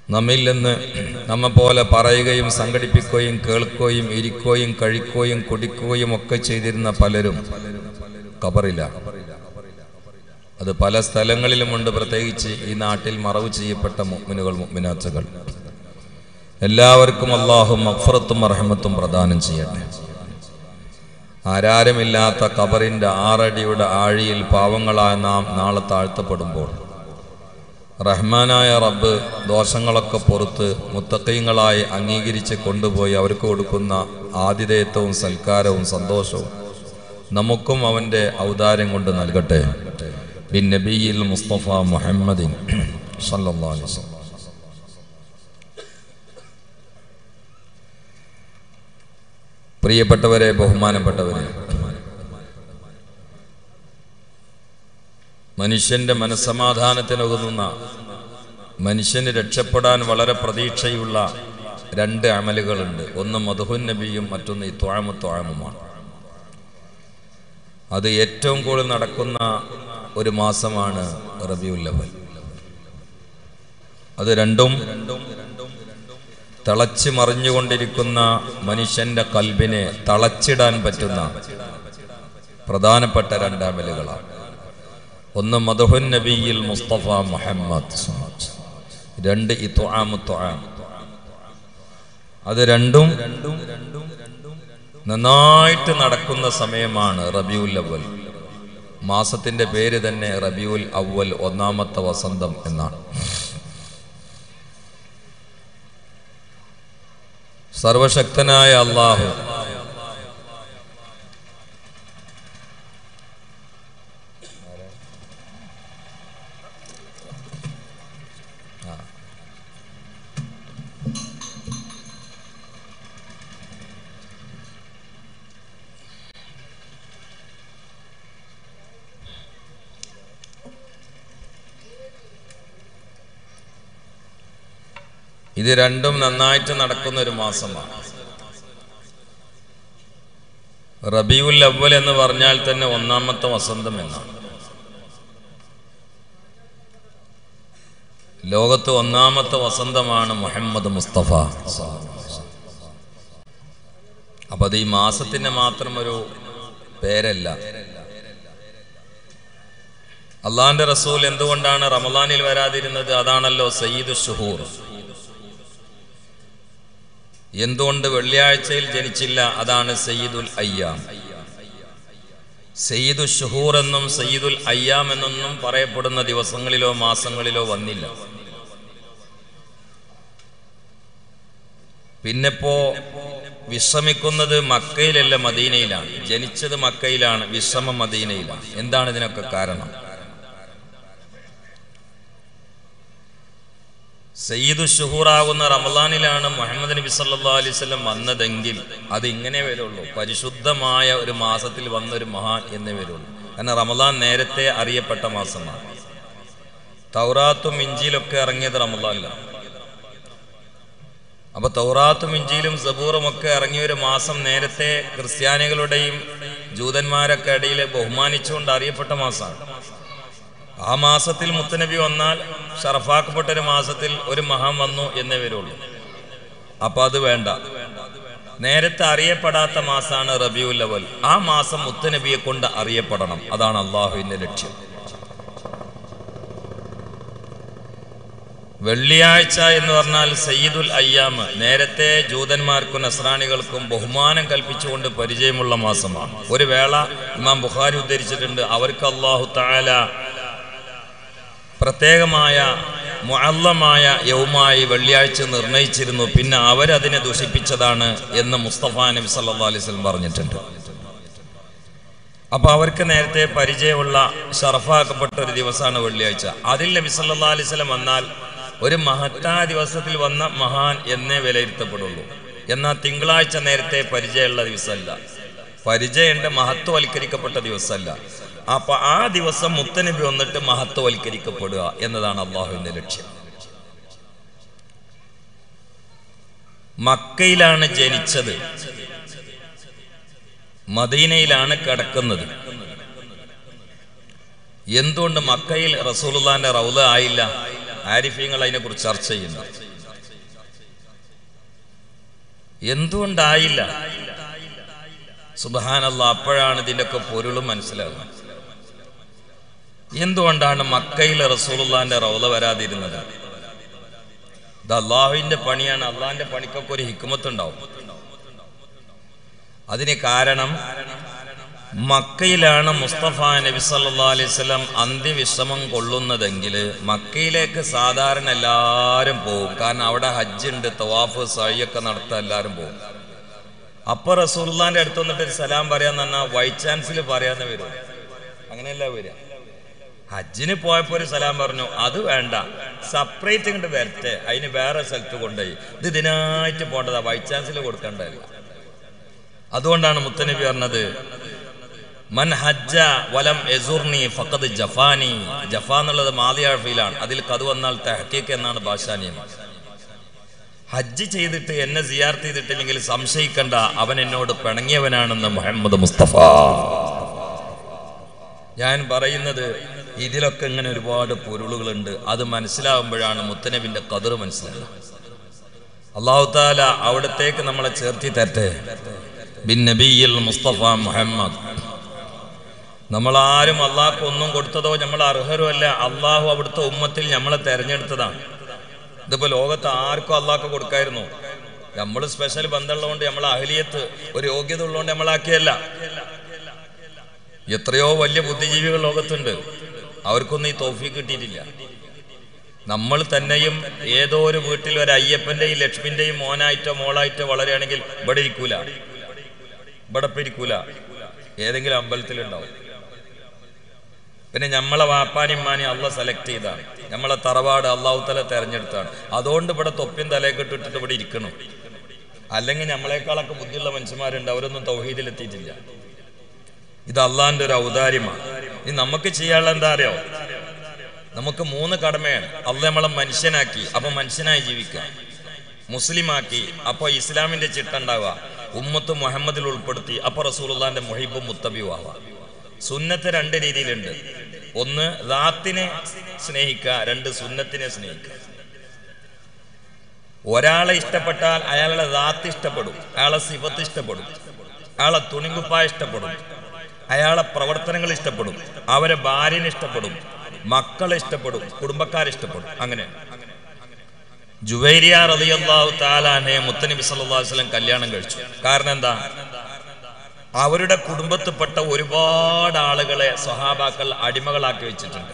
നമ്മിൽ നിന്ന് നമ്മെ പോലെ പറയുകയും സംഘടിപ്പിക്കുകയും കേൾക്കുകയും ഇരിക്കുകയും കഴിക്കുകയും കുടിക്കുകയും ഒക്കെ ചെയ്തിരുന്ന പലരും കബറില്ല അത് പല സ്ഥലങ്ങളിലുമുണ്ട് പ്രത്യേകിച്ച് ഈ നാട്ടിൽ മറവ് ചെയ്യപ്പെട്ട മുഗ്മിനുകൾ മുഗ്മിനാച്ചകൾ എല്ലാവർക്കും അള്ളാഹു മഫ്രത്തും അർഹമത്തും പ്രദാനം ചെയ്യട്ടെ ആരാരുമില്ലാത്ത കബറിന്റെ ആറടിയുടെ ആഴിയിൽ പാവങ്ങളായ നാം നാളെ താഴ്ത്തപ്പെടുമ്പോൾ റഹ്മാനായ റബ്ബ് ദോഷങ്ങളൊക്കെ പുറത്ത് മുത്തക്കൈങ്ങളായി അംഗീകരിച്ച് കൊണ്ടുപോയി അവർക്ക് കൊടുക്കുന്ന ആതിഥേയത്വവും സൽക്കാരവും സന്തോഷവും നമുക്കും അവൻ്റെ ഔദാര്യം കൊണ്ട് നൽകട്ടെ ബിൻ നബിയിൽ മുസ്തഫ മുഹമ്മദിൻ സല്ലല്ലാഹു അലൈഹി വസല്ലം പ്രിയപ്പെട്ടവരെ ബഹുമാനപ്പെട്ടവരെ മനുഷ്യന്റെ മനസ്സമാധാനത്തിനൊതുങ്ങുന്ന മനുഷ്യന് രക്ഷപ്പെടാൻ വളരെ പ്രതീക്ഷയുള്ള രണ്ട് അമലുകളുണ്ട് ഒന്ന് മധുഹുൻ നബിയും മറ്റൊന്ന് ഈ ത്വാമു ത്വാമുമാണ് അത് ഏറ്റവും കൂടുതൽ നടക്കുന്ന ഒരു മാസമാണ് റബിയുല്ലവൽ അത് രണ്ടും തിളച്ച് മറിഞ്ഞുകൊണ്ടിരിക്കുന്ന മനുഷ്യന്റെ കൽബിനെ തളച്ചിടാൻ പറ്റുന്ന പ്രധാനപ്പെട്ട രണ്ടമലുകളാണ് ഒന്ന് മധുഹുൻ നബിയിൽ മുസ്തഫ മുഹമ്മദ് രണ്ട് ഇത്വാമു ത്വാം അത് രണ്ടും നന്നായിട്ട് നടക്കുന്ന സമയമാണ് റബിയുൽ അവൽ മാസത്തിന്റെ പേര് തന്നെ റബിയുൽ അവൽ ഒന്നാമത്തെ വസന്തം എന്നാണ് സർവശക്തനായ അള്ളാഹു ഇത് രണ്ടും നന്നായിട്ട് നടക്കുന്ന ഒരു മാസമാണ് റബിയുൽ അവൽ എന്ന് പറഞ്ഞാൽ തന്നെ ഒന്നാമത്തെ വസന്തം എന്നാണ് ലോകത്ത് ഒന്നാമത്തെ വസന്തമാണ് മുഹമ്മദ് മുസ്തഫ അപ്പൊ അത് ഈ മാസത്തിന്റെ മാത്രം ഒരു പേരല്ല അള്ളാന്റെ റസൂൽ എന്തുകൊണ്ടാണ് റമദാനിൽ വരാതിരുന്നത് അതാണല്ലോ സയ്യിദ് ഷുഹൂർ എന്തുകൊണ്ട് വെള്ളിയാഴ്ചയിൽ ജനിച്ചില്ല അതാണ് സയ്യിദുൽ അയ്യാം സയ്യിദു ഷുഹൂർ എന്നും സയ്യിദുൽ അയ്യാം എന്നൊന്നും പറയപ്പെടുന്ന ദിവസങ്ങളിലോ മാസങ്ങളിലോ വന്നില്ല പിന്നെപ്പോ വിശ്രമിക്കുന്നത് മക്കയിലല്ല മദീനയിലാണ് ജനിച്ചത് മക്കയിലാണ് വിശ്രമം മദീനയിലാണ് എന്താണ് ഇതിനൊക്കെ കാരണം സയ്യിദു ഷുഹൂറാവുന്ന റമദാനിലാണ് മുഹമ്മദ് നബി സല്ലാ അലൈവല്ലം വന്നതെങ്കിൽ അത് ഇങ്ങനെ വരുള്ളൂ പരിശുദ്ധമായ ഒരു മാസത്തിൽ വന്ന ഒരു മഹാൻ എന്നേ വരുള്ളൂ കാരണം റമദാൻ നേരത്തെ അറിയപ്പെട്ട മാസമാണ് തൗറാത്തും ഇഞ്ചിയിലൊക്കെ ഇറങ്ങിയത് റമദാനിലാണ് അപ്പൊ തൗറാത്തും ഇഞ്ചിയിലും സബൂറും ഒക്കെ ഇറങ്ങിയ ഒരു മാസം നേരത്തെ ക്രിസ്ത്യാനികളുടെയും ജൂതന്മാരൊക്കെ ഇടയിൽ ബഹുമാനിച്ചുകൊണ്ട് അറിയപ്പെട്ട മാസമാണ് ആ മാസത്തിൽ മുത്തനബി വന്നാൽ ഷറഫാക്കപ്പെട്ട ഒരു മാസത്തിൽ ഒരു മഹാൻ വന്നു എന്നേ വരുള്ളൂ അപ്പൊ അത് വേണ്ട നേരത്തെ അറിയപ്പെടാത്ത മാസമാണ് റബിയുൽ അവൽ ആ മാസം മുത്തനബിയെ കൊണ്ട് അറിയപ്പെടണം അതാണ് അള്ളാഹുവിന്റെ ലക്ഷ്യം വെള്ളിയാഴ്ച എന്ന് പറഞ്ഞാൽ സയ്യിദുൽ അയ്യാമ് നേരത്തെ ജൂതന്മാർക്കും നസ്രാണികൾക്കും ബഹുമാനം കൽപ്പിച്ചുകൊണ്ട് പരിചയമുള്ള മാസമാണ് ഒരു വേള ഇമാം ബുഖാരി ഉദ്ധരിച്ചിട്ടുണ്ട് അവർക്ക് അള്ളാഹു താല പ്രത്യേകമായ മുഅല്ലമായ യൗമായി വെള്ളിയാഴ്ച നിർണയിച്ചിരുന്നു പിന്നെ അവരതിനെ ദുഷിപ്പിച്ചതാണ് എന്ന് മുസ്തഫ നബി സല്ലാ അലൈഹി സ്വലം പറഞ്ഞിട്ടുണ്ട് അപ്പൊ അവർക്ക് നേരത്തെ പരിചയമുള്ള ഷറഫാക്കപ്പെട്ട ഒരു ദിവസമാണ് വെള്ളിയാഴ്ച അതിൽ നബി സല്ലാ അലൈഹി സ്വലം വന്നാൽ ഒരു മഹത്തായ ദിവസത്തിൽ വന്ന മഹാൻ എന്നേ വിലയിരുത്തപ്പെടുള്ളൂ എന്നാൽ തിങ്കളാഴ്ച നേരത്തെ പരിചയമുള്ള ദിവസമല്ല പരിചയമുണ്ട് മഹത്വവൽക്കരിക്കപ്പെട്ട ദിവസമല്ല അപ്പൊ ആ ദിവസം മുത്തനബി വന്നിട്ട് മഹത്വവൽക്കരിക്കപ്പെടുക എന്നതാണ് അള്ളാഹുവിന്റെ ലക്ഷ്യം മക്കയിലാണ് ജനിച്ചത് മദീനയിലാണ് കിടക്കുന്നത് എന്തുകൊണ്ട് മക്കയിൽ റസൂലുള്ളാന്റെ റൗല ആയില്ല ആരിഫ്യങ്ങൾ അതിനെക്കുറിച്ച് ചർച്ച ചെയ്യുന്നു എന്തുകൊണ്ടായില്ല സുബഹാനല്ല അപ്പോഴാണ് ഇതിൻ്റെയൊക്കെ പൊരുളും മനസ്സിലാകുന്നത് എന്തുകൊണ്ടാണ് മക്കയിൽ റസൂലുള്ളാന്റെ റൗല വരാതിരുന്നത് ഇത് അള്ളാഹുവിന്റെ പണിയാണ് അള്ളാഹിന്റെ പണിക്കൊക്കെ ഒരു ഹിക്കുമത്ത് ഉണ്ടാവും അതിന് കാരണം മക്കയിലാണ് മുസ്തഫ നബി സല്ലാ അലൈഹി സ്വലം അന്ത്യവിശ്രമം കൊള്ളുന്നതെങ്കിൽ മക്കയിലേക്ക് സാധാരണ എല്ലാവരും പോകും കാരണം അവിടെ ഹജ്ജ് ഉണ്ട് തവാഫ് സഴിയൊക്കെ നടത്താൻ എല്ലാവരും പോകും അപ്പൊ റസൂർലാന്റെ അടുത്ത് വന്നിട്ട് ഒരു സലാം പറയാന്ന് പറഞ്ഞാൽ വൈസ് ചാൻസിൽ പറയാന്ന് വരും അങ്ങനെയല്ല വരിക ഹജ്ജിന് പോയപ്പോ ഒരു സലാം പറഞ്ഞു അത് വേണ്ട സെപ്പറേറ്റ് ഇങ്ങോട്ട് വരട്ടെ അതിന് വേറെ സ്ഥലത്ത് കൊണ്ടുപോയി ഇത് ഇതിനായിട്ട് പോണ്ടതാ വൈസ് ചാൻസിൽ കൊടുക്കേണ്ടതല്ല അതുകൊണ്ടാണ് മുത്തനബി പറഞ്ഞത് മൻ ഹജ്ജ വലം എസുർണി ഫഖദ് ജഫാനി ജഫ എന്നുള്ളത് മാതിയാഫിയിലാണ് അതിൽ കത് വന്നാൽ തെഹക്കീക്ക് എന്നാണ് ഭാഷാനിയം ഹജ്ജ് ചെയ്തിട്ട് എന്നെ സിയാർത്ത് ചെയ്തിട്ടില്ലെങ്കിൽ സംശയിക്കണ്ട അവൻ എന്നോട് പിണങ്ങിയവനാണെന്ന് മുഹമ്മദ് മുസ്തഫ ഞാൻ പറയുന്നത് ഇതിലൊക്കെ ഇങ്ങനെ ഒരുപാട് പൊരുളുകളുണ്ട് അത് മനസ്സിലാവുമ്പോഴാണ് മുത്തനബിന്റെ കതിർ മനസ്സിലാകുക അള്ളാഹു താല അവിടത്തേക്ക് നമ്മളെ ചേർത്തി തരട്ടെ ബിൻ നബിയിൽ മുസ്തഫ മുഹമ്മദ് നമ്മളാരും അള്ളാഹ്ക്ക് ഒന്നും കൊടുത്തതോ നമ്മൾ അർഹരോ അല്ല അള്ളാഹു അവിടുത്തെ ഉമ്മത്തിൽ നമ്മളെ തെരഞ്ഞെടുത്തതാണ് ഇതിപ്പോ ലോകത്ത് ആർക്കും അള്ളാഹ്ക്ക് കൊടുക്കായിരുന്നു നമ്മൾ സ്പെഷ്യൽ ബന്ധമുള്ളതുകൊണ്ട് നമ്മൾ അഹലിയത്ത് ഒരു യോഗ്യത ഉള്ളതുകൊണ്ട് നമ്മളാക്കിയല്ല എത്രയോ വലിയ ബുദ്ധിജീവികൾ ലോകത്തുണ്ട് അവർക്കൊന്നും ഈ തോഫി കിട്ടിയിട്ടില്ല നമ്മൾ തന്നെയും ഏതോ ഒരു വീട്ടിൽ ഒരു അയ്യപ്പന്റെയും ലക്ഷ്മിന്റെയും മോനായിട്ടോ മോളായിട്ടോ വളരുകയാണെങ്കിൽ ഇവിടെ ഇരിക്കൂല ഇവിടെ ഇപ്പൊ ഇരിക്കൂല ഏതെങ്കിലും അമ്പലത്തിലുണ്ടാവും പിന്നെ നമ്മളെ വാപ്പാനിമ്മാനി അള്ള സെലക്ട് ചെയ്താണ് നമ്മളെ തറവാട് അള്ളാഹു തല തെരഞ്ഞെടുത്താണ് അതുകൊണ്ട് ഇവിടെ തൊപ്പിയും തലയൊക്കെ ഇട്ടിട്ട് ഇവിടെ ഇരിക്കണം അല്ലെങ്കിൽ നമ്മളെക്കാളൊക്കെ ബുദ്ധിയുള്ള മനുഷ്യന്മാരുണ്ട് അവരൊന്നും തൗഹീദിലെത്തിയിട്ടില്ല ഇത് അള്ളാന്റെ ഒരു ഔദാര്യമാണ് ഇത് നമുക്ക് ചെയ്യാനുള്ള എന്താ അറിയോ നമുക്ക് മൂന്ന് കടമയാണ് അള്ള നമ്മളെ മനുഷ്യനാക്കി അപ്പൊ മനുഷ്യനായി ജീവിക്കാം മുസ്ലിമാക്കി അപ്പൊ ഇസ്ലാമിന്റെ ചിട്ട ഉണ്ടാവുക ഉമ്മത്ത് മുഹമ്മദിൽ ഉൾപ്പെടുത്തി അപ്പൊ റസൂലുള്ളാന്റെ മുഹിബും മുത്തബിയും ആവാം സുന്നത്ത് രണ്ട് രീതിയിലുണ്ട് ഒന്ന് റാത്തിനെ സ്നേഹിക്കുക രണ്ട് സുന്നത്തിനെ സ്നേഹിക്കുക ഒരാളെ ഇഷ്ടപ്പെട്ടാൽ അയാളുടെ റാത്ത് ഇഷ്ടപ്പെടും അയാളെ സിഫത്ത് ഇഷ്ടപ്പെടും അയാളെ തുണിങ്കുപ്പായ ഇഷ്ടപ്പെടും അയാളെ പ്രവർത്തനങ്ങൾ ഇഷ്ടപ്പെടും അവരെ ഭാര്യനെ ഇഷ്ടപ്പെടും മക്കളെ ഇഷ്ടപ്പെടും കുടുംബക്കാരെ ഇഷ്ടപ്പെടും അങ്ങനെ ജുവൈരിയ റളിയല്ലാഹു താലാനെ മുത്തനബി സല്ലല്ലാഹു അലൈഹി വസല്ലം കല്യാണം കഴിച്ചു കാരണം എന്താ അവരുടെ കുടുംബത്തിൽപ്പെട്ട ഒരുപാട് ആളുകളെ സ്വഹാബാക്കൾ അടിമകളാക്കി വെച്ചിട്ടുണ്ട്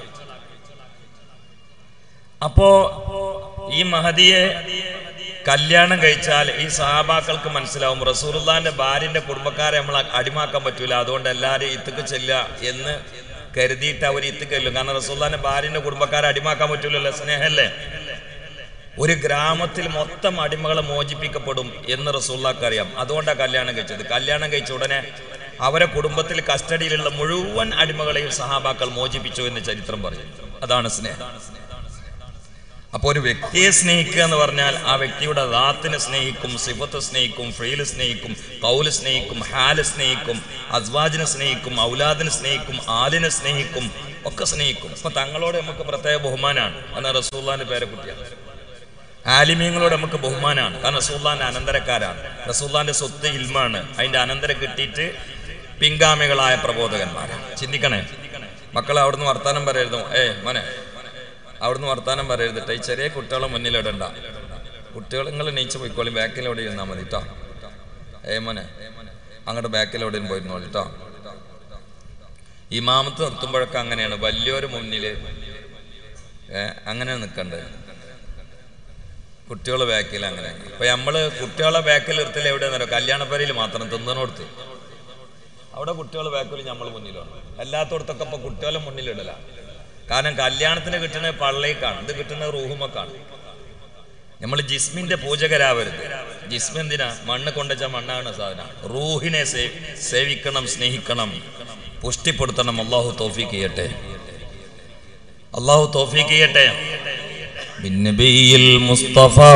അപ്പോ ഈ മഹദിയെ കല്യാണം കഴിച്ചാൽ ഈ സഹാബാക്കൾക്ക് മനസ്സിലാവും റസൂറുല്ലാന്റെ ഭാര്യന്റെ കുടുംബക്കാരെ നമ്മൾ അടിമാക്കാൻ പറ്റൂല അതുകൊണ്ട് എല്ലാവരും ഇത്തക്ക് ചെല്ലുക എന്ന് കരുതിയിട്ട് അവർ ഇത്തക്ക് ചെല്ലും കാരണം റസൂല്ലാന്റെ ഭാര്യന്റെ കുടുംബക്കാരെ അടിമാക്കാൻ പറ്റൂലല്ലോ സ്നേഹല്ലേ ഒരു ഗ്രാമത്തിൽ മൊത്തം അടിമകളെ മോചിപ്പിക്കപ്പെടും എന്ന് റസൂള്ളാക്ക് അറിയാം അതുകൊണ്ടാണ് കല്യാണം കഴിച്ചത് കല്യാണം കഴിച്ച ഉടനെ അവരെ കുടുംബത്തിൽ കസ്റ്റഡിയിലുള്ള മുഴുവൻ അടിമകളെയും സഹാബാക്കൾ മോചിപ്പിച്ചു എന്ന് ചരിത്രം പറയും അതാണ് സ്നേഹം അപ്പോൾ ഒരു വ്യക്തിയെ സ്നേഹിക്കുക എന്ന് പറഞ്ഞാൽ ആ വ്യക്തിയുടെ ദാത്തിനെ സ്നേഹിക്കും സിഫത്ത് സ്നേഹിക്കും ഫെയില് സ്നേഹിക്കും കൗല് സ്നേഹിക്കും ഹാല് സ്നേഹിക്കും അസ്വാജിനെ സ്നേഹിക്കും ഔലാദിനെ സ്നേഹിക്കും ആലിനെ സ്നേഹിക്കും ഒക്കെ സ്നേഹിക്കും അപ്പൊ തങ്ങളോട് നമുക്ക് പ്രത്യേക ബഹുമാനാണ് എന്നാൽ റസൂള്ളാന്റെ പേരെ കുട്ടിയാണ് ആലിമീങ്ങളോട് നമുക്ക് ബഹുമാനാണ് കാരണം റസൂള്ളാന്റെ അനന്തരക്കാരാണ് റസൂള്ളാന്റെ സ്വത്ത് ഇൽമാണ് അതിന്റെ അനന്തരം കിട്ടിയിട്ട് പിൻഗാമികളായ പ്രബോധകന്മാരാണ് ചിന്തിക്കണേ മക്കളെ അവിടുന്ന് വർത്താനം പറയരുത് ഏ മോനെ അവിടുന്ന് വർത്താനം പറയരുത് ഈ ചെറിയ കുട്ടികളെ മുന്നിലിടണ്ട കുട്ടികൾ നിങ്ങൾ നീച്ച് പോയിക്കോളി ബാക്കിലവിടെ ഇരുന്നാൽ മതി കേട്ടോ ഏ മോനെ അങ്ങോട്ട് ബാക്കിലെവിടെയും പോയിരുന്നോളി കേട്ടോ ഇമാമത്ത് നിർത്തുമ്പോഴൊക്കെ അങ്ങനെയാണ് വലിയൊരു മുന്നില് ഏ അങ്ങനെ നിൽക്കണ്ടേ കുട്ടികളെ ബാക്കിൽ അങ്ങനെ അപ്പൊ നമ്മള് കുട്ടികളെ ബാക്കിൽ നിർത്തൽ എവിടെയാണെന്നോ കല്യാണപ്പരയിൽ മാത്രം തിന്നണോടുത്ത് അവിടെ കുട്ടികളെ ബാക്കിൽ നമ്മൾ മുന്നിലാണ് അല്ലാത്തടത്തൊക്കെ ഇപ്പൊ കുട്ടികളെ മുന്നിലിടല കാരണം കല്യാണത്തിന് കിട്ടുന്ന പള്ളേക്കാണ് ഇത് കിട്ടുന്ന റൂഹുമക്കാണ് നമ്മൾ ജിസ്മിന്റെ പൂജകരാവരുത് ജിസ്മ എന്തിനാ മണ്ണ് കൊണ്ടുവച്ച മണ്ണാണ് സാധനം റൂഹിനെ സേ- സേവിക്കണം സ്നേഹിക്കണം പുഷ്ടിപ്പെടുത്തണം അള്ളാഹു തോഫീക്ക് ചെയ്യട്ടെ അള്ളാഹു തോഫീക്ക് ചെയ്യട്ടെ بالنبي المصطفى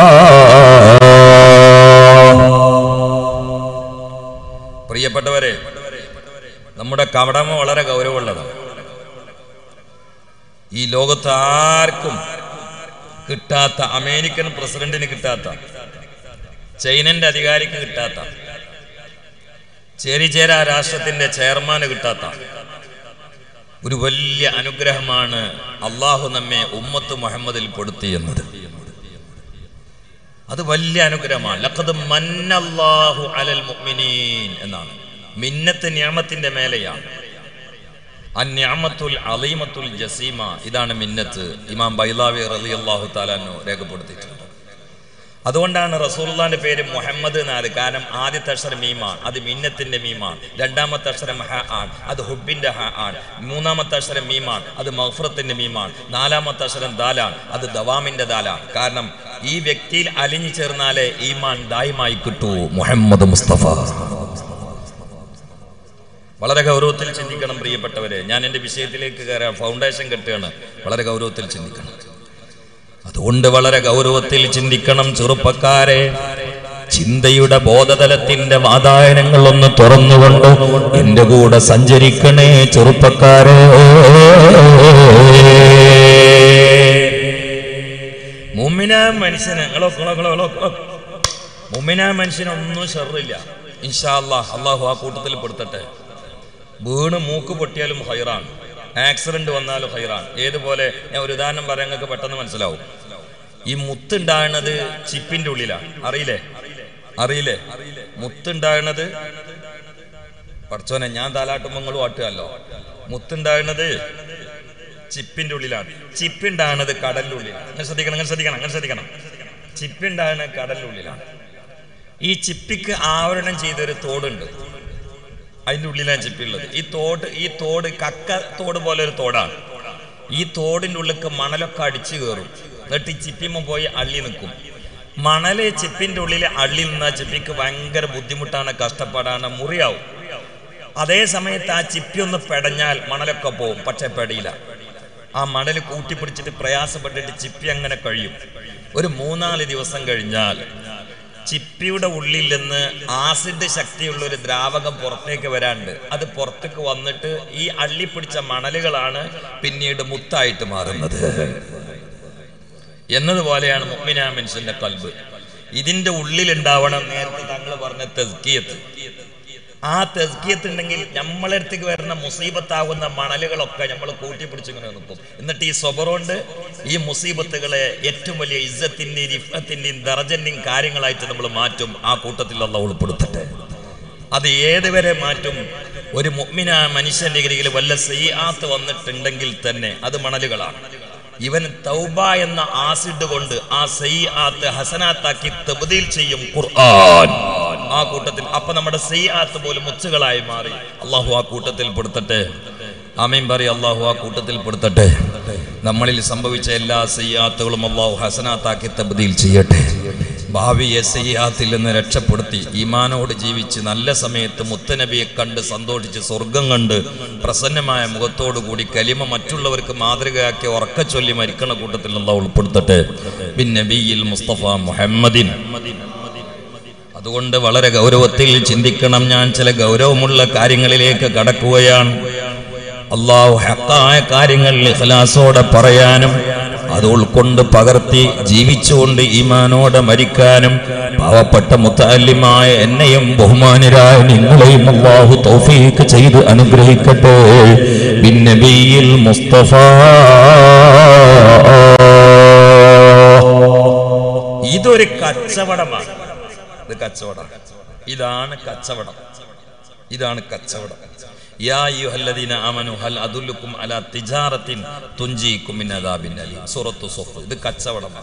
പ്രിയപ്പെട്ടവരെ നമ്മുടെ കവടമ വളരെ ഗൗരവമുള്ളതാണ് ഈ ലോകത്ത് ആർക്കും കിട്ടാത്ത അമേരിക്കൻ പ്രസിഡന്റിന് കിട്ടാത്ത ചൈനന്റെ അധികാരിക്ക് കിട്ടാത്ത ചേരിചേര രാഷ്ട്രത്തിന്റെ ചെയർമാന് കിട്ടാത്ത ഒരു വലിയ അനുഗ്രഹമാണ് അള്ളാഹു നമ്മെ ഉമ്മത്ത് മുഹമ്മദിൽ പെടുത്തി എന്നത് അത് വലിയ അനുഗ്രഹമാണ് ലഖദ് മന്നല്ലാഹു അലൽ മുഅ്മിനീൻ എന്നാണ് മിന്നത്ത് നിയമത്തിന്റെ മേലെയാണ് അന്യാമത്തുൽ അലീമത്തുൽ ജസീമ ഇതാണ് മിന്നത്ത് ഇമാം ബൈലാവി റളിയല്ലാഹു താലാനു രേഖപ്പെടുത്തിയിട്ടുണ്ട് അതുകൊണ്ടാണ് റസൂലുള്ളാന്റെ പേര് മുഹമ്മദ് എന്നാണ് കാരണം ആദ്യത്തെ അക്ഷരം മീമാണ് അത് മിന്നത്തിന്റെ മീമാണ് രണ്ടാമത്തെ അക്ഷരം ഹ ആണ് അത് ഹുബിന്റെ ഹ ആണ് മൂന്നാമത്തെ അക്ഷരം മീമാണ് അത് മഹ്ഫറത്തിന്റെ മീമാണ് നാലാമത്തെ അക്ഷരം ദാലാണ് അത് ദവാമിന്റെ ദാലാണ് കാരണം ഈ വ്യക്തിയിൽ അലിഞ്ഞു ചേർന്നാലേ ഈമാൻ ദായമായി കിട്ടൂ മുഹമ്മദ് മുസ്തഫ വളരെ ഗൗരവത്തിൽ ചിന്തിക്കണം പ്രിയപ്പെട്ടവരെ ഞാൻ എൻ്റെ വിഷയത്തിലേക്ക് കയറാൻ ഫൗണ്ടേഷൻ കെട്ടുകയാണ് വളരെ ഗൗരവത്തിൽ ചിന്തിക്കണം അതുകൊണ്ട് വളരെ ഗൗരവത്തിൽ ചിന്തിക്കണം ചെറുപ്പക്കാരെ ചിന്തയുടെ ബോധതലത്തിന്റെ വാതായനങ്ങൾ ഒന്ന് തുറന്നുകൊണ്ട് എന്റെ കൂടെ സഞ്ചരിക്കണേ ചെറുപ്പക്കാരെ മുമ്മിന മനുഷ്യന് ഇങ്ങളോ, ഇങ്ങളോ, ഇങ്ങളോ, ഇങ്ങളോ, ഇങ്ങളോ. മുമ്മിന മനുഷ്യനൊന്നും ഷെറില്ല ഇൻഷാ അല്ലാഹ് അള്ളാഹു ആ കൂട്ടത്തിൽ പെടുത്തട്ടെ വീണ് മൂക്ക് പൊട്ടിയാലും ഹൈറാണ് ആക്സിഡന്റ് വന്നാലും ഹൈറാണ് ഏതുപോലെ ഞാൻ ഒരു ഉദാഹരണം പറയാൻ നിങ്ങൾക്ക് പെട്ടെന്ന് മനസ്സിലാവും ഈ മുത്തുണ്ടാകുന്നത് ചിപ്പിന്റെ ഉള്ളിലാണ് അറിയില്ലേ അറിയില്ലേ മുത്തുണ്ടാകുന്നത് പഠിച്ചോനെ ഞാൻ താലാട്ടുമ്പോൾ നിങ്ങളും ആട്ടുകല്ലോ മുത്തുണ്ടാകുന്നത് ചിപ്പിന്റെ ഉള്ളിലാണ് ചിപ്പുണ്ടാകുന്നത് കടലിന്റെ ഉള്ളിലാണ് അങ്ങനെ ശ്രദ്ധിക്കണം അങ്ങനെ ശ്രദ്ധിക്കണം അങ്ങനെ ശ്രദ്ധിക്കണം ചിപ്പുണ്ടാകുന്നത് കടലിന്റെ ഉള്ളിലാണ് ഈ ചിപ്പിക്ക് ആവരണം ചെയ്തൊരു തോടുണ്ട് അതിൻ്റെ ഉള്ളിലാണ് ചിപ്പിയുള്ളത് ഈ തോട് ഈ തോട് കക്ക തോട് പോലെ ഒരു തോടാണ് ഈ തോടിൻ്റെ ഉള്ളിലേക്ക് മണലൊക്കെ അടിച്ചു കയറും എന്നിട്ട് ഈ ചിപ്പിമ്മ പോയി അള്ളി നിൽക്കും മണല് ചിപ്പിൻ്റെ ഉള്ളിൽ അള്ളി നിന്ന ചിപ്പിക്ക് ഭയങ്കര ബുദ്ധിമുട്ടാണ് കഷ്ടപ്പാടാണ് മുറിയാവും അതേ സമയത്ത് ആ ചിപ്പി ഒന്ന് പെടഞ്ഞാൽ മണലൊക്കെ പോവും പക്ഷെ പെടയില്ല ആ മണൽ കൂട്ടിപ്പിടിച്ചിട്ട് പ്രയാസപ്പെട്ടിട്ട് ചിപ്പി അങ്ങനെ കഴിയും ഒരു മൂന്നാല് ദിവസം കഴിഞ്ഞാൽ ചിപ്പിയുടെ ഉള്ളിൽ നിന്ന് ആസിഡ് ശക്തിയുള്ള ഒരു ദ്രാവകം പുറത്തേക്ക് വരാണ്ട് അത് പുറത്തേക്ക് വന്നിട്ട് ഈ അള്ളിപ്പിടിച്ച മണലുകളാണ് പിന്നീട് മുത്തായിട്ട് മാറുന്നത് എന്നതുപോലെയാണ് മുഅ്മിനാ മനുഷ്യന്റെ കൽബ് ഇതിന്റെ ഉള്ളിലുണ്ടാവണം നേരത്തെ താങ്കൾ പറഞ്ഞ തെസ്കിയത്ത് ആ തെസ്കിയത്ത് ഉണ്ടെങ്കിൽ നമ്മളെ അടുത്തേക്ക് വരുന്ന മുസീബത്താകുന്ന മണലുകളൊക്കെ നമ്മൾ കൂട്ടിപ്പിടിച്ചിങ്ങനെ നിൽക്കും എന്നിട്ട് ഈ സ്വബറുകൊണ്ട് ഈ മുസീബത്തുകളെ ഏറ്റവും വലിയ ഇജ്ജത്തിന്റെയും ഇഫത്തിന്റെയും ദർജന്റെയും കാര്യങ്ങളായിട്ട് നമ്മൾ മാറ്റും ആ കൂട്ടത്തിൽ അള്ള ഉൾപ്പെടുത്തട്ടെ അത് ഏതുവരെ മാറ്റും ഒരു മുഅ്മിന മനുഷ്യന്റെ കയ്യിൽ വല്ല സയ്യാത്ത് വന്നിട്ടുണ്ടെങ്കിൽ തന്നെ അത് മണലുകളാണ് ഇവൻ തൗബ എന്ന ആസിഡ് കൊണ്ട് ആ സയ്യാത്ത് ഹസനാത്താക്കി തബ്ദീൽ ചെയ്യും ഖുർആൻ ആ കൂട്ടത്തിൽ അപ്പൊ നമ്മുടെ സയ്യാത്ത് പോലും മുച്ചുകളായി മാറി അള്ളാഹു ആ കൂട്ടത്തിൽ പെടുത്തട്ടെ ആമീൻ പറയും അള്ളാഹു ആ കൂട്ടത്തിൽ പെടുത്തട്ടെ നമ്മളിൽ സംഭവിച്ച എല്ലാ സയ്യാത്തുകളും അള്ളാഹു ഹസനാത്താക്കി തബ്ദീൽ ചെയ്യട്ടെ ഭാവിയെ സയ്യാത്തിൽ നിന്ന് രക്ഷപ്പെടുത്തി ഈമാനോട് ജീവിച്ച് നല്ല സമയത്ത് മുത്തനബിയെ കണ്ട് സന്തോഷിച്ച് സ്വർഗം കണ്ട് പ്രസന്നമായ മുഖത്തോടു കൂടി കലിമ മറ്റുള്ളവർക്ക് മാതൃകയാക്കി ഉറക്ക ചൊല്ലി മരിക്കണ കൂട്ടത്തിൽ അള്ളാഹു ഉൾപ്പെടുത്തട്ടെ ബിൻ നബിയിൽ മുസ്തഫ മുഹമ്മദിൻ അതുകൊണ്ട് വളരെ ഗൗരവത്തിൽ ചിന്തിക്കണം ഞാൻ ചില ഗൗരവമുള്ള കാര്യങ്ങളിലേക്ക് കടക്കുകയാണ് അള്ളാഹു ഹക്കായ കാര്യങ്ങൾ ഇഖ്ലാസോടെ പറയാനും അത് ഉൾക്കൊണ്ട് പകർത്തി ജീവിച്ചുകൊണ്ട് ഈമാനോടെ മരിക്കാനും പാവപ്പെട്ട മുത്താലിമായ എന്നെയും ബഹുമാനരായ നിങ്ങളെയും അള്ളാഹു തൗഫീക്ക് ചെയ്ത് അനുഗ്രഹിക്കട്ടെ ബിന്നബിയിൽ മുസ്തഫ ഇതൊരു കച്ചവടമാണ് ഇത് കച്ചവടം ഇതാണ് കച്ചവടം ഇതാണ് കച്ചവടം യാ അയ്യുഹല്ലദീന ആമനു ഹൽ അദുല്ലുക്കും അലാ തിജാറത്തിൻ തുഞ്ചീക്കും മിൻ അദാബിൻ അലീം സൂറത്തു സൊഫ് ഇത് കച്ചവടമാണ്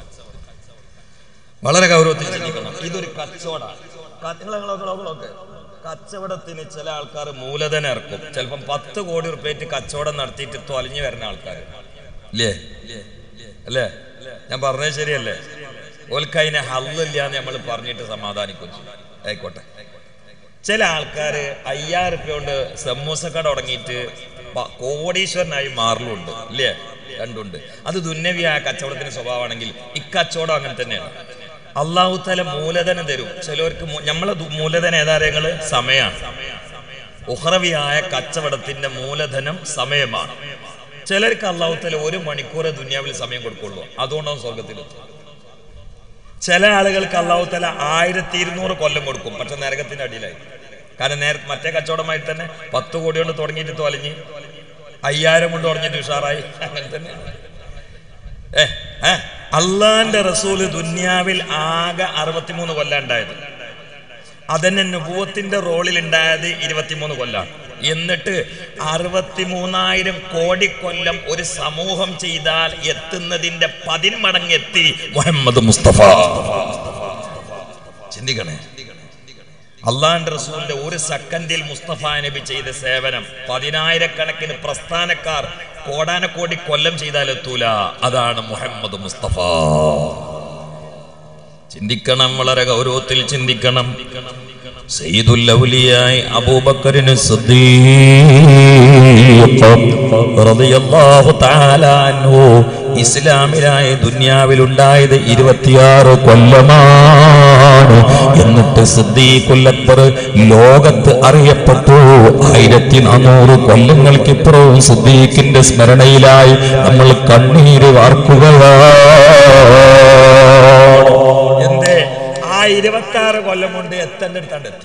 വളരെ ഗൗരവത്തിൽ ചിന്തിക്കണം ഇതൊരു കച്ചവടമാണ് ക- നിങ്ങള് നിങ്ങള് നിങ്ങള് നിങ്ങളൊക്കെ കച്ചവടത്തിന് ചില ആൾക്കാർ മൂലധനം ഇറക്കും ചിലപ്പം പത്ത് കോടി റുപ്യറ്റ് കച്ചവടം നടത്തിയിട്ട് തൊലഞ്ഞു വരുന്ന ആൾക്കാർ ഇല്ലേ അല്ലേ ഞാൻ പറഞ്ഞത് ശരിയല്ലേ ഓൽക്കതിനെ ഹല്ലില്ല എന്ന് നമ്മൾ പറഞ്ഞിട്ട് സമാധാനിക്കും ചെയ്യും. ആയിക്കോട്ടെ ചില ആൾക്കാര് അയ്യായിരം റുപ്യ കൊണ്ട് സമൂസക്കട തുടങ്ങിയിട്ട് പ- കോടീശ്വരനായി മാറലുണ്ട് ഇല്ലേ രണ്ടുണ്ട് അത് ദുന്നവിയായ കച്ചവടത്തിന്റെ സ്വഭാവമാണെങ്കിൽ ഇക്കച്ചവടം അങ്ങനെ തന്നെയാണ് അള്ളാഹു തല മൂലധനം തരും ചിലവർക്ക് മൂ- നമ്മളെ ദു- മൂലധനം ഏതാരങ്ങള് സമയമാണ് ഉഹ്റവിയായ കച്ചവടത്തിന്റെ മൂലധനം സമയമാണ് ചിലർക്ക് അള്ളാഹു തല ഒരു മണിക്കൂറെ ദുനിയാവിൽ സമയം കൊടുക്കുള്ളൂ അതുകൊണ്ടാണ് സ്വർഗത്തിലെത്തും ചില ആളുകൾക്ക് അള്ളാഹു തല ആയിരത്തി ഇരുന്നൂറ് കൊല്ലം കൊടുക്കും പക്ഷെ നരകത്തിന്റെ അടിയിലായി കാരണം നേരെ മറ്റേ കച്ചവടമായി തന്നെ പത്ത് കോടി കൊണ്ട് തുടങ്ങിയിട്ട് തൊലഞ്ഞ് അയ്യായിരം കൊണ്ട് തുടങ്ങിയിട്ട് ഉഷാറായി അങ്ങനെ തന്നെ ഏ ഏ അള്ളാന്റെ റസൂല് ദുന്യാവിൽ ആകെ അറുപത്തിമൂന്ന് കൊല്ലം ഉണ്ടായത് അതന്നെ നുപൂവത്തിന്റെ റോളിൽ ഉണ്ടായത് ഇരുപത്തിമൂന്ന് കൊല്ലാണ് എന്നിട്ട് അറുപത്തിമൂന്നായിരം കോടി കൊല്ലം ഒരു സമൂഹം ചെയ്താൽ എത്തുന്നതിന്റെ പതിന്മടങ്ങ് എത്തി മുഹമ്മദ് മുസ്തഫ ചിന്തിക്കണേ അള്ളാന്റെ റസൂലിന്റെ ഒരു സെക്കൻഡിൽ മുസ്തഫ നബി ചെയ്ത സേവനം പതിനായിരക്കണക്കിന് പ്രസ്ഥാനക്കാർ കോടാനക്കോടി കൊല്ലം ചെയ്താൽ എത്തൂല അതാണ് മുഹമ്മദ് മുസ്തഫ ചിന്തിക്കണം വളരെ ഗൗരവത്തിൽ ചിന്തിക്കണം സയ്യിദുൽ ഔലിയായി അബൂബക്കറിന് റളിയല്ലാഹു തആല അൻഹു ഇസ്ലാമിലായ ദുന്യാവിലുണ്ടായത് ഇരുപത്തിയാറ് കൊല്ലമാണ് എന്നിട്ട് സിദ്ദീഖുൽ അക്ബർ ലോകത്ത് അറിയപ്പെട്ടു ആയിരത്തി നാനൂറ് കൊല്ലങ്ങൾക്കിപ്പുറവും സിദ്ദീഖിന്റെ സ്മരണയിലായി നമ്മൾ കണ്ണീര് വാർക്കുകയാണ് എന്തേ ആ ഇരുപത്തി ആറ് കൊല്ലം കൊണ്ട് എത്തേണ്ട അടുത്താണ്ട് എത്തി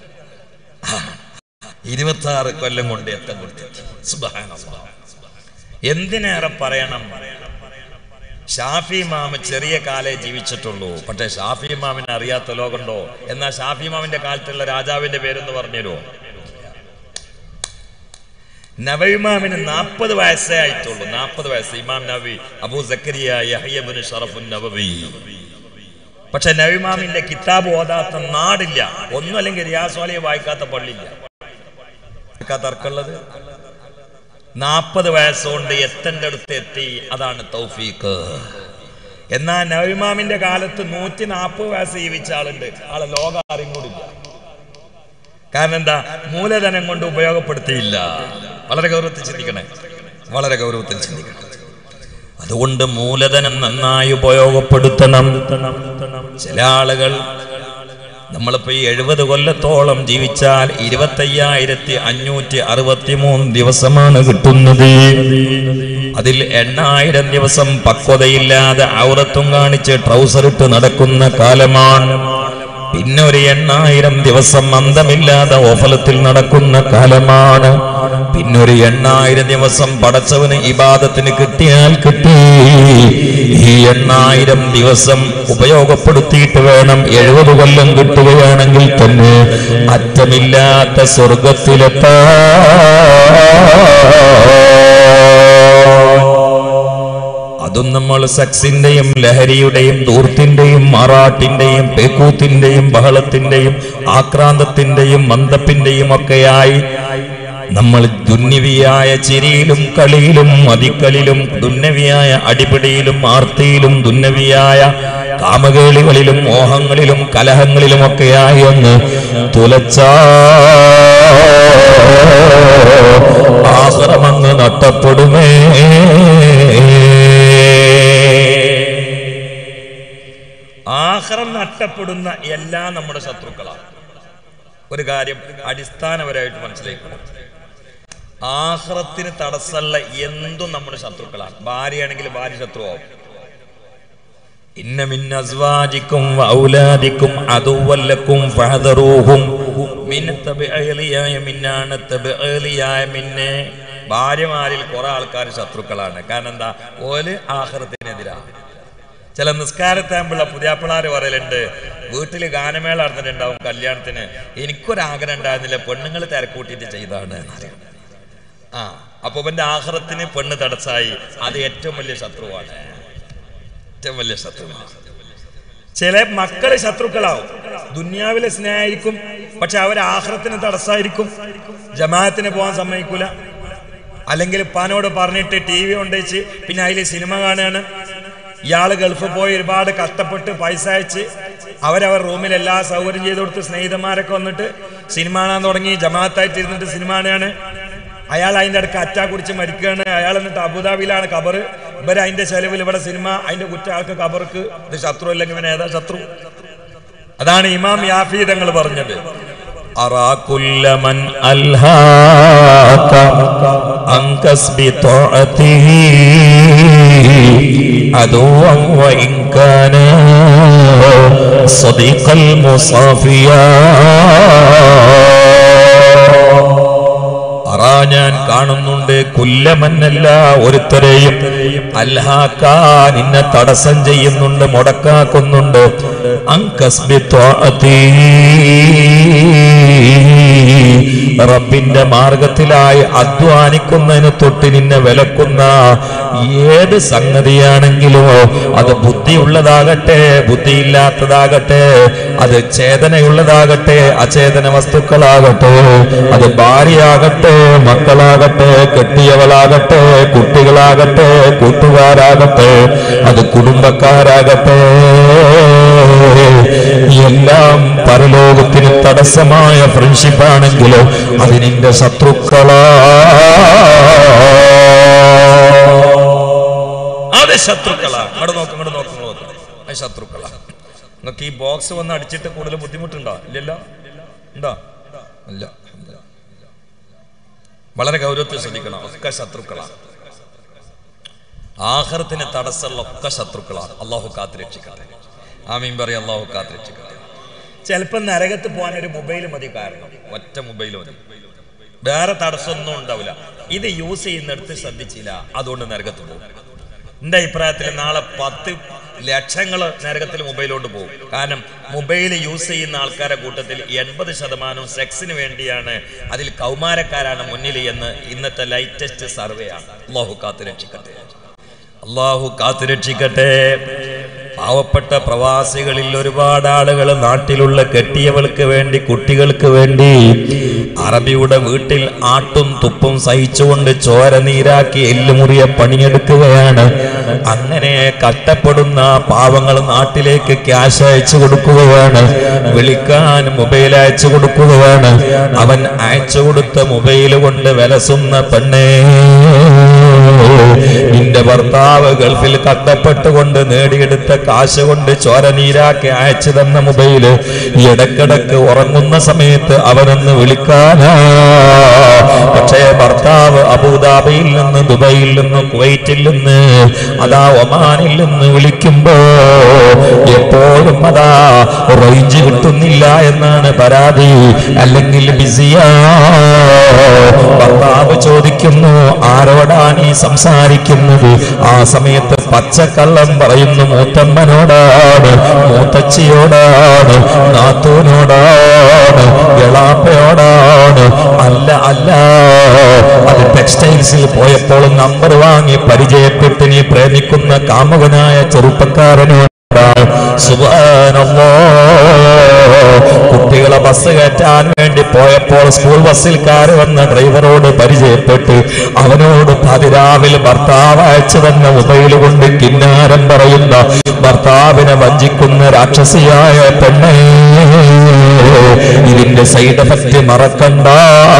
ഇരുപത്തി ആറ് കൊല്ലം കൊണ്ട് എത്തേണ്ട അടുത്തെത്തി സുബ്ഹാനല്ലാഹ്. എന്തിനേറെ പറയണം ഷാഫി മാമ ചെറിയ കാലേ ജീവിച്ചിട്ടുള്ളൂ പക്ഷേ ഷാഫി മാമിനെ അറിയാത്ത ലോകമുണ്ടോ എന്നാ ഷാഫി മാമിന്റെ കാലത്തുള്ള രാജാവിന്റെ പേരെന്ന് പറഞ്ഞുതരുമോ നബിമാമിന് നാൽപ്പത് വയസ്സേ ആയിട്ടുള്ളൂ നാൽപ്പത് വയസ്സ് ഇമാം നബി അബൂ സക്കരിയ യഹ്യബിന് ഷറഫുൻ നബവി പക്ഷെ നബിമാമിന്റെ കിതാബ് ഓതാത്ത നാടില്ല ഒന്നും അല്ലെങ്കിൽ റിയാസ്വാലിയെ വായിക്കാത്ത പള്ളിയില്ല വായിക്കാത്ത തർക്കമുള്ളത് നാൽപ്പത് വയസ്സുകൊണ്ട് എത്തേണ്ട അടുത്ത് എത്തി അതാണ് തൗഫീഖ് എന്നാ നബിമാമിന്റെ കാലത്ത് നൂറ്റി നാൽപ്പത് വയസ്സ് ജീവിച്ച ആളുണ്ട് ആളെ ലോകം അറിയും കൂടില്ല കാരണം എന്താ മൂലധനം കൊണ്ട് ഉപയോഗപ്പെടുത്തിയില്ല വളരെ ഗൗരവത്തിൽ ചിന്തിക്കണേ വളരെ ഗൗരവത്തിൽ ചിന്തിക്കണം അതുകൊണ്ട് മൂലധനം നന്നായി ഉപയോഗപ്പെടുത്തണം ചില ആളുകൾ നമ്മളിപ്പോ ഈ എഴുപത് കൊല്ലത്തോളം ജീവിച്ചാൽ ഇരുപത്തയ്യായിരത്തി അഞ്ഞൂറ്റി അറുപത്തി മൂന്ന് ദിവസമാണ് കിട്ടുന്നത് അതിൽ എണ്ണായിരം ദിവസം പക്വതയില്ലാതെ ഔറത്തും കാണിച്ച് ട്രൗസർ ഇട്ട് നടക്കുന്ന കാലമാണ് പിന്നെ ഒരു എണ്ണായിരം ദിവസം അന്തമില്ലാതെ ഓഫലത്തിൽ നടക്കുന്ന കാലമാണ് പിന്നെ ഒരു എണ്ണായിരം ദിവസം പടച്ചവന് ഇബാദത്തിന് കിട്ടിയാൽ കിട്ടി ഈ എണ്ണായിരം ദിവസം ഉപയോഗപ്പെടുത്തിയിട്ട് വേണം എഴുപത് കൊല്ലം കിട്ടുകയാണെങ്കിൽ തന്നെ അറ്റമില്ലാത്ത സ്വർഗത്തിലെത്താ അതും നമ്മൾ സെക്സിന്റെയും ലഹരിയുടെയും ദൂർത്തിന്റെയും മാറാട്ടിന്റെയും പേക്കൂത്തിന്റെയും ബഹളത്തിന്റെയും ആക്രാന്തത്തിന്റെയും മന്ദപ്പിന്റെയും ഒക്കെയായി നമ്മൾ ദുന്യവിയായ ചിരിയിലും കളിയിലും മതിക്കലിലും ദുന്നവിയായ അടിപിടിയിലും ആർത്തിയിലും ദുന്നവിയായ കാമകേളികളിലും മോഹങ്ങളിലും കലഹങ്ങളിലും ഒക്കെയായി ഒന്ന് തുലച്ചാ ആശ്രമങ്ങ് നട്ടപ്പെടുമേ ആഹ്റം നഷ്ടപ്പെടുന്ന എല്ലാം നമ്മുടെ ശത്രുക്കളാണ് ഒരു കാര്യം അടിസ്ഥാനപരമായിട്ട് മനസ്സിലാക്കണം ആഹ്റത്തിന് തടസ്സമുള്ള എന്തും നമ്മുടെ ശത്രുക്കളാണ് ഭാര്യയാണെങ്കിൽ ഭാര്യ ശത്രുവാകും ഇന്ന മിൻ അസ്വാജിക്കും ഔലാദിക്കും അതുവല്ലക്കും ഫഹദറൂഹും മിൻ തബഅലിയായ മിന്നാണ് തബഅലിയായ മിന്നെ ഭാര്യമാരിൽ കുറെ ആൾക്കാർ ശത്രുക്കളാണ് കാരണം എന്താ ഓല് ആഹ്റത്തിനെതിരാണ് ചില നിസ്കാരത്താകുമ്പോൾ പുതിയാപ്പിളാര് പറയലുണ്ട് വീട്ടിൽ ഗാനമേള നടന്നിട്ടുണ്ടാവും കല്യാണത്തിന് എനിക്കൊരാഗ്രഹം ഉണ്ടായിരുന്നില്ല പെണ്ണുങ്ങൾ തിരക്കൂട്ടിയിട്ട് ചെയ്താണ് എന്നറിയാം ആ അപ്പൊ ഇവന്റെ ആഹ്റത്തിന് പെണ്ണ് തടസ്സായി അത് ഏറ്റവും വലിയ ശത്രുവാണ് ഏറ്റവും വലിയ ശത്രുവാണ് ചില മക്കള് ശത്രുക്കളാവും ദുന്യാവിലെ സ്നേഹമായിരിക്കും പക്ഷെ അവർ ആഹ്റത്തിന് തടസ്സമായിരിക്കും ജമാഅത്തിന് പോകാൻ സമ്മതിക്കൂല അല്ലെങ്കിൽ ഉപ്പാനോട് പറഞ്ഞിട്ട് ടി വി കൊണ്ടുവച്ച് പിന്നെ അതിൽ സിനിമ കാണുകയാണ് ഇയാള് ഗൾഫിൽ പോയി ഒരുപാട് കഷ്ടപ്പെട്ട് പൈസ അയച്ച് അവരവർ റൂമിൽ എല്ലാ സൗകര്യം ചെയ്ത് കൊടുത്ത് സ്നേഹിതന്മാരൊക്കെ വന്നിട്ട് സിനിമ കാണാൻ തുടങ്ങി ജമാഅത്തായിട്ട് ഇരുന്നിട്ട് സിനിമ കാണുകയാണ് അയാൾ അതിൻ്റെ അടുക്ക് അറ്റാ കുടിച്ച് മരിക്കുകയാണ് അയാൾ എന്നിട്ട് അബുദാബിയിലാണ് കബർ ഇവർ അതിന്റെ ചെലവിൽ ഇവിടെ സിനിമ അതിന്റെ കുറ്റ ആൾക്ക് കബർക്ക് ഇത് ശത്രു അല്ലെങ്കിൽ ഇവൻ ഏതാ ശത്രു അതാണ് ഇമാം യാഫി തങ്ങൾ പറഞ്ഞത് أرى كل من ألهاك عن كسب طاعته عدوا وإن كان صديق المصافيا അറാ ഞാൻ കാണുന്നുണ്ട് കുല്ലമന്നല്ല ഒരുത്തരെയും അൽഹാക്കാ നിന്നെ തടസ്സം ചെയ്യുന്നുണ്ട് മുടക്കാക്കുന്നുണ്ട് അങ്കസ്ബി ത്വാഅതീ. റബ്ബിന്റെ മാർഗത്തിലായി അധ്വാനിക്കുന്നതിന് തൊട്ട് നിന്നെ വിലക്കുന്ന ഏത് സംഗതിയാണെങ്കിലോ അത് ബുദ്ധിയുള്ളതാകട്ടെ ബുദ്ധിയില്ലാത്തതാകട്ടെ അത് ചേതനയുള്ളതാകട്ടെ അചേതന വസ്തുക്കളാകട്ടെ അത് ഭാര്യയാകട്ടെ മക്കളാകട്ടെ കെട്ടിയവളാകട്ടെ കുട്ടികളാകട്ടെ കൂട്ടുകാരാകട്ടെ അത് കുടുംബക്കാരാകട്ടെ എല്ലാം പരലോകത്തിന് തടസ്സമായ ഫ്രണ്ട്ഷിപ്പ് ആണെങ്കിലും അത് നിന്റെ ശത്രുക്കളാ അത് ശത്രുക്കളാ ഇവിടെ നോക്ക് ഇവിടെ നോക്ക് ഇങ്ങോട്ട് നോക്ക് അത് ശത്രുക്കളാ നിങ്ങൾക്ക് ഈ ബോക്സ് വന്ന് അടിച്ചിട്ട് കൂടുതൽ ബുദ്ധിമുട്ടുണ്ടോ ഇല്ലല്ലോ ഉണ്ടോ ഇല്ല വളരെ ഗൗരവത്തിൽ ശ്രദ്ധിക്കണം ഒക്കെ ശത്രുക്കളാണ് ആഹ്റത്തിന് തടസ്സമുള്ള ഒക്കെ ശത്രുക്കളാണ് അള്ളാഹു കാത്ത് രക്ഷിക്കട്ടെ ആമീൻ പറയും അള്ളാഹു കാത്ത് രക്ഷിക്കട്ടെ ചിലപ്പോൾ നരകത്ത് പോകാൻ ഒരു മൊബൈൽ മതി കാരണം ഒറ്റ മൊബൈൽ മതി വേറെ തടസ്സമൊന്നും ഉണ്ടാവില്ല ഇത് യൂസ് ചെയ്യുന്നിടത്ത് ശ്രദ്ധിച്ചില്ല അതുകൊണ്ട് നരകത്ത് പോകും എന്റെ അഭിപ്രായത്തിൽ നാളെ പത്ത് ലക്ഷങ്ങൾ നരകത്തിൽ മൊബൈൽ കൊണ്ട് പോകും കാരണം മൊബൈൽ യൂസ് ചെയ്യുന്ന ആൾക്കാരെ കൂട്ടത്തിൽ എൺപത് ശതമാനവും സെക്സിന് വേണ്ടിയാണ് അതിൽ കൗമാരക്കാരാണ് മുന്നിൽ എന്ന് ഇന്നത്തെ ലേറ്റസ്റ്റ് സർവേ ആണ് അള്ളാഹു കാത്തു രക്ഷിക്കട്ടെ അള്ളാഹു കാത്തു രക്ഷിക്കട്ടെ പാവപ്പെട്ട പ്രവാസികളിൽ ഒരുപാട് ആളുകൾ നാട്ടിലുള്ള കെട്ടിയവൾക്ക് വേണ്ടി കുട്ടികൾക്ക് വേണ്ടി അറബിയുടെ വീട്ടിൽ ആട്ടും തുപ്പും സഹിച്ചുകൊണ്ട് ചോര നീരാക്കി എല്ലുമുറിയെ പണിയെടുക്കുകയാണ് അങ്ങനെ കഷ്ടപ്പെടുന്ന പാവങ്ങൾ നാട്ടിലേക്ക് ക്യാഷ് അയച്ചു കൊടുക്കുകയാണ് വിളിക്കാൻ മൊബൈൽ അയച്ചു കൊടുക്കുകയാണ് അവൻ അയച്ചു കൊടുത്ത മൊബൈൽ കൊണ്ട് വിലസുന്ന പെണ്ണേ നിന്റെ ഭർത്താവ് ഗൾഫിൽ കഷ്ടപ്പെട്ടുകൊണ്ട് നേടിയെടുത്ത കാശ് കൊണ്ട് ചോര നീരാക്കി അയച്ചു തന്ന മൊബൈല് ഇടക്കിടക്ക് ഉറങ്ങുന്ന സമയത്ത് അവനൊന്ന് വിളിക്കാനാ പക്ഷേ ഭർത്താവ് അബുദാബിയിൽ നിന്ന് ദുബൈയിൽ നിന്ന് കുവൈറ്റിൽ നിന്ന് അതാ ഒമാനിൽ നിന്ന് വിളിക്കുമ്പോ എപ്പോഴും അതാ റേഞ്ച് കിട്ടുന്നില്ല എന്നാണ് പരാതി അല്ലെങ്കിൽ ബിസിയാ ഭർത്താവ് ചോദിക്കുന്നു ആരോടാണ് ഈ സംസാരിക്കുന്നത് ആ സമയത്ത് പച്ചക്കള്ളം പറയുന്നു മൂത്തമ്മനോടാണ് മൂത്തച്ചിയോടാണ് നാത്തൂനോടാണ് എളാപ്പയോടാണ് അല്ല അല്ല അത് ടെക്സ്റ്റൈൽസിൽ പോയപ്പോൾ നമ്പർ വാങ്ങി പരിചയപ്പെട്ട് നീ പ്രേമിക്കുന്ന കാമുകനായ ചെറുപ്പക്കാരനോട് സുബാനല്ലോ കുട്ടികളെ ബസ് കയറ്റാൻ വേണ്ടി പോയപ്പോൾ സ്കൂൾ ബസ്സിൽ കയറി വന്ന ഡ്രൈവറോട് പരിചയപ്പെട്ട് അവനോട് പതിരാവിൽ ഭർത്താവ് അയച്ചു തന്ന മൊബൈൽ കൊണ്ട് കിന്നാരം പറയുന്ന ഭർത്താവിനെ വഞ്ചിക്കുന്ന രാക്ഷസിയായ പെണ്ണേ ഇതിന്റെ സൈഡ് എഫക്റ്റ് മറക്കണ്ട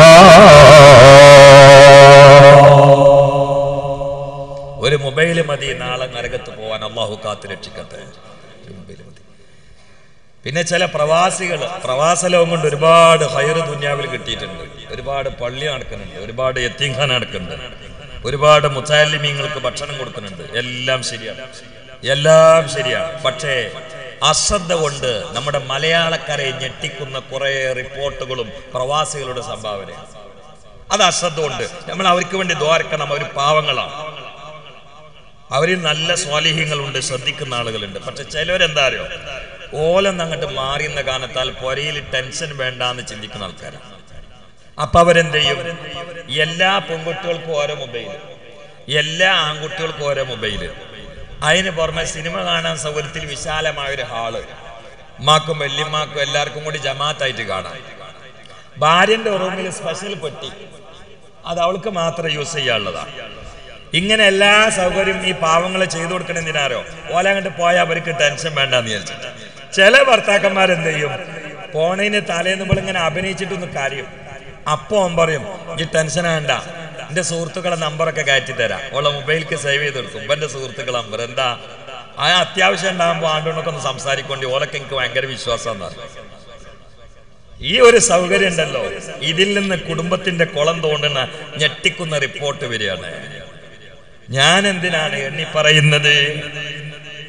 ഒരു മൊബൈൽ മതി നാളെ നരകത്ത് പോവാൻ അള്ളാഹു കാത്ത് രക്ഷിക്കട്ടെ ഒരു മൊബൈൽ മതി പിന്നെ ചില പ്രവാസികൾ പ്രവാസ ലോകം കൊണ്ട് ഒരുപാട് ഹൈർ ദുന്യാവിൽ കിട്ടിയിട്ടുണ്ട് ഒരുപാട് പള്ളി നടക്കുന്നുണ്ട് ഒരുപാട് എത്തിങ്ഖാൻ നടക്കുന്നുണ്ട് ഒരുപാട് മുത്താലിമീങ്ങൾക്ക് ഭക്ഷണം കൊടുക്കുന്നുണ്ട് എല്ലാം ശരിയാണ് എല്ലാം ശരിയാണ് പക്ഷേ അശ്രദ്ധ കൊണ്ട് നമ്മുടെ മലയാളക്കരയെ ഞെട്ടിക്കുന്ന കുറെ റിപ്പോർട്ടുകളും പ്രവാസികളുടെ സംഭാവനയാണ് അത് അശ്രദ്ധ കൊണ്ട് നമ്മൾ അവർക്ക് വേണ്ടി ദ്വാരക്കണം അവർ പാവങ്ങളാണ് അവരിൽ നല്ല സ്വാലിഹ്യങ്ങളുണ്ട് ശ്രദ്ധിക്കുന്ന ആളുകളുണ്ട് പക്ഷെ ചിലവരെന്താ അറിയോ ഓലം അങ്ങോട്ട് മാറിയുന്ന കാരണത്താൽ പൊരയിൽ ടെൻഷൻ വേണ്ടാന്ന് ചിന്തിക്കുന്ന ആൾക്കാരാണ് അപ്പൊ അവരെന്ത് ചെയ്യും എല്ലാ പെൺകുട്ടികൾക്കും ഓരോ മൊബൈൽ എല്ലാ ആൺകുട്ടികൾക്കും ഓരോ മൊബൈല് അതിന് പുറമെ സിനിമ കാണാൻ സൗകര്യത്തിൽ വിശാലമായ ഒരു ഹാള് ഉമ്മാക്കും വല്യമ്മാക്കും എല്ലാവർക്കും കൂടി ജമാത്തായിട്ട് കാണാം ഭാര്യന്റെ റൂമിൽ സ്പെഷ്യൽ പെട്ടി അത് അവൾക്ക് മാത്രം യൂസ് ചെയ്യാനുള്ളതാണ് ഇങ്ങനെ എല്ലാ സൗകര്യവും ഈ പാവങ്ങളെ ചെയ്തു കൊടുക്കണം എന്തിനാരോ ഓല അങ്ങോട്ട് പോയാൽ അവർക്ക് ടെൻഷൻ വേണ്ടെന്ന് വിചാരിച്ചിട്ട് ചില ഭർത്താക്കന്മാരെന്ത് ചെയ്യും പോണതിന് തലേന്ന് നമ്മൾ ഇങ്ങനെ അഭിനയിച്ചിട്ടൊന്ന് കാര്യം അപ്പൊ അവൻ പറയും ഈ ടെൻഷൻ വേണ്ട എന്റെ സുഹൃത്തുക്കളെ നമ്പറൊക്കെ കയറ്റി തരാം ഓളെ മൊബൈലിക്ക് സേവ് ചെയ്ത് കൊടുക്കും ഇപ്പൊ എന്റെ സുഹൃത്തുക്കളെ നമ്പർ എന്താ ആ അത്യാവശ്യം ഉണ്ടാകുമ്പോൾ ആണ്ടോണ്ടൊക്കെ ഒന്ന് സംസാരിക്കൊണ്ട് ഓലൊക്കെ എനിക്ക് ഭയങ്കര വിശ്വാസം എന്നാണ് ഈ ഒരു സൗകര്യം ഉണ്ടല്ലോ ഇതിൽ നിന്ന് കുടുംബത്തിന്റെ കുളം തോണ്ടുന്ന ഞെട്ടിക്കുന്ന റിപ്പോർട്ട് വരികയാണ് ഞാൻ എന്തിനാണ് എണ്ണി പറയുന്നത്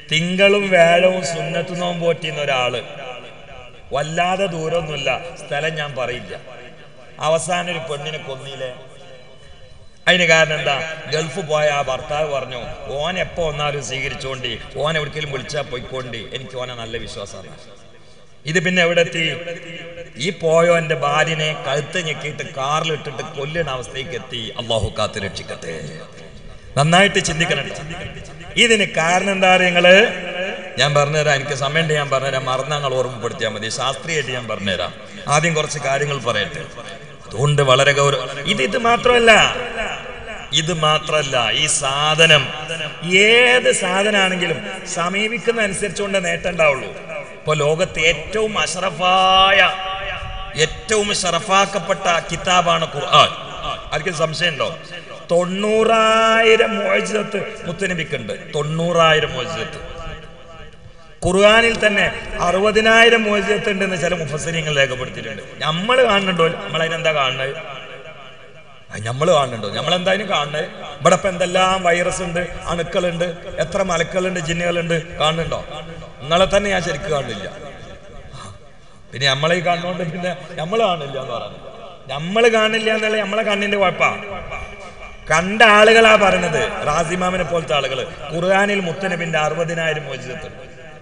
തിങ്കളും വ്യാഴവും സുന്നത്തു നോമ്പ് പോറ്റിയുന്ന ഒരാള് വല്ലാതെ ദൂരമൊന്നുമില്ല സ്ഥലം ഞാൻ പറയില്ല അവസാനം ഒരു പെണ്ണിനെ കൊന്നില്ലേ അതിന് കാരണം എന്താ ഗൾഫ് പോയ ആ ഭർത്താവ് പറഞ്ഞു ഓൻ എപ്പോ വന്നാലും സ്വീകരിച്ചോണ്ടി ഓൻ എവിടേക്കെങ്കിലും വിളിച്ചാൽ പോയിക്കോണ്ടി എനിക്ക് ഓനെ നല്ല വിശ്വാസമാണ് ഇത് പിന്നെ എവിടെ എത്തി ഈ പോയോ എന്റെ ഭാര്യനെ കഴുത്ത് ഞെക്കിയിട്ട് കാറിലിട്ടിട്ട് കൊല്ലുന്ന അവസ്ഥയ്ക്ക് എത്തി അള്ളാഹു കാത്ത് രക്ഷിക്കട്ടെ നന്നായിട്ട് ചിന്തിക്കണം ഇതിന് കാരണം എന്താ നിങ്ങള് ഞാൻ പറഞ്ഞുതരാം എനിക്ക് സമയമുണ്ട് ഞാൻ പറഞ്ഞുതരാം മറന്ന ഞങ്ങൾ ഓർമ്മപ്പെടുത്തിയാൽ മതി ശാസ്ത്രീയമായിട്ട് ഞാൻ പറഞ്ഞുതരാം ആദ്യം കുറച്ച് കാര്യങ്ങൾ പറയട്ടെ അതുകൊണ്ട് വളരെ ഗൗരവം ഇത് ഇത് മാത്രമല്ല ഇത് മാത്രമല്ല ഈ സാധനം ഏത് സാധനമാണെങ്കിലും സമീപിക്കുന്ന അനുസരിച്ചുകൊണ്ട് നേട്ടം ഉണ്ടാവുള്ളൂ ഇപ്പൊ ലോകത്തെ ഏറ്റവും അഷറഫായ ഏറ്റവും ഷറഫാക്കപ്പെട്ട കിതാബാണ് ഖുർആൻ ആർക്കും സംശയമുണ്ടോ തൊണ്ണൂറായിരം മോചിതത്ത് മുത്തനബിക്കുണ്ട് തൊണ്ണൂറായിരം മോചിതത്ത് ഖുർആാനിൽ തന്നെ അറുപതിനായിരം മോചിതത്ത് ഉണ്ടെന്ന് ചില മുഫസരിങ്ങൾ രേഖപ്പെടുത്തിയിട്ടുണ്ട് നമ്മൾ കാണുന്നുണ്ടോ നമ്മളതിനെന്താ കാണുന്നത് നമ്മൾ കാണുന്നുണ്ടോ നമ്മൾ എന്തായാലും കാണുന്നത് ഇവിടെ ഇപ്പൊ എന്തെല്ലാം വൈറസ് ഉണ്ട് അണുക്കളുണ്ട് എത്ര മലക്കളുണ്ട് ജിന്നുകളുണ്ട് കാണുന്നുണ്ടോ നിങ്ങളെ തന്നെ ഞാൻ ശരിക്കും കാണില്ല പിന്നെ നമ്മളെ ഈ കാണുന്നോണ്ട് പിന്നെ നമ്മൾ കാണില്ല എന്ന് പറയുന്നത് നമ്മൾ കാണില്ല എന്നുള്ള നമ്മളെ കണ്ണിന്റെ കുഴപ്പാ കണ്ട ആളുകളാ പറഞ്ഞത് റാസിമാമിനെ പോലത്തെ ആളുകൾ ഖുർആാനിൽ മുത്തനബിന്റെ അറുപതിനായിരം മോചിതത്തുണ്ട്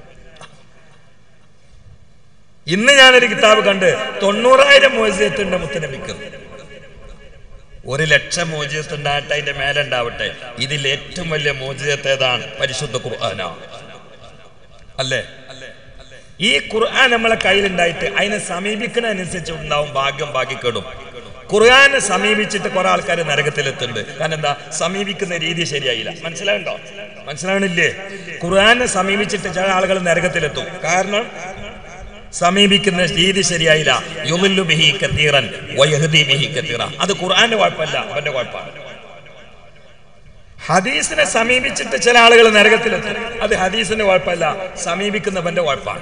ഇന്ന് ഞാനൊരു കിതാബ് കണ്ട് തൊണ്ണൂറായിരം മോചിതത്തുണ്ട് മുത്തനബിക്ക് ഒരു ലക്ഷം മോചിതത്ത് ഉണ്ടാകട്ടെ അതിന്റെ മേലെ ഉണ്ടാവട്ടെ ഇതിൽ ഏറ്റവും വലിയ മോചിതത്ത് ഏതാണ് പരിശുദ്ധ ഖുർആനാ അല്ലേ ഈ ഖുർആൻ നമ്മളെ കയ്യിലുണ്ടായിട്ട് അതിനെ സമീപിക്കുന്നതനുസരിച്ച് ഉണ്ടാവും ഭാഗ്യം ഭാഗ്യക്കേടും ഖുർആനെ സമീപിച്ചിട്ട് കുറെ ആൾക്കാർ നരകത്തിലെത്തുന്നുണ്ട് കാരണം എന്താ സമീപിക്കുന്ന രീതി ശരിയായില്ല മനസ്സിലാവുണ്ടോ മനസ്സിലാവണില്ലേ ഖുർആനെ സമീപിച്ചിട്ട് ചില ആളുകൾ നരകത്തിലെത്തും കാരണം സമീപിക്കുന്ന രീതി ശരിയായില്ല യുമില്ലു ബിഹി കത്തീറൻ വയഹദി ബിഹി കത്തീറ അത് ഖുർആന്റെ കുഴപ്പമല്ല അവന്റെ കുഴപ്പമാണ് ഹദീസിനെ സമീപിച്ചിട്ട് ചില ആളുകൾ നരകത്തിലെത്തും അത് ഹദീസിന്റെ കുഴപ്പമല്ല സമീപിക്കുന്നവന്റെ കുഴപ്പമാണ്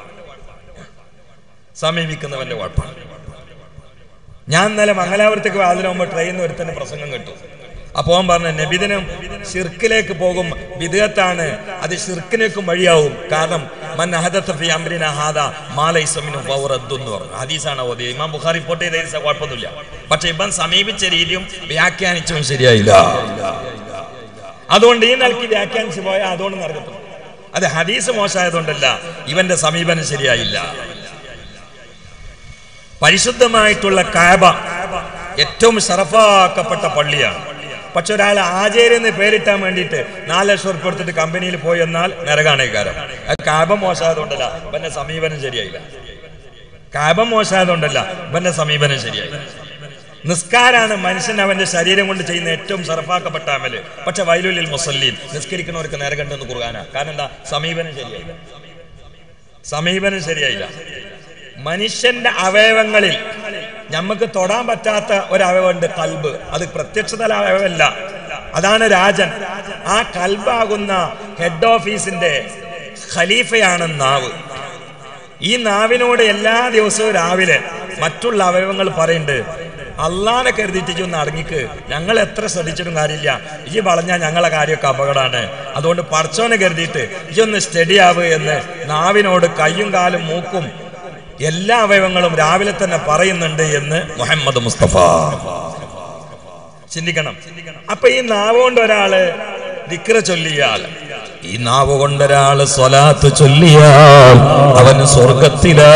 സമീപിക്കുന്നവന്റെ കുഴപ്പമാണ് ഞാൻ ഇന്നലെ മംഗലാപുരത്തേക്ക് അതിനു മുമ്പ് ട്രെയിനിൽ ഒരുത്തന്നെ പ്രസംഗം കേട്ടു അപ്പോ അവൻ പറഞ്ഞു നബിദിനം ഷിർക്കിലേക്ക് പോകും വിദേഹത്താണ് അത് ഷിർക്കിനേക്കും വഴിയാവും കാരണം മൻ അഹദത്ത ഫി അംരിന ഹാദ മാ ലൈസ മിൻഹു ഫഹുവ റദ്ദുൻ എന്ന് പറഞ്ഞു ഹദീസാണ് ഓതി ഇമാം ബുഖാരി റിപ്പോർട്ട് ചെയ്ത ഹദീസ് കുഴപ്പമൊന്നുമില്ല പക്ഷെ ഇവൻ സമീപിച്ച രീതിയും വ്യാഖ്യാനിച്ചും ശരിയായില്ല അതുകൊണ്ട് ഈ നിലയ്ക്ക് വ്യാഖ്യാനിച്ചു പോയാൽ അതുകൊണ്ട് നടക്കത്തുള്ളൂ അത് ഹദീസ് മോശമായതുകൊണ്ടല്ല ഇവന്റെ സമീപനം ശരിയായില്ല പരിശുദ്ധമായിട്ടുള്ള കാബ ഏറ്റവും ഷറഫാക്കപ്പെട്ട പള്ളിയാണ് പക്ഷെ ഒരാൾ ആചാര്യ എന്ന് പേരിട്ടാൻ വേണ്ടിയിട്ട് നാല് ലക്ഷം ഉറുപ്പ് കൊടുത്തിട്ട് കമ്പനിയിൽ പോയി എന്നാൽ നരകാണേക്കാരം അത് കാബ മോശമായതുകൊണ്ടല്ല ഇവന്റെ സമീപനം ശരിയായില്ല കാബ മോശമായതുകൊണ്ടല്ല ഇവന്റെ സമീപനം ശരിയായില്ല നിസ്കാരാണ് മനുഷ്യൻ അവന്റെ ശരീരം കൊണ്ട് ചെയ്യുന്ന ഏറ്റവും സർഫാക്കപ്പെട്ട അമല് പക്ഷെ വൈലുലിൽ മുസല്ലീൻ നിസ്കരിക്കുന്നവർക്ക് നേരകണ്ടെന്ന് കുറുകാന കാരണം എന്താ സമീപനം ശരിയായില്ല സമീപനം ശരിയായില്ല മനുഷ്യന്റെ അവയവങ്ങളിൽ നമുക്ക് തൊടാൻ പറ്റാത്ത ഒരു അവയവമുണ്ട് കൽബ് അത് പ്രത്യക്ഷതല അവയവമല്ല അതാണ് രാജൻ ആ കൽബാകുന്ന ഹെഡ് ഓഫീസിന്റെ ഖലീഫയാണ് നാവ് ഈ നാവിനോട് എല്ലാ ദിവസവും രാവിലെ മറ്റുള്ള അവയവങ്ങൾ പറയുന്നുണ്ട് അള്ളാനെ കരുതിയിട്ട് ഒന്ന് അടങ്ങിക്ക് ഞങ്ങൾ എത്ര ശ്രദ്ധിച്ചിട്ടും കാര്യമില്ല ഈ വളഞ്ഞാൽ ഞങ്ങളെ കാര്യമൊക്കെ അപകടമാണ് അതുകൊണ്ട് പടച്ചോനെ കരുതിയിട്ട് ഈ ഒന്ന് സ്റ്റഡി ആവ് എന്ന് നാവിനോട് കയ്യും കാലും മൂക്കും എല്ലാ അവയവങ്ങളും രാവിലെ തന്നെ പറയുന്നുണ്ട് എന്ന് മുഹമ്മദ് മുസ്തഫ ചിന്തിക്കണം അപ്പൊ ഈ നാവ് കൊണ്ട് ഒരാള് ദിക്ര ചൊല്ലിയാൽ ഈ നാവ് കൊണ്ടൊരാള് സ്വലാത്ത് ചൊല്ലിയാൽ അവൻ സ്വർഗത്തിലാ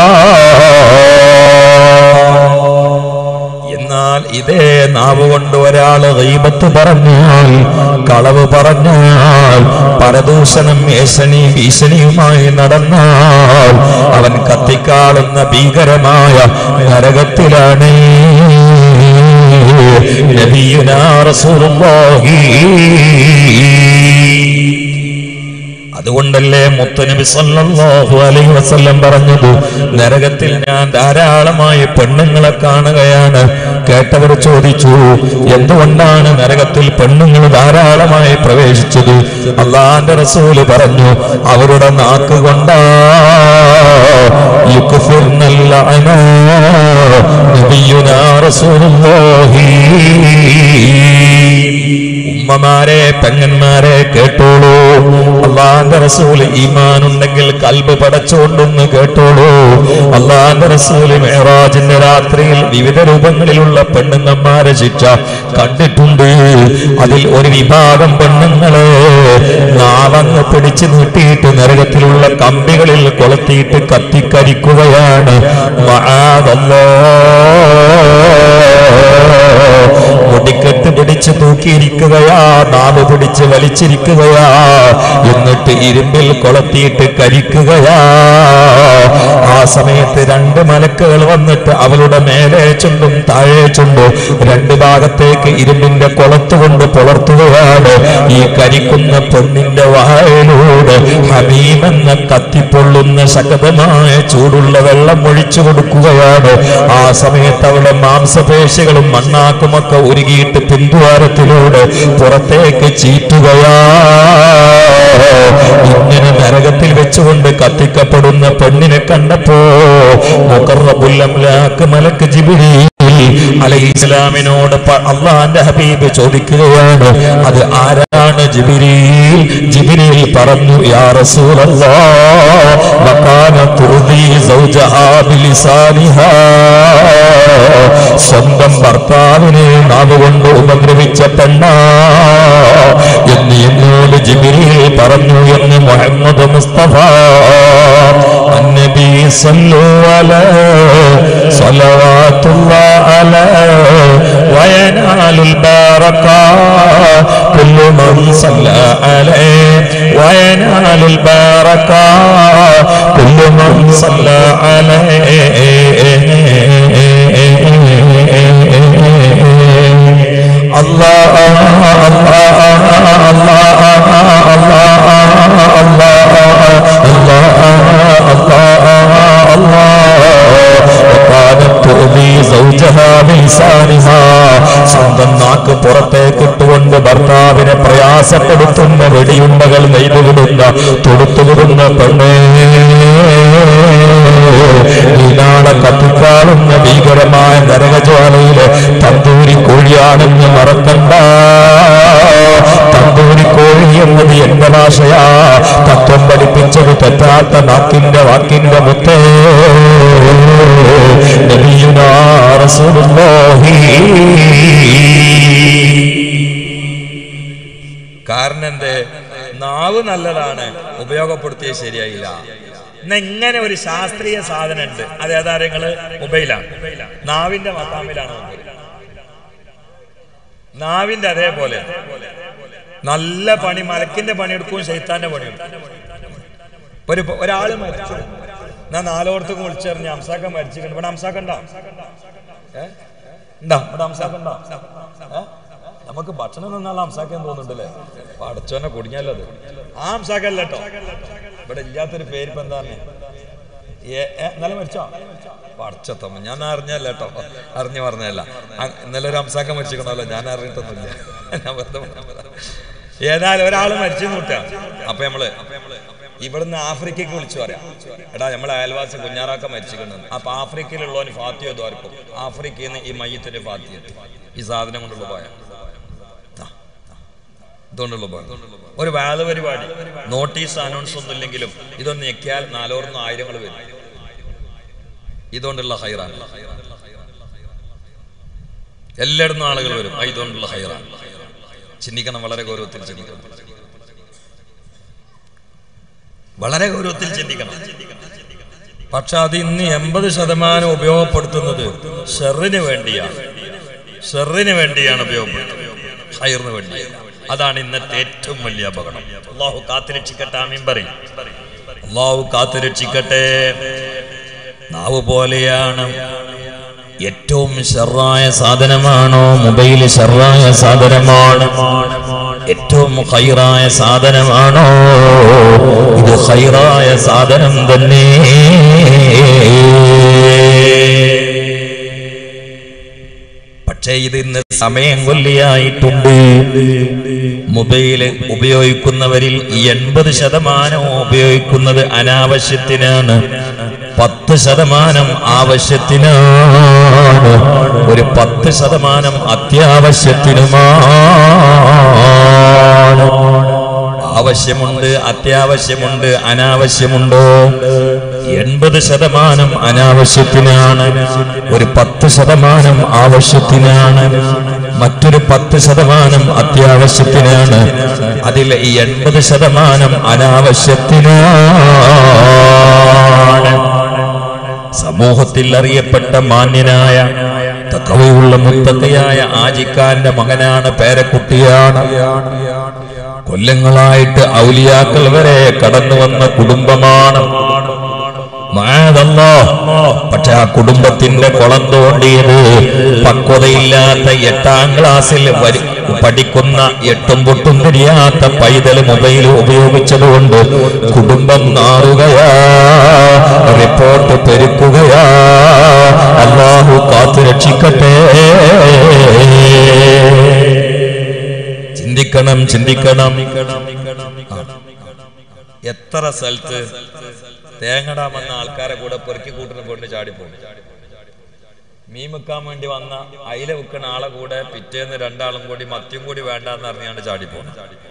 എന്നാൽ ഇതേ നാവ് കൊണ്ട് ഒരാള് ഗീബത്ത് പറഞ്ഞാൽ കളവ് പറഞ്ഞാൽ പരദൂഷണം ഏഷണി ഭീഷണിയുമായി നടന്നാൽ അവൻ കത്തിക്കാളുന്ന ഭീകരമായ നരകത്തിലാണ് നബിയുനാ റസൂലുള്ളാഹി അതുകൊണ്ടല്ലേ മുത്തനബി സല്ലല്ലാഹു അലൈഹി വസല്ലം പറഞ്ഞത് നരകത്തിൽ ഞാൻ ധാരാളമായി പെണ്ണുങ്ങളെ കാണുകയാണ് കേട്ടവർ ചോദിച്ചു എന്തുകൊണ്ടാണ് നരകത്തിൽ പെണ്ണുങ്ങൾ ധാരാളമായി പ്രവേശിച്ചത് അള്ളാന്റെ റസൂല് പറഞ്ഞു അവരുടെ നാക്ക് കൊണ്ടാ യുക്ഫിർനൽ ലഅന നബിയുനാ റസൂലുള്ളാഹി ഉമ്മമാരെ പെങ്ങന്മാരെ കേട്ടോളൂ അള്ളാന്റെ റസൂല് ഈമാൻ ഉണ്ടെങ്കിൽ കൽബ് പടച്ചുകൊണ്ടൊന്ന് കേട്ടോളൂ അള്ളാന്റെ റസൂല് മേറാജിന്റെ രാത്രിയിൽ വിവിധ രൂപങ്ങളിലുള്ള പെണ്ണുങ്ങന്മാരെ ശിക്ഷ കണ്ടിട്ടുണ്ട് അതിൽ ഒരു വിഭാഗം പെണ്ണുങ്ങളെ നാവങ്ങ് പിടിച്ചു നീട്ടിയിട്ട് നരകത്തിലുള്ള കമ്പികളിൽ കൊളുത്തിയിട്ട് കത്തിക്കരിക്കുകയാണ് മുടിക്കെട്ട് പിടിച്ച് തൂക്കിയിരിക്കുകയാ നാവ് പിടിച്ച് വലിച്ചിരിക്കുകയാ എന്നിട്ട് ഇരുമ്പിൽ കൊളത്തിയിട്ട് കരിക്കുകയാ ആ സമയത്ത് രണ്ട് മലക്കുകൾ വന്നിട്ട് അവളുടെ മേലെ ചുണ്ടും താഴെ ചുണ്ടും രണ്ട് ഭാഗത്തേക്ക് ഇരുമ്പിന്റെ കൊളത്തുകൊണ്ട് പുലർത്തുകയാണ് ഈ കരിക്കുന്ന പെണ്ണിന്റെ വായിലൂടെ ഹമീമെന്ന കത്തിപ്പൊള്ളുന്ന ശകതമായ ചൂടുള്ള വെള്ളം ഒഴിച്ചു കൊടുക്കുകയാണ് ആ സമയത്ത് അവളുടെ മാംസപേശികളും മണ്ണാക്കുമൊക്കെ ഉരുകിയിട്ട് പിന്തുവാരത്തിലൂടെ പുറത്തേക്ക് ചീറ്റുകയാ ഇങ്ങനെ നരകത്തിൽ വെച്ചുകൊണ്ട് കത്തിക്കപ്പെടുന്ന പെണ്ണിനെ കണ്ടപ്പോ മുഖറബുല്ലംലാക്ക് മലക്ക് ജിബിരി അലൈഹി ഇസ്ലാമിനോട് അള്ളാന്റെ ഹബീബ് ചോദിക്കുകയാണ് അത് ആരാണ് ജിബിരിൽ ജിബിരിൽ പറഞ്ഞു യാ റസൂലല്ലാഹ് വകാന തുർദി സൗജഹാ ബിലിസാനിഹാ സ്വന്തം ഭർത്താവിനെ നാവുകൊണ്ട് ഉപദ്രവിച്ച പെണ്ണ എന്ന് എന്നോട് ജിബിരിൽ പറഞ്ഞു എന്ന് മുഹമ്മദ് മുസ്തഫ النبي صلوا عليه صلوات الله عليه وينال البركة كل من صلى عليه وينال البركة كل من صلى عليه الله الله الله الله الله സ്വന്തം നാക്ക് പുറത്തേക്ക് ഇട്ടുകൊണ്ട് ഭർത്താവിനെ പ്രയാസപ്പെടുത്തുന്ന വെടിയുണ്ടകൾ നെയ്തുവിടുന്ന തൊടുത്തുവിടുന്ന പെണ്ണേ നീനാളെ കത്തിക്കാളുന്ന ഭീകരമായ നരകജ്വാലയില് തന്തൂരി കോഴിയാണെന്ന് മറക്കണ്ട തന്തൂരി കോഴി എന്നത് എന്റെ ഭാഷയാ തത്വം പഠിപ്പിച്ചത് തെറ്റാത്ത നാക്കിന്റെ വാക്കിന്റെ മുത്തേ നബിയുനാ റസൂലുള്ളാഹി കാരണം എന്ത് നാവ് നല്ലതാണ് ഉപയോഗപ്പെടുത്തിയത് ശരിയായില്ല എന്നാ ഇങ്ങനെ ഒരു ശാസ്ത്രീയ സാധനം ഉണ്ട് അത് ഏതാ നിങ്ങള് മൊബൈലാണ് നാവിന്റെ മത്താമിലാണ് മൊബൈൽ നാവിന്റെ അതേപോലെ നല്ല പണി മലക്കിന്റെ പണിയെടുക്കും ശൈത്താന്റെ പണിയെടുക്കും ഒരു ഒരാള് മരിച്ചു ഞാൻ നാലോടത്തേക്ക് വിളിച്ചെറിഞ്ഞ് അംസാക്ക മരിച്ചിട്ടുണ്ട് ഇവിടെ അംസാക്ക ഉണ്ടോ ഏ ഉണ്ടോ ഇവിടെ അംസാക്ക ഉണ്ടോ ഏ നമുക്ക് ഭക്ഷണം നിന്നുള്ള അംസാക്കാൻ തോന്നുന്നുണ്ടല്ലേ പടച്ചോനെ കുടുങ്ങിയല്ലോ അത് ആ അംസാക്കല്ല കേട്ടോ ഇവിടെ ഇല്ലാത്തൊരു പേര് ഇപ്പൊ എന്താ ഇന്നലെ മരിച്ചോ പടച്ചത്തമ്മ ഞാൻ അറിഞ്ഞല്ല കേട്ടോ അറിഞ്ഞു പറഞ്ഞല്ല അ- ഇന്നലെ ഒരു അംസാക്ക മരിച്ചിക്കണല്ലോ ഞാൻ അറിഞ്ഞിട്ടൊന്നുമില്ല ഞാൻ വെറുതെ പറഞ്ഞതാ. ഏതായാലും ഒരാൾ മരിച്ചു കൂട്ടാ അപ്പൊ നമ്മള് ഇവിടുന്ന് ആഫ്രിക്കക്ക് വിളിച്ചു പറയാം എടാ നമ്മളെ അയൽവാസി കുഞ്ഞാറാക്ക മരിച്ചിരിക്കുന്നത് അപ്പൊ ആഫ്രിക്കയിലുള്ളവന് ഫാത്തിയോ ദ്വാരക്കും ആഫ്രിക്കയിൽ നിന്ന് ഈ മയ്യത്തിന്റെ ഫാത്തിയ ഈ സാധനം കൊണ്ടുള്ള പോയ ഇതുകൊണ്ടുള്ള പോയ ഒരു വാല പരിപാടി നോട്ടീസ് അനൗൺസ് ഒന്നും ഇല്ലെങ്കിലും ഇതൊന്ന് ഞെക്കിയാൽ നാലോർന്ന് ആയിരങ്ങൾ വരും ഇതുകൊണ്ടുള്ള ഹൈറാണ് എല്ലായിടത്തും ആളുകൾ വരും ആ, ഇതുകൊണ്ടുള്ള ഹൈറാണ് ചിന്തിക്കണം വളരെ ഗൗരവത്തിൽ ചിന്തിക്കണം വളരെ ഗൗരവത്തിൽ ചിന്തിക്കണം പക്ഷെ അത് ഇന്ന് എൺപത് ശതമാനം ഉപയോഗപ്പെടുത്തുന്നത് ഷെറിന് വേണ്ടിയാണ് ഷെറിന് വേണ്ടിയാണ് ഉപയോഗപ്പെടുത്തുന്നത് ഹൈറിന് വേണ്ടി അതാണ് ഇന്നത്തെ ഏറ്റവും വലിയ അപകടം അള്ളാഹു കാത്തുരക്ഷിക്കട്ടെ ആമീൻ പറയും അള്ളാഹു കാത്തുരക്ഷിക്കട്ടെ നാവ് പോലെയാണ് ഏറ്റവും ഷെറായ സാധനമാണോ മൊബൈൽ ഷെറായ സാധനമാണ് ഏറ്റവും ഹൈറായ സാധനമാണോ ഇത് ഹൈറായ സാധനം തന്നെ പക്ഷേ ഇത് ഇന്ന് സമയം കൊല്ലിയായിട്ടുണ്ട് മൊബൈല് ഉപയോഗിക്കുന്നവരിൽ എൺപത് ശതമാനവും ഉപയോഗിക്കുന്നത് അനാവശ്യത്തിനാണ് പത്ത് ശതമാനം ആവശ്യത്തിനാണ് ഒരു പത്ത് ശതമാനം അത്യാവശ്യത്തിനുമാണ് ആവശ്യമുണ്ട് അത്യാവശ്യമുണ്ട് അനാവശ്യമുണ്ടോ എൺപത് ശതമാനം അനാവശ്യത്തിനാണ് ഒരു പത്ത് ശതമാനം ആവശ്യത്തിനാണ് മറ്റൊരു പത്ത് ശതമാനം അത്യാവശ്യത്തിനാണ് അതിൽ ഈ എൺപത് ശതമാനം അനാവശ്യത്തിനാണ് സമൂഹത്തിൽ അറിയപ്പെട്ട മാന്യനായ തക്കവയുള്ള മുത്തക്കയായ ആജിക്കാന്റെ മകനാണ് പേരക്കുട്ടിയാണ് കൊല്ലങ്ങളായിട്ട് ഔലിയാക്കൾ വരെ കടന്നു വന്ന കുടുംബമാണ് മാതല്ലോ പക്ഷെ ആ കുടുംബത്തിന്റെ കുളം തോണ്ടിയത് പക്വതയില്ലാത്ത എട്ടാം ക്ലാസ്സിൽ വരി പഠിക്കുന്ന എട്ടും പൊട്ടും തിരിയാത്ത പൈതൽ മൊബൈൽ ഉപയോഗിച്ചതുകൊണ്ട് കുടുംബം നാറുകയാ റിപ്പോർട്ട് പെരുക്കുകയാ അള്ളാഹു കാത്തു രക്ഷിക്കട്ടെ ചിന്തിക്കണം ചിന്തിക്കണം എത്ര സ്ഥലത്ത് തേങ്ങടാൻ വന്ന ആൾക്കാരെ കൂടെ പെറുക്കി കൂട്ടുന്ന കൊണ്ട് ചാടിപ്പോകും മീൻ വെക്കാൻ വേണ്ടി വന്ന അയില വെക്കുന്ന ആളെ കൂടെ പിറ്റേന്ന് രണ്ടാളും കൂടി മദ്യം കൂടി വേണ്ടെന്ന് അറിഞ്ഞാണ്ട് ചാടിപ്പോകും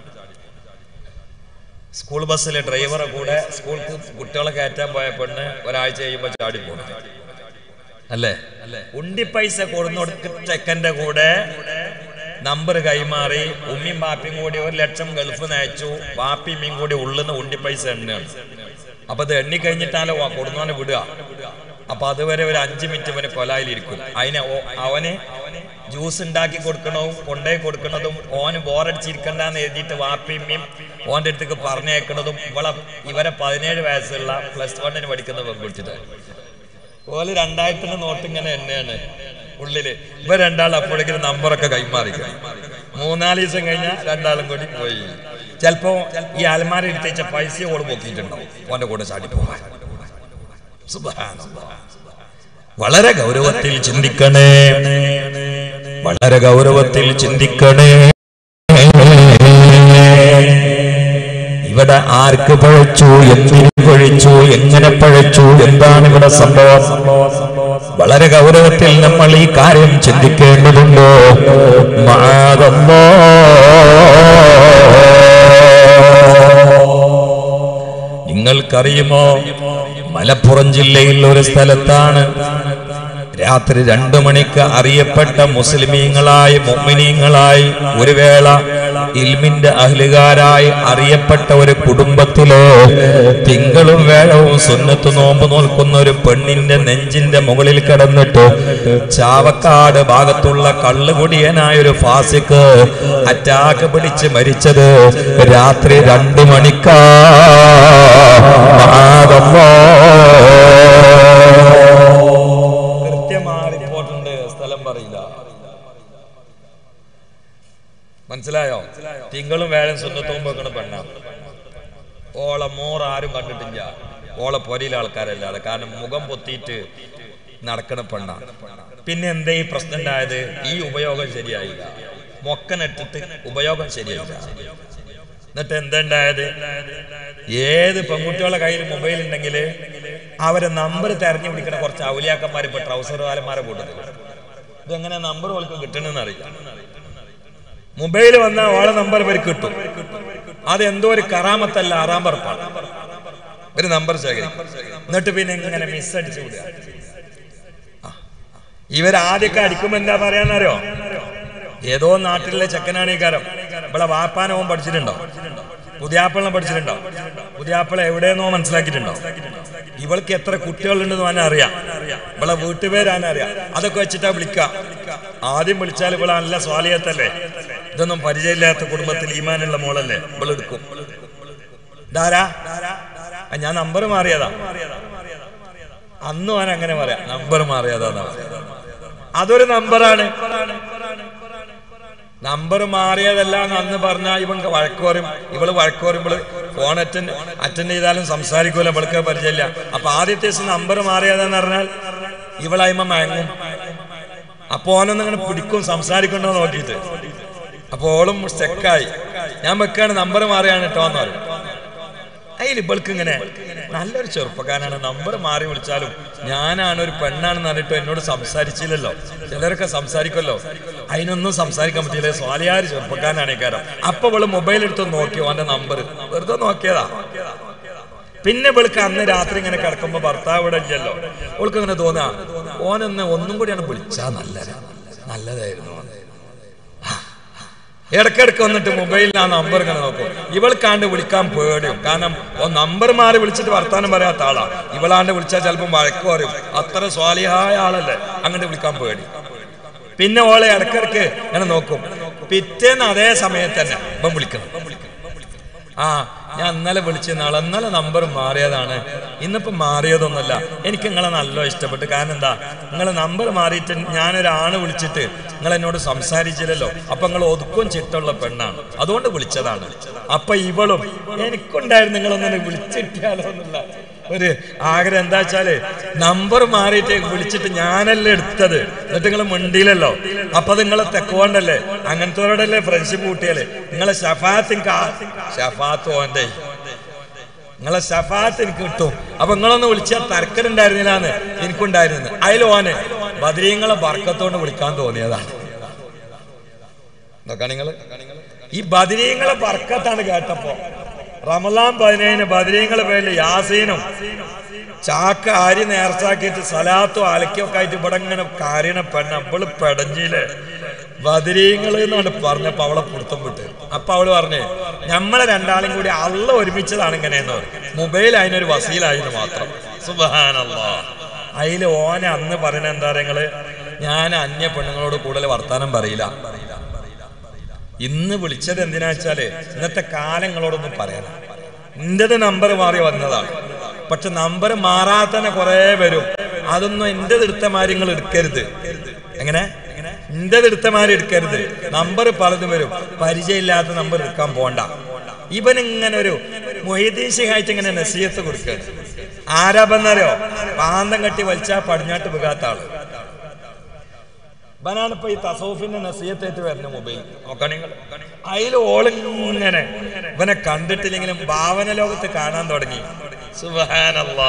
സ്കൂൾ ബസ്സിലെ ഡ്രൈവറെ കൂടെ സ്കൂൾക്ക് കുട്ടികളെ കയറ്റാൻ പോയ പെണ്ണ് ഒരാഴ്ച കഴിയുമ്പോൾ ചാടിപ്പോകും അല്ലേ അല്ലേ ഉണ്ടി പൈസ കൊടുന്നൊടുക്ക് ചെക്കന്റെ കൂടെ നമ്പർ കൈമാറി ഉമ്മിയും ബാപ്പിയും കൂടി ഒരു ലക്ഷം ഗൾഫ് നയച്ചു ബാപ്പിയും ഉമ്മയും കൂടി ഉള്ളുന്ന ഉണ്ടി പൈസ എണ്ണയാണ് അപ്പൊ അത് എണ്ണി കഴിഞ്ഞിട്ടാലോ കൊടുന്നവനെ വിടുക അപ്പൊ അതുവരെ ഒരു അഞ്ചു മിനിറ്റ് ഇവന് കൊലായിലിരിക്കും അതിനെ ഓ- അവന് ജ്യൂസ് ഉണ്ടാക്കി കൊടുക്കണതും കൊണ്ടുപോയി കൊടുക്കണതും ഓന് ബോറടിച്ചിരിക്കണ്ടെന്ന് എഴുതിയിട്ട് വാപ്പിയമ്മയും ഓന്റെ അടുത്തേക്ക് പറഞ്ഞേക്കണതും ഇവളെ ഇവരെ പതിനേഴ് വയസ്സുള്ള പ്ലസ് വണ്ണിന് പഠിക്കുന്ന പെൺകുട്ടിയുടെ ഓല് രണ്ടായിരത്തിന്റെ നോട്ട് ഇങ്ങനെ എണ്ണയാണ് ഉള്ളില് ഇവ രണ്ടാൾ അപ്പോഴേക്കും നമ്പറൊക്കെ കൈമാറിക്കും മൂന്നാല് ദിവസം കഴിഞ്ഞാൽ രണ്ടാളും കൂടി പോയി ചിലപ്പോ ഈ അലമാര എടുത്തേച്ച പൈസ ഓള് പൊക്കിയിട്ടുണ്ടാവും ഓന്റെ കൂടെ ചാടി പോകാൻ സുബ്ഹാനല്ലാഹ്. വളരെ ഗൗരവത്തിൽ ചിന്തിക്കണേ വളരെ ഗൗരവത്തിൽ ചിന്തിക്കണേ ഇവിടെ ആർക്ക് പഴച്ചു എന്തിനു പഴിച്ചു എങ്ങനെ പഴച്ചു എന്താണ് ഇവിടെ സംഭവം വളരെ ഗൗരവത്തിൽ നമ്മൾ ഈ കാര്യം ചിന്തിക്കേണ്ടതുണ്ടോ മാതമ്മോ നിങ്ങൾക്കറിയുമോ മലപ്പുറം ജില്ലയിൽ ഒരു സ്ഥലത്താണ് രാത്രി രണ്ടു മണിക്ക് അറിയപ്പെട്ട മുസ്ലിമീങ്ങളായി മുഅ്മിനീങ്ങളായി ഒരു വേള ഇൽമിന്റെ അഹ്ലുകാരായി അറിയപ്പെട്ട ഒരു കുടുംബത്തിലോ തിങ്കളും വേളവും സുന്നത്ത് നോമ്പ് നോൽക്കുന്ന ഒരു പെണ്ണിന്റെ നെഞ്ചിന്റെ മുകളിൽ കിടന്നിട്ട് ചാവക്കാട് ഭാഗത്തുള്ള കള്ളുകുടിയനായ ഒരു ഫാസിക്ക് അറ്റാക്ക് പിടിച്ച് മരിച്ചത് രാത്രി രണ്ടു മണിക്കാ കൃത്യമായ റിപ്പോർട്ടുണ്ട് സ്ഥലം പറയില്ല മനസ്സിലായോ തിങ്കളും വേഴം സുന്നത്തും വെക്കണ പെണ്ണ ഓളെ മോർ ആരും കണ്ടിട്ടില്ല ഓളെ പൊരയിലെ ആൾക്കാരല്ലാതെ കാരണം മുഖം പൊത്തിയിട്ട് നടക്കണ പെണ്ണ പിന്നെ എന്തേ ഈ പ്രശ്നം ഉണ്ടായത് ഈ ഉപയോഗം ശരിയായില്ല മൊക്കനിട്ടിട്ട് ഉപയോഗം ശരിയായില്ല എന്നിട്ട് എന്തുണ്ടായത് ഏത് പെൺകുട്ടികളുടെ കയ്യിൽ മൊബൈൽ ഉണ്ടെങ്കിൽ അവരെ നമ്പർ തെരഞ്ഞു പിടിക്കുന്ന കുറച്ച് ഔലിയാക്കന്മാർ ഇപ്പൊ ട്രൗസർ വാലന്മാരെ കൂട്ടത്തിൽ ഇതെങ്ങനെ നമ്പർ ഓൾക്ക് കിട്ടണമെന്ന് അറിയില്ല മൊബൈൽ വന്നാൽ ഓളെ നമ്പർ ഇവർക്ക് കിട്ടും അത് എന്തോ ഒരു കറാമത്തല്ല ആറാം പറപ്പാണ് ഒരു നമ്പർ ശേഖരിക്കും എന്നിട്ട് പിന്നെ ഇങ്ങനെ മിസ് അടിച്ചു വിടുക ഇവർ ആദ്യമൊക്കെ അടിക്കുമ്പോ എന്താ പറയാന്നറിയോ ഏതോ നാട്ടിലെ ചെക്കനാണ് ഈ കാരം ഇവിടെ വാപ്പാനവും പഠിച്ചിട്ടുണ്ടോ പുതിയാപ്പിളനെ പഠിച്ചിട്ടുണ്ടോ പുതിയാപ്പിള എവിടെയെന്നോ മനസ്സിലാക്കിയിട്ടുണ്ടോ ഇവൾക്ക് എത്ര കുട്ടികളുണ്ടെന്ന് തന്നെ അറിയാം ഇവളെ വീട്ടുപേരാണ് അറിയാം അതൊക്കെ വെച്ചിട്ടാ വിളിക്കാം ആദ്യം വിളിച്ചാൽ ഇവളെ നല്ല സ്വാലിയത്തല്ലേ ഇതൊന്നും പരിചയമില്ലാത്ത കുടുംബത്തിൽ ഈമാനുള്ള മോളല്ലേ ഇവളെടുക്കും ധാരാ ആ, ഞാൻ നമ്പർ മാറിയതാ അന്നും അവൻ അങ്ങനെ പറയാം നമ്പർ മാറിയതാ അതൊരു നമ്പറാണ് നമ്പർ മാറിയതല്ല എന്ന് അന്ന് പറഞ്ഞാൽ ഇവൻ വഴക്കോറും ഇവള് വഴക്കോറുമ്പോൾ ഫോൺ അറ്റൻഡ് അറ്റൻഡ് ചെയ്താലും സംസാരിക്കൂല ഇവൾക്ക് പരിചയമില്ല അപ്പൊ ആദ്യത്തെ ദിവസം നമ്പർ മാറിയതെന്ന് പറഞ്ഞാൽ ഇവളായ്മ മയങ്ങും അപ്പൊ ഓനൊന്നും അങ്ങനെ പിടിക്കും സംസാരിക്കണ്ടോ നോക്കിയിട്ട് അപ്പൊ ഓളും സ്റ്റെക്കായി ഞാൻ വെക്കാണ് നമ്പർ മാറിയാണ് കേട്ടോ എന്ന് പറയും അതിൽ ഇവൾക്ക് ഇങ്ങനെ നല്ലൊരു ചെറുപ്പക്കാരനാണ് നമ്പർ മാറി വിളിച്ചാലും ഞാനാണ് ഒരു പെണ്ണാണെന്ന് പറഞ്ഞിട്ട് എന്നോട് സംസാരിച്ചില്ലല്ലോ ചിലരൊക്കെ സംസാരിക്കുമല്ലോ അതിനൊന്നും സംസാരിക്കാൻ പറ്റില്ല സ്വാലിയാർ ചെറുപ്പക്കാരനാണ് കാരണം അപ്പൊ ഇവള് മൊബൈൽ എടുത്ത് നോക്കി ഓന്റെ നമ്പർ വെറുതെ നോക്കിയതാ പിന്നെ ഇവൾക്ക് അന്ന് രാത്രി ഇങ്ങനെ കിടക്കുമ്പോ ഭർത്താവ് ഇവിടെ ഇല്ലല്ലോ അവൾക്ക് ഇങ്ങനെ തോന്നാ ഓനൊന്ന് ഒന്നും കൂടിയാണ് വിളിച്ചാ നല്ലത് നല്ലതായിരുന്നു ഓന്. ഇടയ്ക്കിടയ്ക്ക് വന്നിട്ട് മൊബൈലിൽ ആ നമ്പർ ഇങ്ങനെ നോക്കും ഇവൾക്കാണ്ട് വിളിക്കാൻ പേടിയും കാരണം ഓ നമ്പർ മാറി വിളിച്ചിട്ട് വർത്താനം പറയാത്ത ആളാ ഇവളാണ്ട് വിളിച്ചാൽ ചിലപ്പോൾ വഴക്ക് പറയും അത്ര സ്വാലിഹായ ആളല്ലേ അങ്ങോട്ട് വിളിക്കാൻ പേടി പിന്നെ ഓളെ ഇടയ്ക്കിടയ്ക്ക് ഇങ്ങനെ നോക്കും പിറ്റേന്ന് അതേ സമയത്ത് തന്നെ ഇപ്പം വിളിക്കണം ആ ഞാൻ ഇന്നലെ വിളിച്ച നാളെ ഇന്നലെ നമ്പർ മാറിയതാണ് ഇന്നിപ്പോ മാറിയതൊന്നുമല്ല എനിക്ക് നിങ്ങളെ നല്ല ഇഷ്ടപ്പെട്ടു കാരണം എന്താ നിങ്ങൾ നമ്പർ മാറിയിട്ട് ഞാനൊരാണ് വിളിച്ചിട്ട് നിങ്ങൾ എന്നോട് സംസാരിച്ചില്ലല്ലോ അപ്പൊ നിങ്ങൾ ഒതുക്കും ചിട്ടുള്ള പെണ്ണാണ് അതുകൊണ്ട് വിളിച്ചതാണ് അപ്പൊ ഇവളും എനിക്കുണ്ടായിരുന്നു നിങ്ങളൊന്നും വിളിച്ചിട്ടാലോ എന്നുള്ള ഒരു ആഗ്രഹം എന്താ വെച്ചാല് നമ്പർ മാറിയിട്ട് വിളിച്ചിട്ട് ഞാനല്ലേ എടുത്തത് എന്നിട്ട് നിങ്ങൾ മിണ്ടിയില്ലല്ലോ അപ്പൊ അത് നിങ്ങളെ തെക്കുകൊണ്ടല്ലേ അങ്ങനത്തോരോടല്ലേ ഫ്രണ്ട്ഷിപ്പ് കൂട്ടിയാല് നിങ്ങളെ ഷഫാത്ത് ഷഫാത്ത് ഓന്റെ നിങ്ങളെ ഷഫാത്ത് എനിക്ക് കിട്ടും അപ്പൊ നിങ്ങളൊന്ന് വിളിച്ചാൽ തർക്കരുണ്ടായിരുന്നില്ലാന്ന് എനിക്കുണ്ടായിരുന്നു അതിൽ ഓന് ബദരീങ്ങളെ ബർക്കത്തോണ്ട് വിളിക്കാൻ തോന്നിയതാണ് നോക്കാം നിങ്ങള് ഈ ബദരീങ്ങളെ ബർക്കത്താണ് കേട്ടപ്പോ റമലാൻ പതിനേഴിന് ബദരീങ്ങളെ പേരിൽ യാസീനും ചാക്ക അരി നേർച്ചാക്കിയിട്ട് സലാത്തും അലക്കിയൊക്കെ ആയിട്ട് ഇവിടെ ഇങ്ങനെ കാര്യണ പെണ്ണ അവള് പെടഞ്ഞില്ലേ ബദരീങ്ങൾ എന്നാണ് പറഞ്ഞപ്പോ അവളെ പുറത്തും വിട്ട് അപ്പൊ അവള് പറഞ്ഞേ നമ്മളെ രണ്ടാളും കൂടി അള്ള ഒരുമിച്ചതാണ് ഇങ്ങനെയെന്ന് പറയും മൊബൈൽ അതിനൊരു വസീലായിരുന്നു മാത്രം സുബാനല്ലാ അതില് ഓനെ അന്ന് പറയുന്ന എന്താ നിങ്ങള് ഞാൻ അന്യ പെണ്ണുങ്ങളോട് കൂടുതൽ വർത്താനം പറയില്ല ഇന്ന് വിളിച്ചത് എന്തിനാ വെച്ചാല് ഇന്നത്തെ കാലങ്ങളോടൊന്നും പറയാൻ എന്റേത് നമ്പർ മാറി വന്നതാണ് പക്ഷെ നമ്പർ മാറാതെ തന്നെ കുറെ വരും അതൊന്നും എന്റേത് എടുത്ത മാര്യങ്ങൾ എടുക്കരുത് എങ്ങനെ എന്റേത് എടുത്ത മാരി എടുക്കരുത് നമ്പർ പലതും വരും പരിചയമില്ലാത്ത നമ്പർ എടുക്കാൻ പോണ്ട ഇവൻ ഇങ്ങനെ ഒരു മൊയ്തീശികായിട്ട് ഇങ്ങനെ നസീയത്ത് കൊടുക്കുക ആരാപെന്നറിയോ പാന്തം കെട്ടി വലിച്ചാ പടിഞ്ഞാട്ട് വീകാത്ത ആള് ഇവനാണ് ഇപ്പൊ ഈ തസോഫിന്റെ നസീയത്തേറ്റ് വരുന്ന മൊബൈൽ നോക്കണിങ്ങൾ അതിൽ ഓളിങ്ങനെ ഇവനെ കണ്ടിട്ടില്ലെങ്കിലും ഭാവന ലോകത്ത് കാണാൻ തുടങ്ങി സുബാനല്ലാ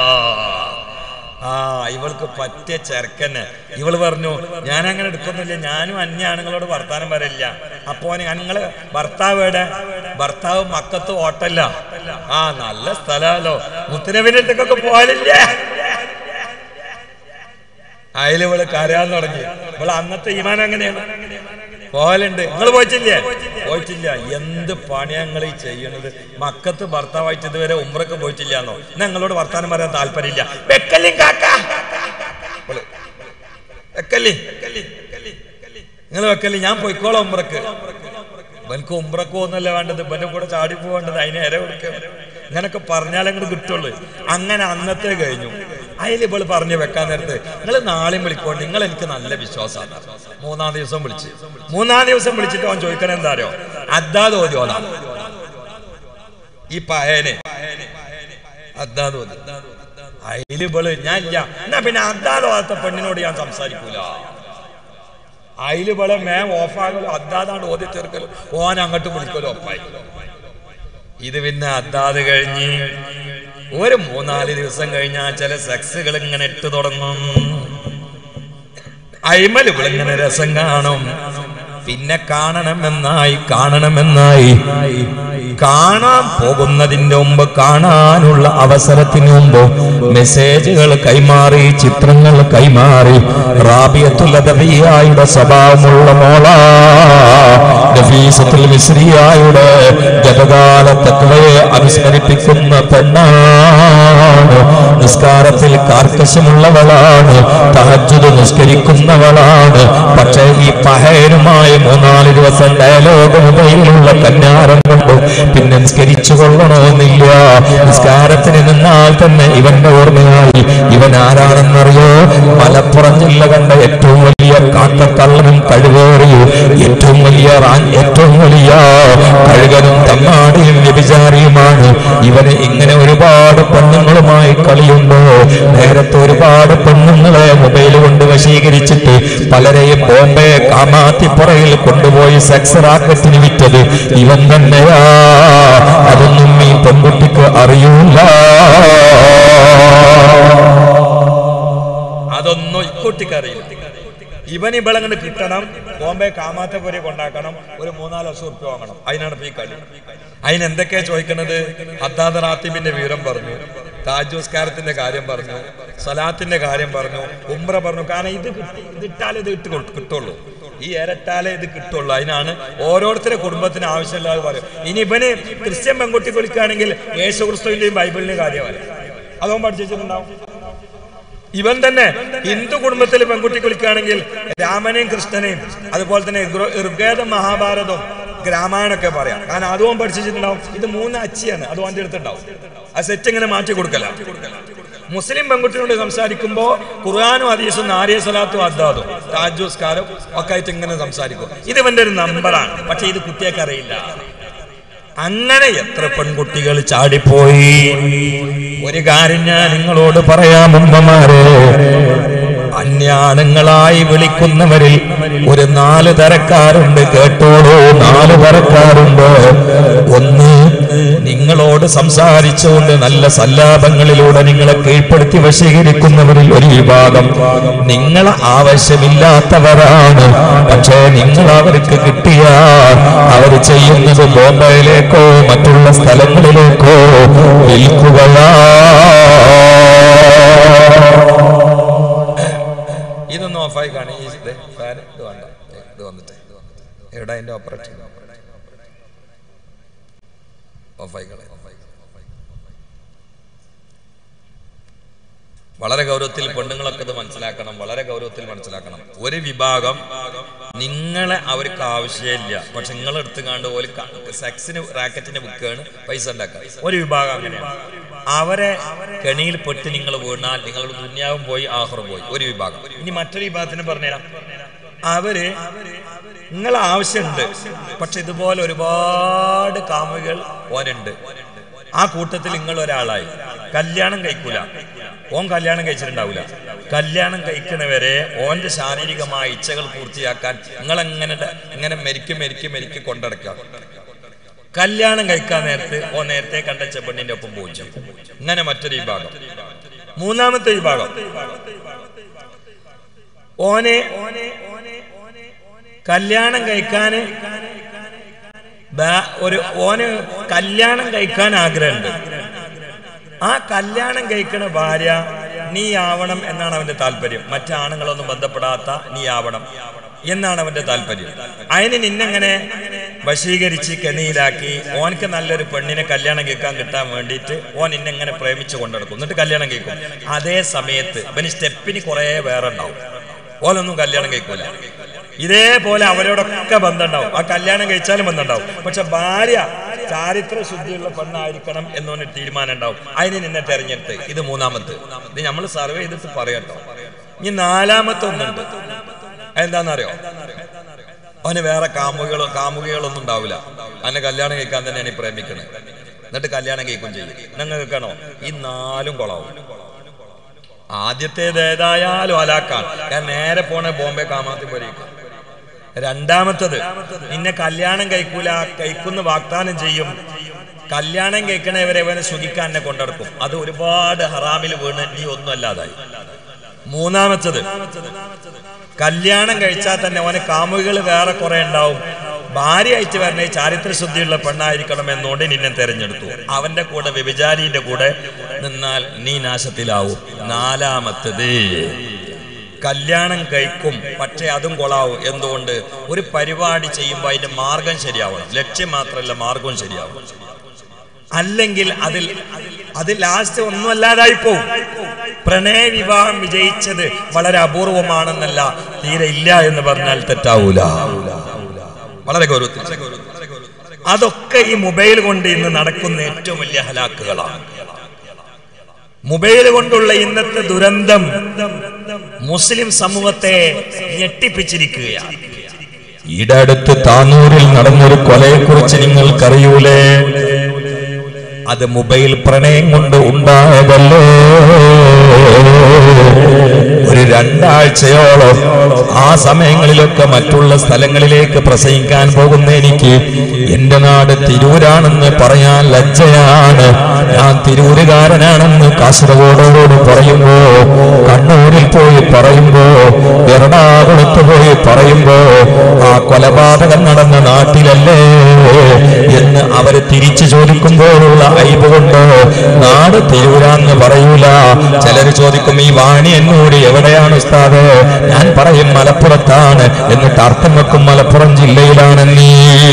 ആ ഇവൾക്ക് പറ്റിയ ചെറുക്കന് ഇവള് പറഞ്ഞു ഞാൻ അങ്ങനെ എടുക്കുന്നില്ല ഞാനും അന്യ ആണുങ്ങളോട് വർത്താനം പറയില്ല അപ്പോ ഞങ്ങള് ഭർത്താവ് എവിടെ ഭർത്താവ് മക്കത്ത് ഓട്ടല്ല ആ നല്ല സ്ഥലമല്ലോ മുത്തനബിന്റെ അടുത്തൊക്കെ പോലില്ലേ അതിൽ ഇവള് കരയാൻ തുടങ്ങി ഇവള് അന്നത്തെ ഈമാൻ അങ്ങനെയാണ് പോലുണ്ട് നിങ്ങൾ പോയിട്ടില്ലേ പോയിട്ടില്ല എന്ത് പണിയാ നിങ്ങൾ ഈ ചെയ്യണത് മക്കത്ത് ഭർത്താവായിട്ട് ഇതുവരെ ഉമ്രക്ക് പോയിട്ടില്ല എന്നോ ഞങ്ങളോട് വർത്താനം പറയാൻ താല്പര്യമില്ല വെക്കല്ലി കാക്ക ഇവള്, വെക്കല്ലി നിങ്ങൾ വെക്കല്ലി ഞാൻ പോയിക്കോളാം ഉമ്രക്ക് ഇവനക്ക് ഉമ്രക്ക് ഒന്നല്ല വേണ്ടത് ഇവന്റെ കൂടെ ചാടി പോവേണ്ടത് അതിനെ ഇര കൊടുക്കുക ഇങ്ങനൊക്കെ പറഞ്ഞാലേ അങ്ങോട്ട് കിട്ടുള്ളൂ അങ്ങനെ അന്നത്തെ കഴിഞ്ഞു അതിൽ ഇവള് പറഞ്ഞു വെക്കാൻ നേരത്ത് നിങ്ങൾ നാളെയും വിളിക്കോണ്ട് നിങ്ങൾ എനിക്ക് നല്ല വിശ്വാസമാണ് മൂന്നാം ദിവസം വിളിച്ച് മൂന്നാം ദിവസം വിളിച്ചിട്ട് അവൻ ചോദിക്കണ എന്താ അറിയോ അദ്ദാത് ഓതി ഓതാ ഈ പയനെ അദ്ദാത് ഓതി അതിൽ ഇവള് ഞാൻ ഇല്ല എന്നാ പിന്നെ അദ്ദാത് ഓതാത്ത പെണ്ണിനോട് ഞാൻ സംസാരിക്കൂല അതിൽ ഇവിടെ മേം ഓഫാകലോ അദ്ദാതാണ് ഓതി തീർക്കലോ ഓൻ അങ്ങോട്ട് വിളിക്കലോ ഒപ്പായി ഇത് പിന്നെ അദ്ദാത് കഴിഞ്ഞ് ഒരു മൂന്നാല് ദിവസം കഴിഞ്ഞാൽ ചില സെക്സുകൾ ഇങ്ങനെ ഇട്ട് തുടങ്ങും അയിമൽ ഇവളിങ്ങനെ രസം കാണും പിന്നെ കാണണമെന്നായി കാണണമെന്നായി കാണാൻ പോകുന്നതിന്റെ മുമ്പ് കാണാനുള്ള അവസരത്തിന് മുമ്പ് മെസ്സേജുകൾ കൈമാറി ചിത്രങ്ങൾ കൈമാറി റാബിയത്തുലതവിയായുടെ സ്വഭാവമുള്ള മോള നഫീസത്തുൽ മിസ്രിയായുടെ ഗതകാല തത്വയെ അനുസ്മരിപ്പിക്കുന്ന പെണ്ണാണ് നിസ്കാരത്തിൽ കാർക്കശമുള്ളവളാണ് തഹജ്ജുദ് നിസ്കരിക്കുന്നവളാണ് പക്ഷേ ഈ പഹയനുമായി മൂന്നാല് ദിവസം ഡയലോഗ് മുതയിലുള്ള കന്യാരം കൊണ്ട് പിന്നെ നിസ്കരിച്ചു കൊള്ളണമെന്നില്ല നിസ്കാരത്തിന് നിന്നാൽ തന്നെ ഇവന്റെ ഓർമ്മയായി ഇവൻ ആരാണെന്നറിയോ മലപ്പുറം ജില്ല കണ്ട ഏറ്റവും വലിയ കാക്കക്കള്ളനും കഴിവേറിയും ഏറ്റവും വലിയ റാൻ ഏറ്റവും വലിയ കഴുകനും തമ്മാടിയും വ്യഭിചാരിയുമാണ് ഇവന് ഇങ്ങനെ ഒരുപാട് പെണ്ണുങ്ങളുമായി കളിയുണ്ടോ നേരത്തെ ഒരുപാട് പെണ്ണുങ്ങളെ മൊബൈൽ കൊണ്ട് വശീകരിച്ചിട്ട് പലരെയും ബോംബെ കാമാത്തിപ്പുറയിൽ കൊണ്ടുപോയി സെക്സ് റാക്കറ്റിന് വിറ്റത് ഇവൻ തന്നെയാ അതൊന്നും ഈ പെൺകുട്ടിക്ക് അറിയൂല ഇവൻ ഇവളങ്ങോട്ട് കിട്ടണം ബോംബെ കാമാത്തപുരി കൊണ്ടാക്കണം ഒരു മൂന്നാല് വർഷം ഉറുപ്പ് വാങ്ങണം അതിനാണ് ഇപ്പൊ ഈ കളി അതിന് എന്തൊക്കെയാ ചോദിക്കുന്നത് ഹദ്ദാദ് റാത്തിബിന്റെ വിവരം പറഞ്ഞു താജോസ്കാരത്തിന്റെ കാര്യം പറഞ്ഞു സലാത്തിന്റെ കാര്യം പറഞ്ഞു ഉംറ പറഞ്ഞു കാരണം ഇത് കിട്ടി ഇതിട്ടാലേ ഇത് ഇട്ട് കൊടു- കിട്ടുള്ളൂ ഈ ഇരട്ടാലേ ഇത് കിട്ടുള്ളൂ അതിനാണ് ഓരോരുത്തരുടെ കുടുംബത്തിന് ആവശ്യമില്ലാതെ പറയും ഇനി ഇവന് ക്രിസ്ത്യൻ പെൺകുട്ടി കുളിക്കുകയാണെങ്കിൽ യേശു ക്രിസ്തുവിന്റെയും ബൈബിളിന്റെയും കാര്യമല്ല അതോ പഠിച്ചിട്ടുണ്ടാവും ഇവൻ തന്നെ ഹിന്ദു കുടുംബത്തിൽ പെൺകുട്ടി കുളിക്കുകയാണെങ്കിൽ രാമനെയും കൃഷ്ണനെയും അതുപോലെ തന്നെ ഋഗ്ര- ഋഗ്വേദം മഹാഭാരതവും രാമായണമൊക്കെ പറയാം കാരണം അതും പഠിച്ചിട്ടുണ്ടാവും ഇത് മൂന്ന് അച്ചിയാണ് അത് വണ്ടി എടുത്തിട്ടുണ്ടാവും ആ സെറ്റ് ഇങ്ങനെ മാറ്റി കൊടുക്കല മുസ്ലിം പെൺകുട്ടിയോട് സംസാരിക്കുമ്പോൾ ഖുർആാനും ഹദീസും നാരിയ സ്വലാത്തും അദ്ദാദും താജുസ്കാരം ഒക്കെ ആയിട്ട് ഇങ്ങനെ സംസാരിക്കും ഇത് ഇവന്റെ ഒരു നമ്പറാണ് പക്ഷെ ഇത് കുട്ടിയൊക്കെ അറിയില്ല അങ്ങനെ എത്ര പെൺകുട്ടികൾ ചാടിപ്പോയി ഒരു കാര്യം ഞാൻ നിങ്ങളോട് പറയാം ഉമ്മമാരെ അന്യാണുങ്ങളായി വിളിക്കുന്നവരിൽ ഒരു നാല് തരക്കാരുണ്ട് കേട്ടോളൂ നാല് തരക്കാരുണ്ട് ഒന്ന് നിങ്ങളോട് സംസാരിച്ചുകൊണ്ട് നല്ല സല്ലാപങ്ങളിലൂടെ നിങ്ങളെ കീഴ്പ്പെടുത്തി വശീകരിക്കുന്നവരിൽ ഒരു വിഭാഗം നിങ്ങളെ ആവശ്യമില്ലാത്തവരാണ് പക്ഷേ നിങ്ങൾ അവർക്ക് കിട്ടിയാൽ അവർ ചെയ്യുന്നത് ബോംബെയിലേക്കോ മറ്റുള്ള സ്ഥലങ്ങളിലേക്കോ വിൽക്കുകയാ ഇതൊന്ന് ഓഫായി കാണി ഈ ഇത് ഫാൻ ഇത് വേണ്ട ഇത് വന്നിട്ട് എവിടെ അതിന്റെ ഓപ്പറേഷൻ ഓഫായി കളയാം വളരെ ഗൗരവത്തിൽ പെണ്ണുങ്ങളൊക്കെ ഇത് മനസ്സിലാക്കണം വളരെ ഗൗരവത്തിൽ മനസ്സിലാക്കണം ഒരു വിഭാഗം നിങ്ങളെ അവർക്ക് ആവശ്യമില്ല പക്ഷെ നിങ്ങളെടുത്ത് കണ്ട് ഒരു സെക്സിന് റാക്കറ്റിന് ബുക്കാണ് പൈസ ഉണ്ടാക്കുക ഒരു വിഭാഗം അങ്ങനെയാണ് അവരെ കെണിയിൽ പെട്ട് നിങ്ങൾ വീണാൽ നിങ്ങളുടെ ദുന്യാവും പോയി ആഹ്റും പോയി ഒരു വിഭാഗം ഇനി മറ്റൊരു വിഭാഗത്തിന് പറഞ്ഞുതരാം അവര് നിങ്ങളെ ആവശ്യമുണ്ട് പക്ഷെ ഇതുപോലെ ഒരുപാട് കാമുകൾ ഓനുണ്ട് ആ കൂട്ടത്തിൽ നിങ്ങൾ ഒരാളായി കല്യാണം കഴിക്കൂല ഓൻ കല്യാണം കഴിച്ചിട്ടുണ്ടാവില്ല കല്യാണം കഴിക്കണവരെ ഓന്റെ ശാരീരികമായ ഇച്ഛകൾ പൂർത്തിയാക്കാൻ നിങ്ങൾ എങ്ങനെ ഇങ്ങനെ മെരിക്ക് മെരിക്ക് മെരിക്ക് കൊണ്ടടക്കാം കല്യാണം കഴിക്കാൻ നേരത്ത് ഓ നേരത്തെ കണ്ട ചെപ്പണ്ണിന്റെ ഒപ്പം പോയി ഇങ്ങനെ മറ്റൊരു വിഭാഗം മൂന്നാമത്തെ വിഭാഗം ഓനെ കല്യാണം കഴിക്കാന് ബാ- ഒരു ഓന് കല്യാണം കഴിക്കാൻ ആഗ്രഹമുണ്ട് ആ കല്യാണം കഴിക്കണ ഭാര്യ നീ ആവണം എന്നാണ് അവന്റെ താല്പര്യം മറ്റാണുങ്ങളൊന്നും ബന്ധപ്പെടാത്ത നീ ആവണം എന്നാണ് അവന്റെ താല്പര്യം അതിന് നിന്നെങ്ങനെ വശീകരിച്ച് കെണിയിലാക്കി ഓനക്ക് നല്ലൊരു പെണ്ണിനെ കല്യാണം കേൾക്കാൻ കിട്ടാൻ വേണ്ടിയിട്ട് ഓൻ നിന്നെങ്ങനെ പ്രേമിച്ചു കൊണ്ടെടുക്കും എന്നിട്ട് കല്യാണം കഴിക്കും അതേ സമയത്ത് ഇവന് സ്റ്റെപ്പിന് കുറേ വേറെ ഉണ്ടാവും ഓനൊന്നും കല്യാണം കഴിക്കൂല ഇതേപോലെ അവരോടൊക്കെ ബന്ധമുണ്ടാവും ആ കല്യാണം കഴിച്ചാലും ബന്ധമുണ്ടാവും പക്ഷെ ഭാര്യ ചാരിത്ര ശുദ്ധിയുള്ള പെണ്ണായിരിക്കണം എന്നൊരു തീരുമാനം ഉണ്ടാവും അതിന് നിന്നെ തെരഞ്ഞെടുത്ത് ഇത് മൂന്നാമത്തെ ഇത് നമ്മൾ സർവേ ചെയ്തിട്ട് പറയട്ടോ ഇനി നാലാമത്തെ ഒന്നുണ്ട് എന്താണെന്നറിയോ അവന് വേറെ കാമുകളോ കാമുകികളൊന്നും ഉണ്ടാവില്ല അവനെ കല്യാണം കഴിക്കാൻ തന്നെയാണ് ഈ പ്രേമിക്കുന്നത് എന്നിട്ട് കല്യാണം കഴിക്കും ചെയ്യും നിങ്ങൾ കേൾക്കണോ ഈ നാലും കൊളാവും ആദ്യത്തേത് ഏതായാലും അലാക്കാണ് ഞാൻ നേരെ പോണേ ബോംബെ കാമാത്തി പോരേക്ക് രണ്ടാമത്തത് നിന്നെ കല്യാണം കഴിക്കൂല കഴിക്കുന്ന വാഗ്ദാനം ചെയ്യും കല്യാണം കഴിക്കണവരെ ഇവനെ സുഖിക്കാൻ എന്നെ കൊണ്ടെടുക്കും അത് ഒരുപാട് ഹറാമിൽ വീണ് നീ ഒന്നും അല്ലാതായി മൂന്നാമത്തത് കല്യാണം കഴിച്ചാൽ തന്നെ അവന് കാമുകികൾ വേറെ കുറെ ഉണ്ടാവും ഭാര്യയായിട്ട് വരണ ഈ ചാരിത്ര ശുദ്ധിയുള്ള പെണ്ണായിരിക്കണം എന്നുകൊണ്ട് നിന്നെ തെരഞ്ഞെടുത്തു അവന്റെ കൂടെ വ്യഭിചാരിന്റെ കൂടെ നിന്നാൽ നീ നാശത്തിലാവും നാലാമത്തത് കല്യാണം കഴിക്കും പക്ഷെ അതും കൊളാവും എന്തുകൊണ്ട് ഒരു പരിപാടി ചെയ്യുമ്പോൾ അതിന്റെ മാർഗം ശരിയാവണം ലക്ഷ്യം മാത്രമല്ല മാർഗവും ശരിയാവണം അല്ലെങ്കിൽ അതിൽ അത് ലാസ്റ്റ് ഒന്നും അല്ലാതായി പോവും പ്രണയ വിവാഹം വിജയിച്ചത് വളരെ അപൂർവമാണെന്നല്ല തീരെ ഇല്ല എന്ന് പറഞ്ഞാൽ തെറ്റാവൂല വളരെ ഗൗരവത്തിൽ അതൊക്കെ ഈ മൊബൈൽ കൊണ്ട് ഇന്ന് നടക്കുന്ന ഏറ്റവും വലിയ ഹലാക്കുകളാണ് മൊബൈൽ കൊണ്ടുള്ള ഇന്നത്തെ ദുരന്തം മുസ്ലിം സമൂഹത്തെ ഞെട്ടിപ്പിച്ചിരിക്കുകയാണ് ഈടെ അടുത്ത് താനൂരിൽ നടന്നൊരു കൊലയെക്കുറിച്ച് നിങ്ങൾക്കറിയൂലേ അത് മൊബൈൽ പ്രണയം കൊണ്ട് ഉണ്ടായതല്ലേ ഒരു രണ്ടാഴ്ചയോളം ആ സമയങ്ങളിലൊക്കെ മറ്റുള്ള സ്ഥലങ്ങളിലേക്ക് പ്രസംഗിക്കാൻ പോകുന്ന എനിക്ക് എന്റെ നാട് തിരൂരാണെന്ന് പറയാൻ ലജ്ജയാണ് ഞാൻ തിരൂരുകാരനാണെന്ന് കാസർഗോഡോട് പറയുമ്പോ കണ്ണൂരിൽ പോയി പറയുമ്പോ എറണാകുളത്ത് പോയി പറയുമ്പോ ആ കൊലപാതകം നടന്ന നാട്ടിലല്ലേ എന്ന് അവര് തിരിച്ചു ചോദിക്കുമ്പോഴുള്ള അയവ് കൊണ്ട് നാട് തിരൂരാന്ന് പറയൂല ചിലർ ചോദിക്കും ഈ വാണി എന്നോട് എവിടെയാണ് ഉസ്താദ് ഞാൻ പറയും മലപ്പുറത്താണ് എന്നിട്ട് അർത്ഥം വെക്കും മലപ്പുറം ജില്ലയിലാണ് നീ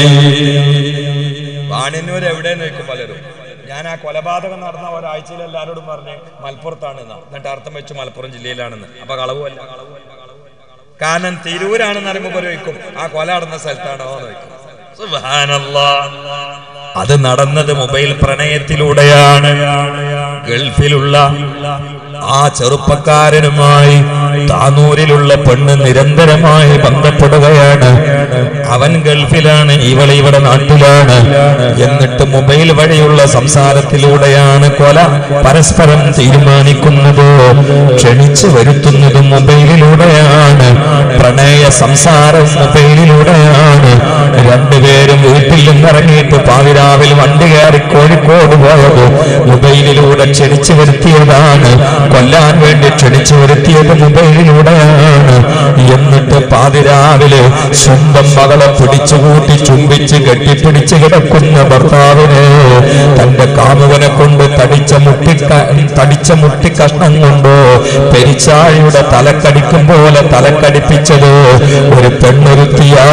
വാണിയന്നൂർ എവിടെയെന്ന് ചോദിക്കും പലരും ഞാൻ ആ കൊലപാതകം നടന്ന ഒരാഴ്ചയിൽ എല്ലാവരോടും പറഞ്ഞ് മലപ്പുറത്താണ് എന്നിട്ട് അർത്ഥം വെച്ചു മലപ്പുറം ജില്ലയിലാണെന്ന് അപ്പൊ കളവുമല്ല കാരണം തിരൂരാണെന്ന് അറിയുമ്പോൾ പോലെ ചോദിക്കും ആ കൊല നടന്ന സ്ഥലത്താണോ എന്ന് ചോദിക്കും സുബ്ഹാനല്ലാ. അത് നടന്നത് മൊബൈൽ പ്രണയത്തിലൂടെയാണ് ഗൾഫിലുള്ള ആ ചെറുപ്പക്കാരനുമായി താനൂരിലുള്ള പെണ്ണ് നിരന്തരമായി ബന്ധപ്പെടുകയാണ് അവൻ ഗൾഫിലാണ് ഇവൾ ഇവിടെ നാട്ടിലാണ് എന്നിട്ട് മൊബൈൽ വഴിയുള്ള സംസാരത്തിലൂടെയാണ് കൊല പരസ്പരം തീരുമാനിക്കുന്നത് ക്ഷണിച്ചു വരുത്തുന്നത് മൊബൈലിലൂടെയാണ് പ്രണയ സംസാരം മൊബൈലിലൂടെയാണ് രണ്ടുപേരും വീട്ടിൽ നിന്നിറങ്ങിയിട്ട് പാതിരാവിൽ വണ്ടി കയറി കോഴിക്കോട് പോയത് മൊബൈലിലൂടെ ക്ഷണിച്ചു വരുത്തിയതാണ് കൊല്ലാൻ വേണ്ടി ക്ഷണിച്ചു വരുത്തിയത് മൊബൈലിലൂടെയാണ് എന്നിട്ട് പാതിരാവിലെ സ്വന്തം മകളെ പിടിച്ചുകൂട്ടി ചുംബിച്ച് കെട്ടിപ്പിടിച്ച് കിടക്കുന്ന ഭർത്താവിനെ തന്റെ കാമുകനെ കൊണ്ട് തടിച്ച മുട്ടി തടിച്ച മുട്ടി കഷ്ണം കൊണ്ടോ പെരിച്ചാഴിയുടെ തലക്കടിക്കും പോലെ തലക്കടിപ്പിച്ചത് ഒരു പെണ്ണൊരുത്തിയാ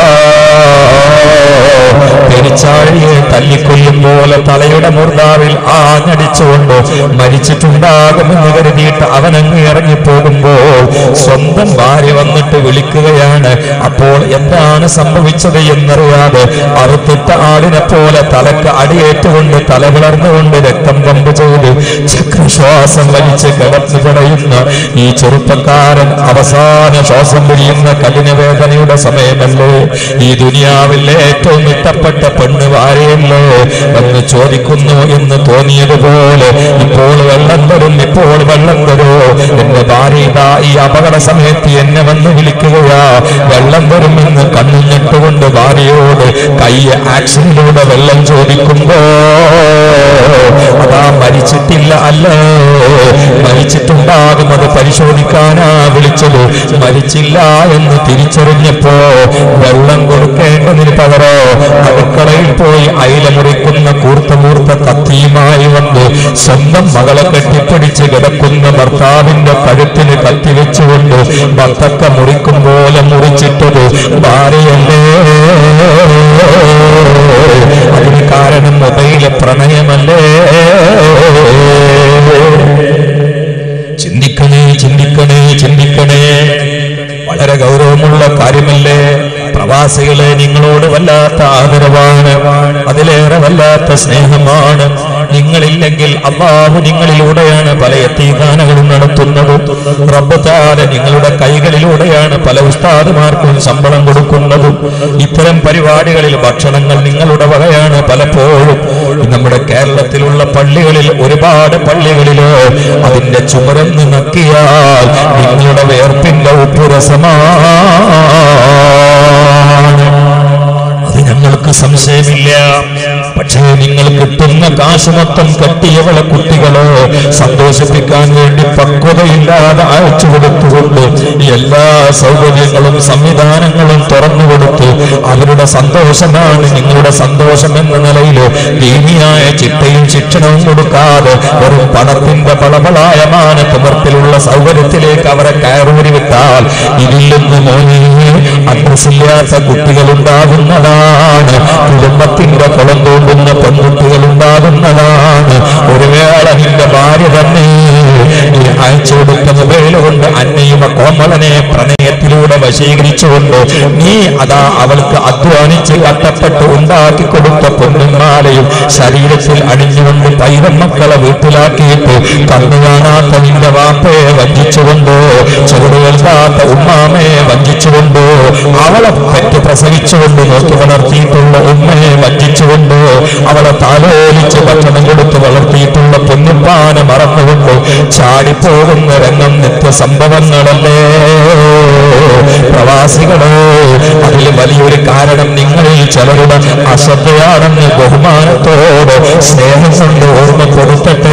പെരിച്ചാഴിയെ തല്ലിക്കൊല്ലും പോലെ തലയുടെ മുർദാവിൽ ആഞ്ഞടിച്ചുകൊണ്ട് മരിച്ചിട്ടുണ്ടാകുമെന്ന് കരുതിയിട്ട് അവനങ്ങ് ഇറങ്ങിപ്പോകുമ്പോൾ സ്വന്തം ഭാര്യ വന്നിട്ട് വിളിക്കുകയാണ് അപ്പോൾ എന്താണ് സംഭവിച്ചത് എന്നറിയാതെ അറുത്തിട്ട ആടിനെ പോലെ തലക്ക് അടിയേറ്റുകൊണ്ട് തല വിളർന്നുകൊണ്ട് രക്തം പമ്പ് ചെയ്ത് ചക്രശ്വാസം വലിച്ച് കിടന്നു കിടയുന്ന ഈ ചെറുപ്പക്കാരൻ അവസാന ശ്വാസം പിരിയുന്ന കഠിനവേദനയുടെ സമയമല്ലേ ഈ ദുനിയാവിലെ ഏറ്റവും ഇഷ്ടപ്പെട്ട പെണ്ണ് ഭാര്യയല്ലേ എന്ന് ചോദിക്കുന്നു എന്ന് തോന്നിയതുപോലെ ഇപ്പോൾ വെള്ളം തരും ഇപ്പോൾ വെള്ളം തരോ എന്റെ ഭാര്യ ഇതാ ഈ അപകട സമയത്ത് എന്നെ വന്ന് വിളിക്കുകയാ വെള്ളം വരുമെന്ന് കണ്ണുഞ്ഞിട്ടുകൊണ്ട് ഭാര്യയോട് കൈ ആക്ഷനിലൂടെ വെള്ളം ചോദിക്കുമ്പോ അതാ മരിച്ചിട്ടില്ല അല്ലേ മരിച്ചിട്ടുണ്ടാകും അത് പരിശോധിക്കാനാ വിളിച്ചത് മരിച്ചില്ല എന്ന് തിരിച്ചറിഞ്ഞപ്പോ വെള്ളം കൊടുക്കേണ്ടതിന് പകരോ അടുക്കളയിൽ പോയി അയില മുറിക്കുന്ന കൂർത്ത മൂർത്ത കത്തിയുമായി വന്ന് സ്വന്തം മകളെ കെട്ടിപ്പിടിച്ച് കിടക്കുന്ന ഭർത്താവിന്റെ കഴുത്തിന് കത്തിവെച്ചുകൊണ്ട് ഭർത്തക്ക മുറിക്കും പോലെ മുറിച്ചിട്ടത് ഭാര്യയല്ലേ അതിന് കാരണം മൊബൈലെ പ്രണയമല്ലേ ചിന്തിക്കണേ ചിന്തിക്കണേ ചിന്തിക്കണേ വളരെ ഗൗരവമുള്ള കാര്യമല്ലേ പ്രവാസികളെ നിങ്ങളോട് വല്ലാത്ത ആദരവാണ് അതിലേറെ വല്ലാത്ത സ്നേഹമാണ് നിങ്ങളില്ലെങ്കിൽ അള്ളാഹു നിങ്ങളിലൂടെയാണ് പല എത്തീകാനകളും നടത്തുന്നത് റബ്ബത്താല നിങ്ങളുടെ കൈകളിലൂടെയാണ് പല ഉസ്താദുമാർക്കും ശമ്പളം കൊടുക്കുന്നതും ഇത്തരം പരിപാടികളിൽ ഭക്ഷണങ്ങൾ നിങ്ങളുടെ വകയാണ് പലപ്പോഴും നമ്മുടെ കേരളത്തിലുള്ള പള്ളികളിൽ ഒരുപാട് പള്ളികളില് അതിന്റെ ചുമരന്ന് നക്കിയാൽ നിങ്ങളുടെ വേർപ്പിന്റെ ഉപ്പുരസമാണ് അത് ഞങ്ങൾക്ക് സംശയമില്ല പക്ഷേ നിങ്ങൾ കിട്ടുന്ന കാശ് മൊത്തം കെട്ടിയവളെ കുട്ടികളെ സന്തോഷിപ്പിക്കാൻ വേണ്ടി പക്വതയില്ലാതെ അയച്ചു കൊടുത്തുകൊണ്ട് എല്ലാ സൗകര്യങ്ങളും സംവിധാനങ്ങളും തുറന്നു കൊടുത്ത് അവരുടെ സന്തോഷമാണ് നിങ്ങളുടെ സന്തോഷം എന്ന നിലയിൽ ദീനിയായ ചിട്ടയും ശിക്ഷണവും കൊടുക്കാതെ വെറും പണത്തിന്റെ പളപളായ മാനത്തുമർത്തിലുള്ള സൗകര്യത്തിലേക്ക് അവരെ കയറൂരി വിട്ടാൽ ഇതിൽ നിന്ന് മോനെ അഡ്രസ്സില്ലാത്ത കുട്ടികളുണ്ടാകുന്നതാണ് കുടുംബത്തിന്റെ കുളം തോണ്ടുന്ന പെൺകുട്ടികൾ ഉണ്ടാകുന്നതാണ് ഒരു വേള നിന്റെ ഭാര്യ തന്നെ നീ അയച്ചു കൊടുത്ത മൊബൈൽ കൊണ്ട് അന്നയും കോമളനെ പ്രണയത്തിലൂടെ വശീകരിച്ചുകൊണ്ട് നീ അതാ അവൾക്ക് അധ്വാനിച്ച് കട്ടപ്പെട്ട് ഉണ്ടാക്കി കൊടുത്ത പൊന്നുമാലയും ശരീരത്തിൽ അണിഞ്ഞുകൊണ്ട് പൈതം മക്കളെ വീട്ടിലാക്കിയിട്ട് കണ്ണു കാണാത്ത നിന്റെ വാപ്പയെ വഞ്ചിച്ചുകൊണ്ടോ ചെറുത് കേൾക്കാത്ത ഉമ്മാമയെ വഞ്ചിച്ചുകൊണ്ടോ അവളെ പെറ്റ് പ്രസവിച്ചുകൊണ്ട് നോക്കി വളർത്തിയിട്ടുള്ള ഉമ്മയെ വഞ്ചിച്ചുകൊണ്ട് അവളെ താലോലിച്ച് ഭക്ഷണം കൊടുത്ത് വളർത്തിയിട്ടുള്ള പൊന്നുപ്പാനെ മറന്നുകൊണ്ട് ചാടിപ്പോകുന്ന രംഗം നിത്യസംഭവങ്ങളല്ലേ പ്രവാസികളെ അതിൽ വലിയൊരു കാരണം നിങ്ങളിൽ ചിലരുടെ അശ്രദ്ധയാണെന്ന് ബഹുമാനത്തോട് സ്നേഹം കൊണ്ട് ഓർമ്മപ്പെടുത്തട്ടെ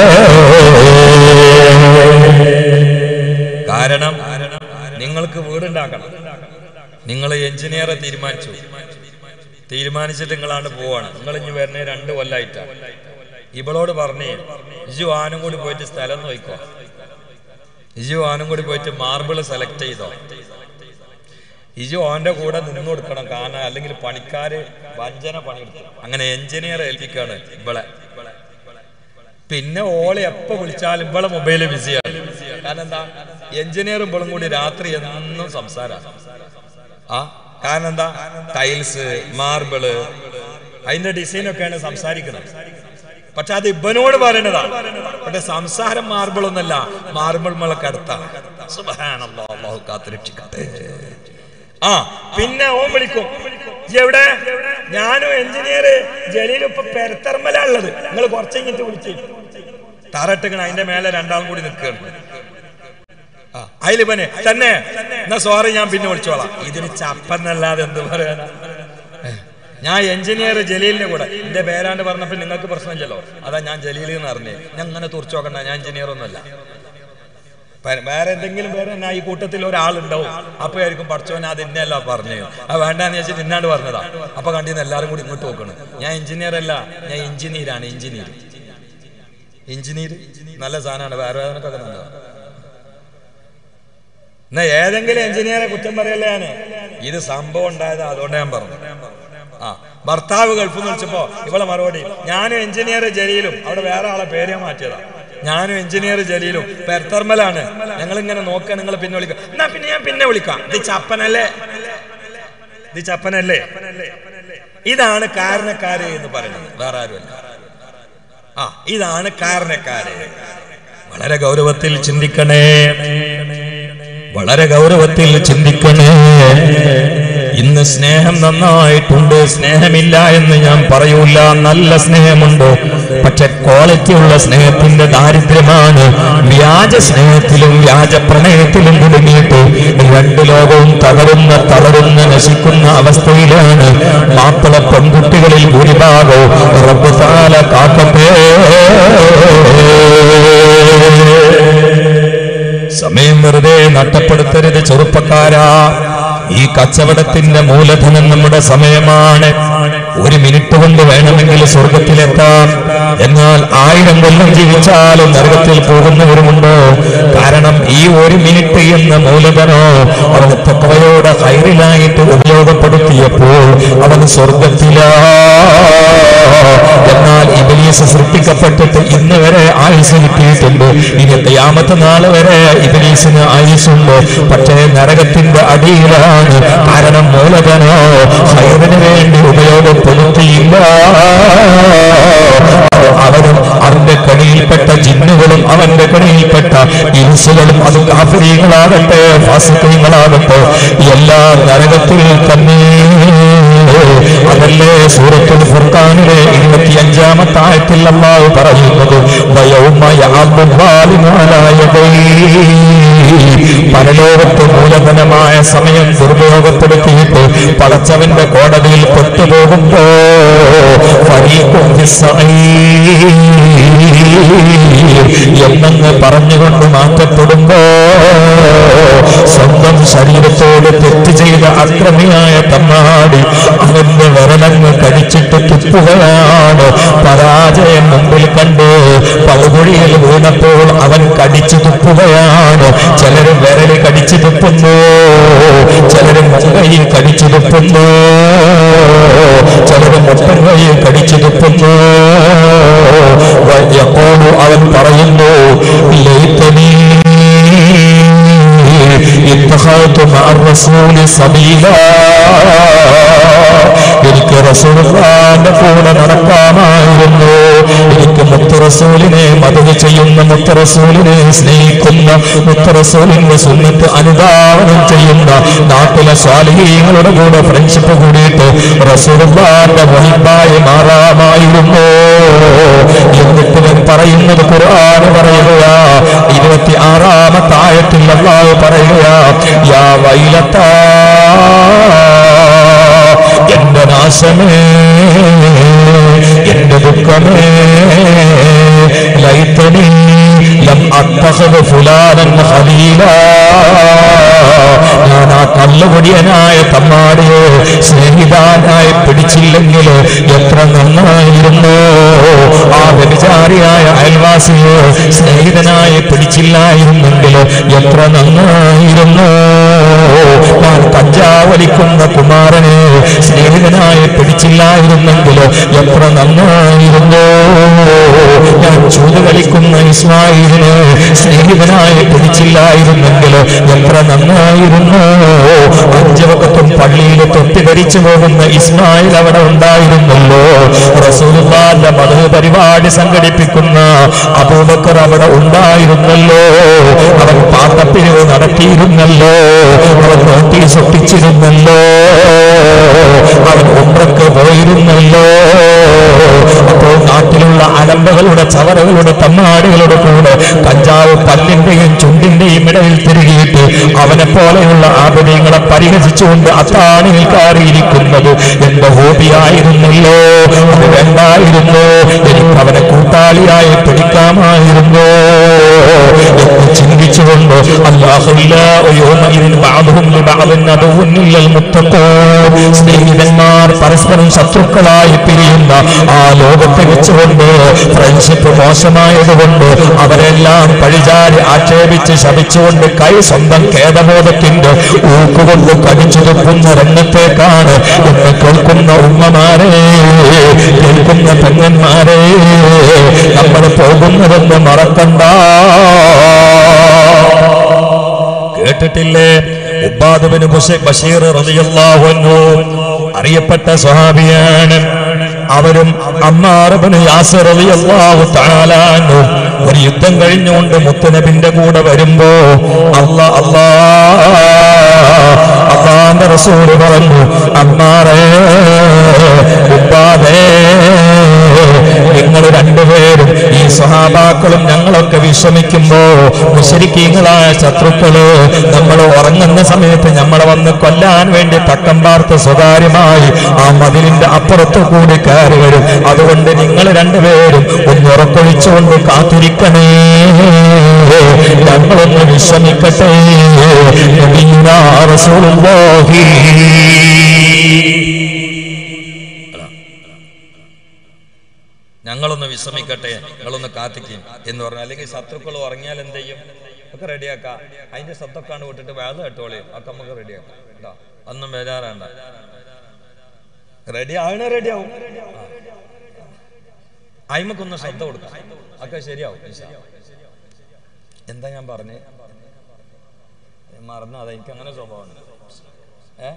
കാരണം നിങ്ങൾക്ക് വീടുണ്ടാക്കണം നിങ്ങൾ എഞ്ചിനീയറെ തീരുമാനിച്ചു തീരുമാനിച്ചിട്ട് നിങ്ങളാണ്ട് പോവാണ് നിങ്ങൾ ഇനി വരുന്ന രണ്ട് കൊല്ലായിട്ടാണ് ഇവളോട് പറഞ്ഞേ ഇജു ആനും കൂടി പോയിട്ട് സ്ഥലം നോക്കോ ഇജു ആനും കൂടി പോയിട്ട് മാർബിൾ സെലക്ട് ചെയ്തോ ഇജു ഓന്റെ കൂടെ നിന്ന് കൊടുക്കണം കാരണം അല്ലെങ്കിൽ പണിക്കാര് വഞ്ചന പണിയെടുക്കും അങ്ങനെ എഞ്ചിനീയർ ഏൽപ്പിക്കാണ് ഇവളെ പിന്നെ ഓളെ എപ്പോ വിളിച്ചാലും ഇവളെ മൊബൈല് ബിസിയാണ് കാരണം എന്താ എഞ്ചിനീയറും ഇവളും കൂടി രാത്രി എന്നും സംസാരമാണ് ആ കാരണം എന്താ ടൈൽസ് മാർബിള് അതിന്റെ ഡിസൈൻ ഒക്കെയാണ് സംസാരിക്കുന്നത് പക്ഷെ അത് ഇവനോട് പറയണതാണ് പക്ഷെ സംസാരം മാർബിൾ ഒന്നല്ല മാർബിൾ മുളക്ക് അടുത്താണ് സുബ്ഹാനല്ലാഹ്, അല്ലാഹു കാത്തുരക്ഷിക്കട്ടെ ആ പിന്നെ ഓൻ വിളിക്കും "ഇജ്ജ് എവിടെ ഞാനും എഞ്ചിനീയർ ജലീലും ഇപ്പൊ പെരത്തർമല ഉള്ളത് നിങ്ങൾ കുറച്ചെങ്കിട്ട് വിളിച്ച് തറട്ടിക്കണ അതിന്റെ മേലെ രണ്ടാളും കൂടി നിൽക്കുകയാണ് ആ അയിലിപ്പനെ തന്നെ എന്നാ സോറി ഞാൻ പിന്നെ വിളിച്ചോളാം ഇതിന് ചപ്പെന്നല്ലാതെ എന്ത് പറയാനാ ഏ, ഞാൻ എഞ്ചിനീയർ ജലീലിന്റെ കൂടെ എന്റെ പേരാണ്ട് പറഞ്ഞപ്പോ നിങ്ങൾക്ക് പ്രശ്നമില്ലല്ലോ അതാ ഞാൻ ജലീൽ എന്ന് അറിഞ്ഞേ ഞാൻ അങ്ങനെ തുറച്ചു നോക്കണ്ട ഞാൻ എഞ്ചിനീയർ ഒന്നുമല്ല പ- വേറെ എന്തെങ്കിലും പേര് തന്നെ ഈ കൂട്ടത്തിൽ ഒരാളുണ്ടാവും അപ്പൊ ആയിരിക്കും പഠിച്ചവൻ അത് ഇന്നല്ല പറഞ്ഞു അത് വേണ്ടാന്ന് വെച്ചിട്ട് ഇന്നാണ്ട് പറഞ്ഞതാ അപ്പൊ കണ്ടിന്ന് എല്ലാരും കൂടി ഇങ്ങോട്ട് നോക്കണം ഞാൻ എഞ്ചിനീയർ അല്ല ഞാൻ എഞ്ചിനീയറാണ് എഞ്ചിനീയർ എഞ്ചിനീയർ നല്ല സാധനമാണ് വേറെ വേദനക്കൊക്കെ നല്ലതാണ് എന്നാ ഏതെങ്കിലും എഞ്ചിനീയറെ കുറ്റം പറയല്ലേ ഞാന് ഇത് സംഭവം ഉണ്ടായത് അതുകൊണ്ട് ഞാൻ പറഞ്ഞു ആ ഭർത്താവ് ഗൾഫിൽ നിന്ന് വിളിച്ചപ്പോ ഇവളെ മറുപടി ഞാനും എഞ്ചിനീയർ ജലീലും അവിടെ വേറെ ആളെ പേര് ഞാൻ മാറ്റിയതാ ഞാനും എഞ്ചിനീയർ ജലീലും പെർത്തർമലാണ് ഞങ്ങൾ ഇങ്ങനെ നോക്കുക നിങ്ങൾ പിന്നെ വിളിക്കാം എന്നാ പിന്നെ ഞാൻ പിന്നെ വിളിക്കാം ഇത് ചപ്പനല്ലേ ഇത് ചപ്പനല്ലേ ഇതാണ് കാരണക്കാര് എന്ന് പറയുന്നത് വേറെ ആരുമല്ല ആ ഇതാണ് കാരണക്കാര് വളരെ ഗൗരവത്തിൽ ചിന്തിക്കണേ വളരെ ഗൗരവത്തിൽ ചിന്തിക്കണേ ഇന്ന് സ്നേഹം നന്നായിട്ടുണ്ട് സ്നേഹമില്ല എന്ന് ഞാൻ പറയൂല നല്ല സ്നേഹമുണ്ട് പക്ഷെ ക്വാളിറ്റി ഉള്ള സ്നേഹത്തിന്റെ ദാരിദ്ര്യമാണ് വ്യാജ സ്നേഹത്തിലും വ്യാജ പ്രണയത്തിലും കുടുങ്ങിയിട്ട് രണ്ട് ലോകവും തകരുന്ന തളരുന്ന നശിക്കുന്ന അവസ്ഥയിലാണ് മാപ്പിള പെൺകുട്ടികളിൽ ഭൂരിഭാഗവും റബ്ബ് താല കാക്കട്ടെ സമയം വെറുതെ നഷ്ടപ്പെടുത്തരുത് ചെറുപ്പക്കാരാ ഈ കച്ചവടത്തിന്റെ മൂലധനം നമ്മുടെ സമയമാണ് ഒരു മിനിറ്റ് കൊണ്ട് വേണമെങ്കിൽ സ്വർഗത്തിലെത്താം എന്നാൽ ആയിരം കൊല്ലം ജീവിച്ചാലും നരകത്തിൽ പോകുന്നവരുമുണ്ടോ കാരണം ഈ ഒരു മിനിറ്റ് എന്ന മൂലധനോ അവൻ തക്കവയോടെ ഹൈറിലായിട്ട് ഉപയോഗപ്പെടുത്തിയപ്പോൾ അവൻ സ്വർഗത്തിലാ എന്നാൽ ഇബലീസ് സൃഷ്ടിക്കപ്പെട്ടിട്ട് ഇന്ന് വരെ ആയുസ് കിട്ടിയിട്ടുണ്ട് ഇനി യാമത്തെ നാളെ വരെ ഇബലീസിന് ആയുസുണ്ട് പക്ഷേ നരകത്തിന്റെ അടിയിലാണ് കാരണം മൂലധനോ ഹൈറിന് വേണ്ടി ഉപയോഗപ്പെടുത്തിയില്ല അവനും അവന്റെ കണിയിൽപ്പെട്ട ജിന്നുകളും അവന്റെ കണിയിൽപ്പെട്ട ഇൻസുകളും അത് കാഫരീങ്ങളാകട്ടെ ഫാസിക്കങ്ങളാകട്ടെ എല്ലാം നരകത്തിൽ തന്നെ അതല്ലേ സൂറത്തുൽ ഫുർഖാനിലെ ഇരുപത്തിയഞ്ചാമത്തെ ആയത്തിൽ അള്ളാഹു പറയുന്നത് വയൗമ യഅബ്ദു ളാലിമു അലാ യദൈഹി. പരലോകത്ത് മൂലധനമായ സമയം ദുർബയോഗപ്പെടുത്തിയിട്ട് പടച്ചവന്റെ കോടതിയിൽ പെട്ടുപോകുമ്പോ ഫരീഖും ഫിസ്സഈർ എന്നങ്ങ് പറഞ്ഞുകൊണ്ട് മാറ്റപ്പെടുമ്പോ സ്വന്തം ശരീരത്തോട് തെറ്റ് ചെയ്ത അക്രമിയായ തമ്മാടി അവന്റെ വിരലങ്ങ് കടിച്ചിട്ട് തുപ്പുകയാണ് പരാജയം മുമ്പിൽ കണ്ട് പൗകുഴിയിൽ വീണപ്പോൾ അവൻ കടിച്ചു തുപ്പുകയാണ് ചിലര് വിരല് കടിച്ചു തുപ്പുന്നു ചിലര് മുൻകൈയിൽ കടിച്ചു തുപ്പുന്നു ചിലര് മുട്ടൻ കൈയിൽ കടിച്ചു തുപ്പുന്നു യപ്പോഴും അവൻ പറയുന്നു ലൈത്തനീ اتخذت مع الرسول سبيلا എനിക്ക് റസൂലിന്റെ കൂടെ നടക്കാമായിരുന്നു എനിക്ക് മുത്തറസൂലിനെ മതവ് ചെയ്യുന്ന മുത്തറസൂലിനെ സ്നേഹിക്കുന്ന മുത്തറസൂലിന്റെ സുന്നത്ത് അനുധാവനം ചെയ്യുന്ന നാട്ടിലെ സ്വാലിഹീങ്ങളുടെ കൂടെ ഫ്രണ്ട്ഷിപ്പ് കൂടിയിട്ട് റസൂലിന്റെ മഹിബായി മാറാമായിരുന്നു എന്നിട്ട് ഞാൻ പറയുന്നത് ഖുർആൻ പറയുകയാ അല്ലാഹു പറയുകയാ യാ വൈലത്താ എന്റെ നാശമേ എന്റെ ദുഃഖമേ ലൈത്തനീ ലം അത്തഖദ് ഫുലാനൻ ഖലീലാ ഞാൻ ആ കള്ളുകൊടിയനായ തമ്മാടിയെ സ്നേഹിതാനായി പിടിച്ചില്ലെങ്കിൽ എത്ര നന്നായിരുന്നു ആ വ്യഭിചാരിയായ അയൽവാസിയെ സ്നേഹിതനായി പിടിച്ചില്ലായിരുന്നെങ്കിൽ എത്ര നന്നായിരുന്നു ഞാൻ കഞ്ചാവലിക്കുന്ന കുമാരനെ സ്നേഹിതനായി പിടിച്ചില്ലായിരുന്നെങ്കിൽ എത്ര നന്നായിരുന്നു ഞാൻ ചൂത് കളിക്കുന്ന ഇസ്മായിലിനെ സ്നേഹിതനായി പിടിച്ചില്ലായിരുന്നെങ്കിൽ എത്ര നന്നായിരുന്നു അഞ്ചവക്കത്തും പള്ളിയിൽ തൊട്ടി ധരിച്ചു പോകുന്ന ഇസ്മായിൽ അവിടെ ഉണ്ടായിരുന്നല്ലോ റസൂലുള്ളാന്റെ മത പരിപാടി സംഘടിപ്പിക്കുന്ന അബൂബക്കർ അവിടെ ഉണ്ടായിരുന്നല്ലോ അവൻ പാട്ടപ്പിരിവ് നടത്തിയിരുന്നല്ലോ അവൻ നോട്ടീസ് ഒട്ടിച്ചിരുന്നല്ലോ അവൻ ഉമ്രക്ക് പോയിരുന്നല്ലോ അപ്പോൾ നാട്ടിലുള്ള അലമ്പകളുടെ ചവറകളുടെ തമ്മാടികളുടെ കൂടെ കഞ്ചാവ് പല്ലിന്റെയും ചുണ്ടിന്റെയും ഇടയിൽ തിരികിയിട്ട് അവനെ പോലെയുള്ള ആപരീങ്ങളെ പരിഹസിച്ചുകൊണ്ട് അത്താണിയിൽ കയറിയിരിക്കുന്നത് എന്റെ ഹോബിയായിരുന്നല്ലോ അത് വേണ്ടായിരുന്നു എനിക്ക് അവനെ കൂട്ടാളിയായി പിടിക്കാമായിരുന്നു എന്ന് ചിന്തിച്ചുകൊണ്ട് അല്ലാഹുവില്ല സ്നേഹിതന്മാർ പരസ്പരം ശത്രുക്കളായി പിരിയുന്ന ആ ലോകത്തെ വെച്ചുകൊണ്ട് ഫ്രണ്ട്ഷിപ്പ് മോശമായതുകൊണ്ട് അവരെല്ലാം പഴിചാരി ആക്ഷേപിച്ച് ശപിച്ചുകൊണ്ട് കൈ സ്വന്തം ഖേദബോധത്തിന്റെ ഊക്കുകൊണ്ട് കടിച്ചു തുപ്പുന്ന രംഗത്തേക്കാണ് എന്ന് കേൾക്കുന്ന ഉമ്മമാരെ കേൾക്കുന്ന പെങ്ങന്മാരെ നമ്മൾ പോകുന്നതെന്ന് മറക്കണ്ട കേട്ടിട്ടില്ലേ ഉബാദുബിന് ബഷീർ റളിയല്ലാഹു അൻഹു അറിയപ്പെട്ട സ്വഹാബിയാണ് അവരും അമ്മാറബിന് യാസർ റളിയല്ലാഹു തആല അൻഹു ഒരു യുദ്ധം കഴിഞ്ഞുകൊണ്ട് മുത്തുനബിന്റെ കൂടെ വരുമ്പോ അല്ലാ അല്ലാ അള്ളാന്റെ റസൂല് പറഞ്ഞു അമ്മാറേ ഉപ്പാതേ നിങ്ങൾ രണ്ടുപേരും ഈ സ്വഹാബാക്കളും ഞങ്ങളൊക്കെ വിഷമിക്കുമ്പോ മുശരിക്കീങ്ങളായ ശത്രുക്കള് നമ്മൾ ഉറങ്ങുന്ന സമയത്ത് നമ്മളെ വന്ന് കൊല്ലാൻ വേണ്ടി പക്കം പാർത്ത് സ്വകാര്യമായി ആ മതിലിന്റെ അപ്പുറത്ത് കൂടി കയറി വരും അതുകൊണ്ട് നിങ്ങൾ രണ്ടുപേരും ഒന്ന് ഉറക്കൊഴിച്ചുകൊണ്ട് കാത്തിരിക്കണേ ഞങ്ങളൊന്ന് വിശ്രമിക്കട്ടെ നബിയുനാ റസൂലുള്ളാഹി ഞങ്ങളൊന്ന് വിശ്രമിക്കട്ടെ നിങ്ങളൊന്ന് കാത്തിക്കും എന്ന് പറഞ്ഞു അല്ലെങ്കിൽ ശത്രുക്കൾ ഉറങ്ങിയാൽ എന്ത് ചെയ്യും ഒക്കെ റെഡിയാക്കാം അതിന്റെ ശബ്ദമൊക്കെയാണ് വിട്ടിട്ട് വേദ കേട്ടോളി ഒക്കെ നമുക്ക് റെഡിയാക്കാം കേട്ടോ ഒന്നും ബേജാറാണ്ട റെഡി ആവണ റെഡി ആവും അയിമക്കൊന്ന് ശബ്ദം കൊടുക്കാം ഒക്കെ ശരിയാവും ഇൻഷാ. എന്താ ഞാൻ പറഞ്ഞേ മറന്നു അതാ എനിക്ക് അങ്ങനെ സ്വഭാവമാണ് ഏ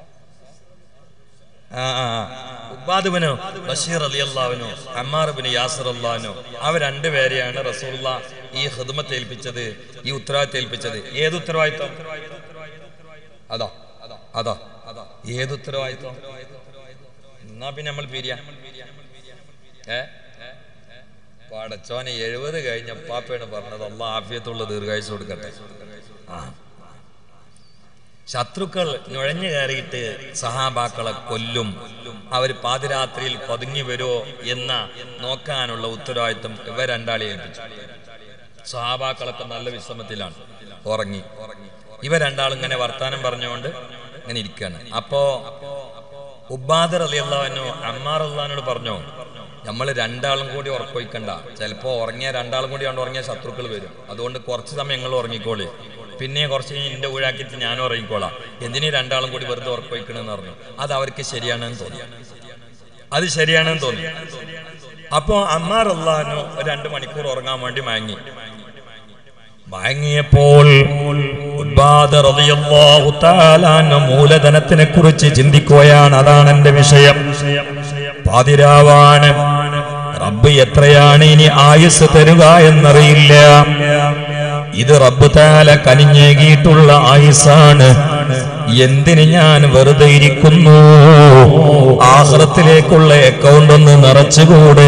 ആ, ആ, ആ. ഉബ്ബാദുബിനോ ബഷീർ അലി അള്ളാവിനോ അമ്മാറുബിന് യാസർ അള്ളാഹിനോ അവർ രണ്ടുപേരെയാണ് റസൂള്ള ഈ ഹിദ്മത്ത് ഏൽപ്പിച്ചത് ഈ ഉത്തരവാദിത്തം ഏൽപ്പിച്ചത് ഏത് ഉത്തരവാദിത്തം അതാ അതാ അതാ ഏത് ഉത്തരവാദിത്തം എന്നാ പിന്നെ നമ്മൾ പിരിയ ഏ പടച്ചോനെ എഴുപത് കഴിഞ്ഞ പാപ്പയാണ് പറഞ്ഞത് അള്ള ആഫിയത്തുള്ള ദീർഘായുസ് കൊടുക്കട്ടെ ആ ശത്രുക്കൾ നുഴഞ്ഞു കയറിയിട്ട് സഹാബാക്കളെ കൊല്ലും അവർ പാതിരാത്രിയിൽ പതുങ്ങി വരുമോ എന്ന നോക്കാനുള്ള ഉത്തരവാദിത്വം ഇവ രണ്ടാളെ ഏൽപ്പിച്ചു സഹാബാക്കളൊക്കെ നല്ല വിശ്രമത്തിലാണ് ഉറങ്ങി ഇവ രണ്ടാളും ഇങ്ങനെ വർത്താനം പറഞ്ഞുകൊണ്ട് ഇങ്ങനെ ഇരിക്കുകയാണ് അപ്പോ ഉബാദർ അലി അള്ളാഹനോ അമ്മാർ അള്ളഹാനോട് പറഞ്ഞോ നമ്മൾ രണ്ടാളും കൂടി ഉറക്കൊഴിക്കണ്ട ചിലപ്പോ ഉറങ്ങിയ രണ്ടാളും കൂടി കണ്ട് ഉറങ്ങിയ ശത്രുക്കൾ വരും അതുകൊണ്ട് കുറച്ച് സമയം നിങ്ങൾ ഉറങ്ങിക്കോളി പിന്നെ കുറച്ച് കഴിഞ്ഞ് എന്റെ ഊഴാക്കിയിട്ട് ഞാൻ ഉറങ്ങിക്കോളാം എന്തിനീ രണ്ടാളും കൂടി വെറുതെ ഉറക്കൊഴിക്കണമെന്ന് പറഞ്ഞു അത് അവർക്ക് ശരിയാണെന്ന് തോന്നി അത് ശരിയാണെന്ന് തോന്നി അപ്പോ അമ്മാർ അള്ളഹാനോ രണ്ട് മണിക്കൂർ ഉറങ്ങാൻ വേണ്ടി മയങ്ങി മയങ്ങിയപ്പോൾ ഉദ്ബാദ റളിയല്ലാഹു തആല അൻഹു മൂലധനത്തിനെ കുറിച്ച് ചിന്തിക്കുകയാണ് അതാണ് എന്റെ വിഷയം പാതിരാവാണ് റബ്ബ് എത്രയാണ് ഇനി ആയുസ് തരുക എന്നറിയില്ല ഇത് റബ്ബ് താല കനിഞ്ഞേകിയിട്ടുള്ള ആയുസാണ് എന്തിന് ഞാൻ വെറുതെ ഇരിക്കുന്നു ആഹ്റത്തിലേക്കുള്ള അക്കൗണ്ട് ഒന്ന് നിറച്ചുകൂടെ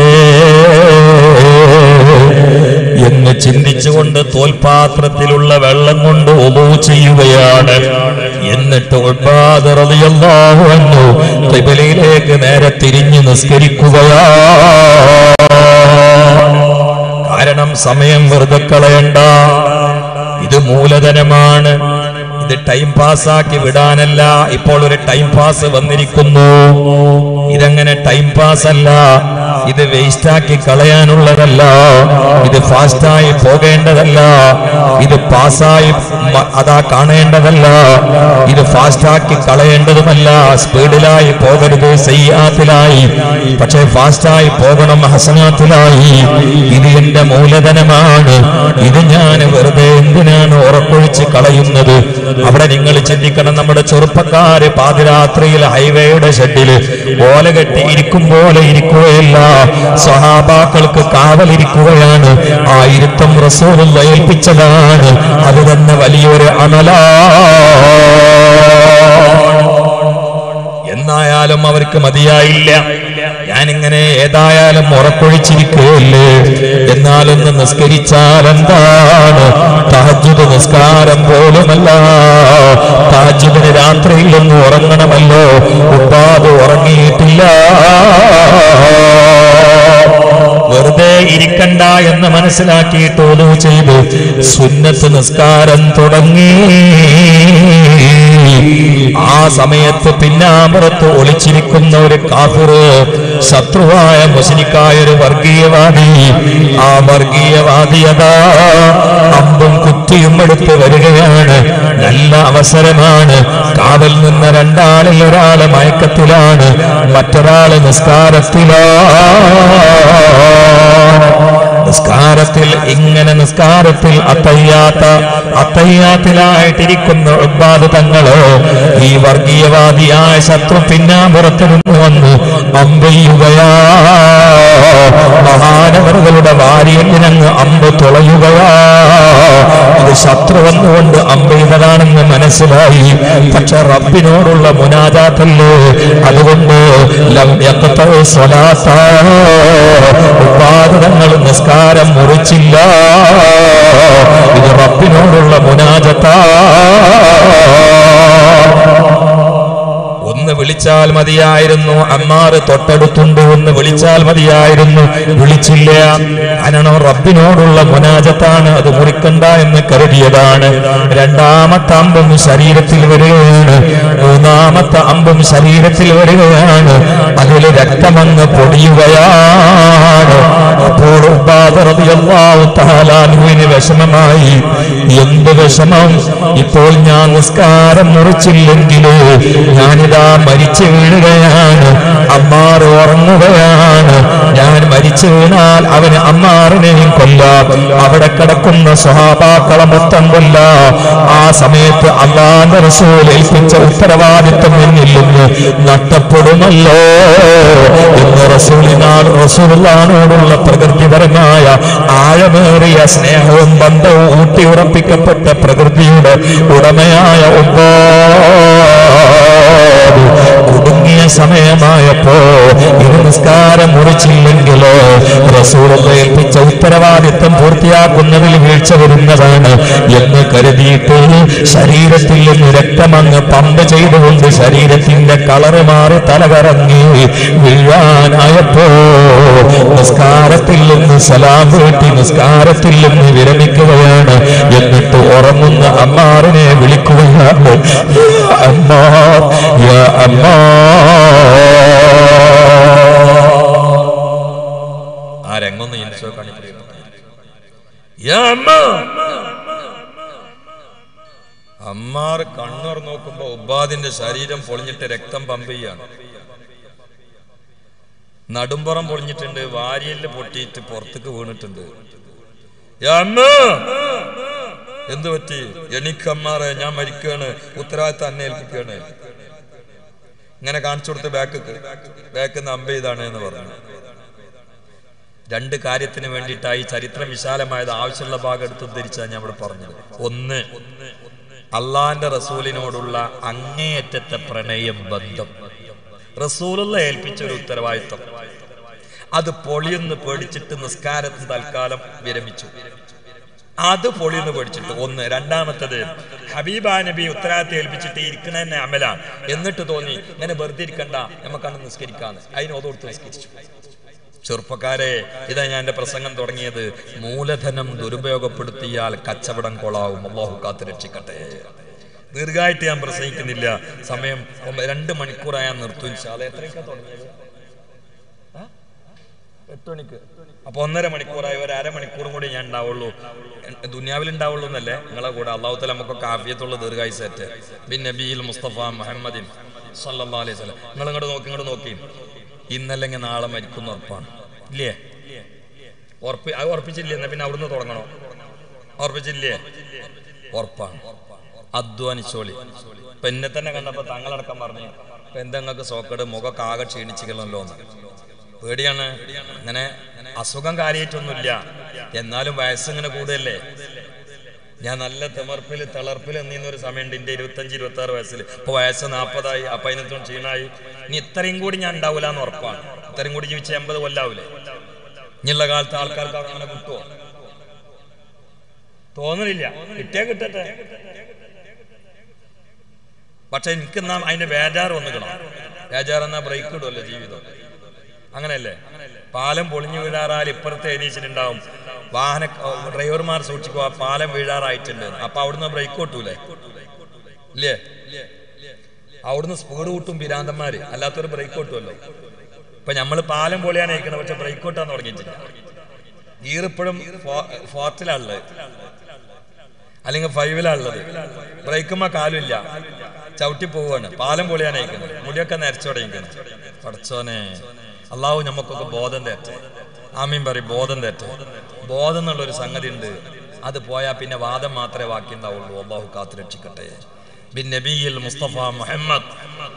എന്ന് ചിന്തിച്ചുകൊണ്ട് തോൽപാത്രത്തിലുള്ള വെള്ളം കൊണ്ട് ഒബു ചെയ്യുകയാണ് എന്നിട്ട് ഉൾപാദ് റളിയല്ലാഹു അൻഹു ഖിബലയിലേക്ക് നേരെ തിരിഞ്ഞു നിസ്കരിക്കുകയാ കാരണം സമയം വെറുതെ കളയണ്ട ഇത് മൂലധനമാണ് ഇത് ടൈം പാസ്സാക്കി വിടാനല്ല ഇപ്പോൾ ഒരു ടൈം പാസ് വന്നിരിക്കുന്നു ഇതങ്ങനെ ടൈം പാസ് അല്ല ഇത് വേസ്റ്റാക്കി കളയാനുള്ളതല്ല ഇത് ഫാസ്റ്റായി പോകേണ്ടതല്ല ഇത് പാസ്സായി മ- അതാ കാണേണ്ടതല്ല ഇത് ഫാസ്റ്റാക്കി കളയേണ്ടതുമല്ല സ്പീഡിലായി പോകരുത് സയ്യാത്തിലായി പക്ഷേ ഫാസ്റ്റായി പോകണം ഹസനാത്തിലായി ഇത് എന്റെ മൂലധനമാണ് ഇത് ഞാൻ വെറുതെ എന്തിനാണ് ഉറക്കൊഴിച്ച് കളയുന്നത് അവിടെ നിങ്ങൾ ചിന്തിക്കണം നമ്മുടെ ചെറുപ്പക്കാര് പാതിരാത്രിയിൽ ഹൈവേയുടെ ഷെഡില് ഓല കെട്ടി ഇരിക്കും പോലെ ഇരിക്കുകയല്ല സഹാബാക്കൾക്ക് കാവലിരിക്കുകയാണ് ആ ഇരുത്തം റസൂലും ഏൽപ്പിച്ചതാണ് അത് തന്നെ വലിയൊരു അമലാ എന്നായാലും അവർക്ക് മതിയായില്ല ഞാനിങ്ങനെ ഏതായാലും ഉറക്കൊഴിച്ചിരിക്കുകയല്ലേ എന്നാലൊന്ന് നിസ്കരിച്ചാൽ എന്താണ് താജ്ജുദ് നിസ്കാരം പോലുമല്ല താജ്ജുദിന് രാത്രിയിൽ ഒന്ന് ഉറങ്ങണമല്ലോ ഉപ്പാത് ഉറങ്ങിയിട്ടില്ല വെറുതെ ഇരിക്കണ്ട എന്ന് മനസ്സിലാക്കിയിട്ട് ഒതു ചെയ്ത് സുന്നത്ത് നിസ്കാരം തുടങ്ങി ആ സമയത്ത് പിന്നാമ്പുറത്ത് ഒളിച്ചിരിക്കുന്ന ഒരു കാഫിറ് ശത്രുവായ മുസ്ലിക്കായ ഒരു വർഗീയവാദി ആ വർഗീയവാദിയതാ അമ്പും കുത്തിയും എടുത്ത് വരികയാണ് നല്ല അവസരമാണ് കാവൽ നിന്ന രണ്ടാളിൽ ഒരാള് മയക്കത്തിലാണ് മറ്റൊരാള് നിസ്കാരത്തിലാണ് നിസ്കാരത്തിൽ ഇങ്ങനെ നിസ്കാരത്തിൽ അത്തയ്യാത്ത അത്തയ്യാത്തിലായിട്ടിരിക്കുന്ന ഉബ്ബാദ് തങ്ങളോ ഈ വർഗീയവാദിയായ ശത്രു പിന്നാമ്പുറത്ത് നിന്ന് വന്ന് അമ്പെയ്യുകയാ മഹാനവറുകളുടെ വാരിയത്തിനങ്ങ് അമ്പ് തുളയുകയാ ഇത് ശത്രു വന്നുകൊണ്ട് അമ്പെയ്തതാണെന്ന് മനസ്സിലായി പക്ഷെ റബ്ബിനോടുള്ള മുനാജാത്തല്ലേ അതുകൊണ്ട് ലം യഖ്തഉ സ്വലാത്ത ഉപാദങ്ങൾ നിസ്കാരം മുറിച്ചില്ല ഇത് റബ്ബിനോടുള്ള മുനാജത്താ ഒന്ന് വിളിച്ചാൽ മതിയായിരുന്നു അമ്മാറ് തൊട്ടടുത്തുണ്ട് ഒന്ന് വിളിച്ചാൽ മതിയായിരുന്നു വിളിച്ചില്ല കാരണം റബ്ബിനോടുള്ള മുനാജത്താണ് അത് മുറിക്കണ്ട എന്ന് കരുതിയതാണ് രണ്ടാമത്തെ അമ്പും ശരീരത്തിൽ വരികയാണ് മൂന്നാമത്തെ അമ്പും ശരീരത്തിൽ വരികയാണ് അതിൽ രക്തമങ്ങ് പൊടിയുകയാണ് അപ്പോൾ താലാനുവിന് വിഷമമായി എന്ത് വിഷമം ഇപ്പോൾ ഞാൻ നിസ്കാരം മുറിച്ചില്ലെങ്കിൽ ഞാനിതാ മരിച്ചു വീഴുകയാണ് അമ്മാർ ഉറങ്ങുകയാണ് ഞാൻ മരിച്ചു വീണാൽ അവന് അമ്മാറിനെയും കൊല്ലാം അവിടെ കിടക്കുന്ന സ്വഹാബാക്കളെ മൊത്തം കൊല്ല ആ സമയത്ത് അള്ളാന്റെ റസൂൽ ഏൽപ്പിച്ച ഉത്തരവാദിത്വം എന്നിൽ നിന്ന് നഷ്ടപ്പെടുമല്ലോ എന്ന് റസൂലിനാൾ റസൂലിനോടുള്ള പ്രകൃതിപരമായ ആഴമേറിയ സ്നേഹവും ബന്ധവും ഊട്ടിയുറപ്പിക്കപ്പെട്ട പ്രകൃതിയുടെ ഉടമയായ ഉപ്പോ കുടുങ്ങിയ സമയമായപ്പോ ഇത് നിസ്കാരം മുറിച്ചില്ലെങ്കിലോ റസൂൽ ഏൽപ്പിച്ച ഉത്തരവാദിത്വം പൂർത്തിയാക്കുന്നതിൽ വീഴ്ച വരുന്നതാണ് എന്ന് കരുതിയിട്ട് ശരീരത്തിൽ നിന്ന് രക്തമങ്ങ് പമ്പ് ചെയ്തുകൊണ്ട് ശരീരത്തിന്റെ കളറ് മാറി തലകറങ്ങി വീഴാനായപ്പോ നിസ്കാരത്തിൽ നിന്ന് സലാം വീട്ടി നിസ്കാരത്തിൽ നിന്ന് വിരമിക്കുകയാണ് എന്നിട്ട് ഉറങ്ങുന്ന അമ്മാറിനെ വിളിക്കുകയാണ് "യാ അമ്മാർ യാ അമ്മാർ ആ രംഗൊന്ന് ഇൻഷോ കാണിക്കുന്നു അമ്മാർ കണ്ണൂർ നോക്കുമ്പോ ഉബാദിന്റെ ശരീരം പൊളിഞ്ഞിട്ട് രക്തം പമ്പ് ചെയ്യാണ് നടുമ്പുറം പൊളിഞ്ഞിട്ടുണ്ട് വാരിയല് പൊട്ടിയിട്ട് പുറത്തേക്ക് വീണിട്ടുണ്ട് യാ അമ്മ! എന്ത് പറ്റി എനിക്കമ്മാറെ ഞാൻ മരിക്കാണ് ഉത്തരവാദിത്തം അന്നെ ഏൽപ്പിക്കാണ് ഇങ്ങനെ കാണിച്ചു കൊടുത്ത് ബാക്ക് ബാക്ക് അമ്പ ചെയ്താണ് എന്ന് പറഞ്ഞു രണ്ട് കാര്യത്തിന് വേണ്ടിയിട്ടായി ചരിത്രം വിശാലമായത് ആവശ്യമുള്ള ഭാഗം എടുത്ത് ഉദ്ധരിച്ചാണ് ഞാൻ ഇവിടെ പറഞ്ഞത് ഒന്ന് അള്ളാന്റെ റസൂലിനോടുള്ള അങ്ങേയറ്റത്തെ പ്രണയം ബന്ധം റസൂലുള്ള ഏൽപ്പിച്ച ഒരു ഉത്തരവാദിത്വം അത് പൊളിയെന്ന് പേടിച്ചിട്ട് നിസ്കാരത്തിന് തൽക്കാലം വിരമിച്ചു അത് പൊളിയെന്ന് പേടിച്ചിട്ട് ഒന്ന് രണ്ടാമത്തത് ഹബീബ നബി ഉത്തരവാദിത്തം ഏൽപ്പിച്ചിട്ട് ഇരിക്കണ തന്നെ അമലാണ് എന്നിട്ട് തോന്നി ഇങ്ങനെ വെറുതെ ഇരിക്കണ്ട നമുക്കാണ് നിസ്കരിക്കാന്ന് അതിന് ഓതോടുത്ത് നിസ്കരിച്ചു ചെറുപ്പക്കാരെ ഇതാ ഞാൻ എൻ്റെ പ്രസംഗം തുടങ്ങിയത് മൂലധനം ദുരുപയോഗപ്പെടുത്തിയാൽ കച്ചവടം കൊളാവും അള്ളാഹു കാത്ത് രക്ഷിക്കട്ടെ ദീർഘമായിട്ട് ഞാൻ പ്രസംഗിക്കുന്നില്ല സമയം ഒമ്പ- രണ്ട് മണിക്കൂറായി ഞാൻ നിർത്തും ഇൻഷാ അല്ലാ. എത്രയൊക്കെ തുടങ്ങിയത് ആ? എട്ട് മണിക്ക് അപ്പൊ ഒന്നര മണിക്കൂറായി ഒരു അരമണിക്കൂറും കൂടി ഞാൻ ഉണ്ടാവുള്ളൂ ദുനിയാവിൽ ഉണ്ടാവുള്ളൂ എന്നല്ലേ നിങ്ങളെ കൂടെ അള്ളാഹുത്തല നമുക്കൊക്കെ ആഫിയത്തുള്ള ദീർഘായുസേറ്റ് ബിൻ നബിയിൽ മുസ്തഫ മുഹമ്മദിൻ സല്ലല്ലാഹു അലൈഹി വസല്ലം നിങ്ങൾ ഇങ്ങോട്ട് നോക്കി ഇങ്ങോട്ട് നോക്കി ഇന്നല്ലെങ്കിൽ നാളെ മരിക്കുന്ന ഉറപ്പാണ് ഇല്ലേ ഉറപ്പി അത് ഉറപ്പിച്ചില്ലേ എന്നാ പിന്നെ അവിടുന്ന് തുടങ്ങണോ ഉറപ്പിച്ചില്ലേ ഉറപ്പാണ് അധ്വാനിച്ചോളി ഇപ്പൊ എന്നെ തന്നെ കണ്ടപ്പോ തങ്ങളടക്കം പറഞ്ഞു ഇപ്പൊ എന്താ നിങ്ങൾക്ക് സോക്കട് മുഖമൊക്കെ ആകെ ക്ഷീണിച്ചിക്കണല്ലോ എന്ന് പേടിയാണ് അങ്ങനെ അസുഖം കാര്യമായിട്ടൊന്നുമില്ല എന്നാലും വയസ്സിങ്ങനെ കൂടുതലല്ലേ ഞാൻ നല്ല തിമർപ്പിൽ തളർപ്പിൽ എന്നീന്ന ഒരു സമയമുണ്ട് എൻ്റെ ഇരുപത്തഞ്ച് ഇരുപത്തി ആറ് വയസ്സിൽ ഇപ്പൊ വയസ്സ് നാൽപ്പതായി അപ്പൊ അതിനകത്തും ക്ഷീണായി ഇനി ഇത്രയും കൂടി ഞാൻ ഉണ്ടാവില്ല എന്ന് ഉറപ്പാണ് ഇത്രയും കൂടി ജീവിച്ച എൺപത് കൊല്ലാവൂലേ ഇനിയുള്ള കാലത്ത് ആൾക്കാർക്ക് അങ്ങനെ കിട്ടുമോ തോന്നണില്ല കിട്ടിയാ കിട്ടട്ടെ പക്ഷെ എനിക്ക് നാം അതിന്റെ ബേജാറ് വന്നുകിടണം ബേജാറ് എന്നാ ബ്രേക്ക് ഇടുമല്ലോ ജീവിതം അങ്ങനെയല്ലേ പാലം പൊളിഞ്ഞു വീഴാറാൽ ഇപ്പുറത്തെ എനീച്ചിട്ടുണ്ടാവും വാഹന ഡ്രൈവർമാർ സൂക്ഷിക്കുക പാലം വീഴാറായിട്ടുണ്ട് അപ്പൊ അവിടുന്ന് ബ്രേക്ക് കിട്ടൂലേ ഇല്ലേ അവിടുന്ന് സ്പീഡ് കൂട്ടും പിരാന്തന്മാര് അല്ലാത്തൊരു ബ്രേക്ക് കിട്ടുമല്ലോ ഇപ്പൊ നമ്മൾ പാലം പൊളിയാണ് ഇരിക്കുന്നത് പക്ഷെ ബ്രേക്ക് കിട്ടാൻ തുടങ്ങിയിട്ടില്ല ഗീറിപ്പോഴും ഫോർത്തിലാണുള്ളത് അല്ലെങ്കിൽ ഫൈവിലാണുള്ളത് ബ്രേക്കുമ്പോ കാലുമില്ല ചവിട്ടി പോവുകയാണ് പാലം പൊളിയാനയക്കുന്നത് മുടിയൊക്കെ നരച്ചു തുടങ്ങിക്കുന്നത് പഠിച്ചോനെ അള്ളാഹു നമുക്കൊക്കെ ബോധം തേറ്റെ ആമീൻ പറയും ബോധം തേറ്റെ ബോധം എന്നുള്ളൊരു സംഗതി ഉണ്ട് അത് പോയാൽ പിന്നെ വാദം മാത്രമേ ബാക്കി ഉണ്ടാവുള്ളൂ അള്ളാഹു കാത്തു രക്ഷിക്കട്ടെ ബിൻ നബിയിൽ മുസ്തഫ മുഹമ്മദ്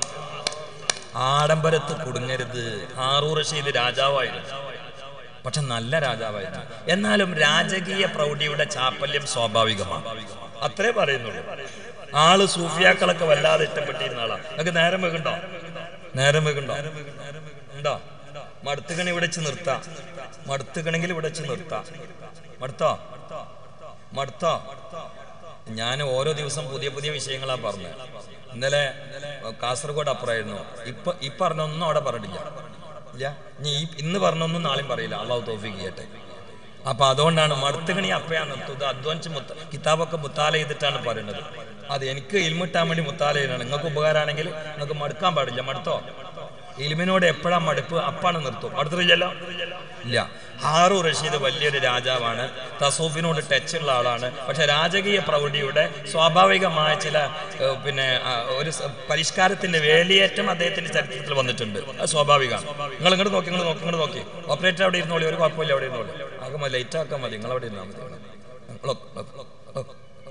ആഡംബരത്ത് കുടുങ്ങരുത് ഹാറൂ റഷീദ് രാജാവായിരുന്നു പക്ഷെ നല്ല രാജാവായിരുന്നു എന്നാലും രാജകീയ പ്രൗഢിയുടെ ചാപ്പല്യം സ്വാഭാവികമാണ് അത്രേ പറയുന്നുള്ളൂ ആള് സൂഫിയാക്കളൊക്കെ വല്ലാതെ ഇഷ്ടപ്പെട്ടിരുന്ന ആളാ നിങ്ങൾക്ക് നേരം വെക്കുണ്ടോ നേരം വെക്കുണ്ടോ ഉണ്ടോ മടുത്തുകണി ഇവിടെ വെച്ച് നിർത്താം മടുത്തുകണെങ്കിൽ ഇവിടെ വെച്ച് നിർത്താം മടുത്തോ മടുത്തോ ഞാൻ ഓരോ ദിവസം പുതിയ പുതിയ വിഷയങ്ങളാ പറഞ്ഞത് ഇന്നലെ കാസർഗോഡ് അപ്പുറമായിരുന്നു ഇപ്പൊ ഈ പറഞ്ഞൊന്നും അവിടെ പറഞ്ഞിട്ടില്ല ഇല്ല നീ ഈ ഇന്ന് പറഞ്ഞൊന്നും നാളെയും പറയില്ല അള്ളാഹു തോഫിക്ക് ചെയ്യട്ടെ അപ്പൊ അതുകൊണ്ടാണ് മടുത്തുകണി അപ്പയാണ് നിർത്തുന്നത് അധ്വാനിച്ച് മുത്ത കിതാബൊക്കെ മുത്താല ചെയ്തിട്ടാണ് പറയുന്നത് അത് എനിക്ക് ഇൽമിട്ടാൻ വേണ്ടി മുത്താല ചെയ്യണം നിങ്ങൾക്ക് ഉപകാരമാണെങ്കിൽ നിങ്ങൾക്ക് മടുക്കാൻ പാടില്ല മടുത്തോ ഇൽമിനോട് എപ്പോഴാ മടുപ്പ് അപ്പാണ് നിർത്തും അടുത്തില്ലല്ലോ ഇല്ല ഹാറു റഷീദ് വലിയൊരു രാജാവാണ് തസൂഫിനോട് ടച്ച് ഉള്ള ആളാണ് പക്ഷെ രാജകീയ പ്രൗഢിയുടെ സ്വാഭാവികമായ ചില ഏഹ്, പിന്നെ ആ, ഒരു സ- പരിഷ്കാരത്തിന്റെ വേലിയേറ്റം അദ്ദേഹത്തിന്റെ ചരിത്രത്തിൽ വന്നിട്ടുണ്ട് അത് സ്വാഭാവികമാണ് നിങ്ങൾ ഇങ്ങോട്ട് നോക്കി ഇങ്ങോട്ട് നോക്കി ഇങ്ങോട്ട് നോക്കി ഓപ്പറേറ്റർ അവിടെ ഇരുന്നോളി ഒരു കുഴപ്പമില്ല അവിടെ ഇരുന്നോളി ആകെ ലൈറ്റ് ആക്കാൻ മതി നിങ്ങൾ അവിടെ ഇരുന്നാൽ മതി ലോക്ക്, ലോക്ക്, ലോക്ക്.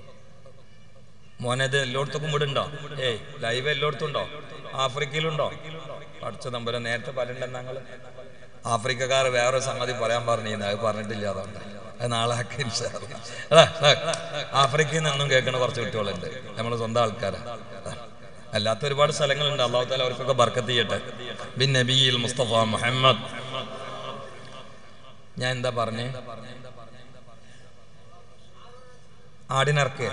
മോനെ ഇത് എല്ലായിടത്തും വീടുണ്ടോ ഏയ് ലൈവ് എല്ലായിടത്തും ഉണ്ടോ ആഫ്രിക്കയിലുണ്ടോ പഠിച്ച നമ്പരം നേരത്തെ പറഞ്ഞിട്ടുണ്ടെന്ന് ഞങ്ങൾ ആഫ്രിക്കക്കാർ വേറെ സംഗതി പറയാൻ പറഞ്ഞിരുന്നു അത് പറഞ്ഞിട്ടില്ല അതുകൊണ്ട് അത് നാളെ ആക്കി ഇൻഷാ അല്ലാ. അതാ അതാ. ആഫ്രിക്കയിൽ നിന്നും കേൾക്കുന്ന കുറച്ച് കുട്ടികളുണ്ട് നമ്മുടെ സ്വന്തം ആൾക്കാരാ അതാ. അല്ലാത്ത ഒരുപാട് സ്ഥലങ്ങളുണ്ട് അള്ളാഹു താല അവർക്കൊക്കെ ബർക്കത്ത് ചെയ്യട്ടെ ബിൻ നബിയിൽ മുസ്തഫ മുഹമ്മദ് ഞാൻ എന്താ പറഞ്ഞേ ആടിനിറക്കുക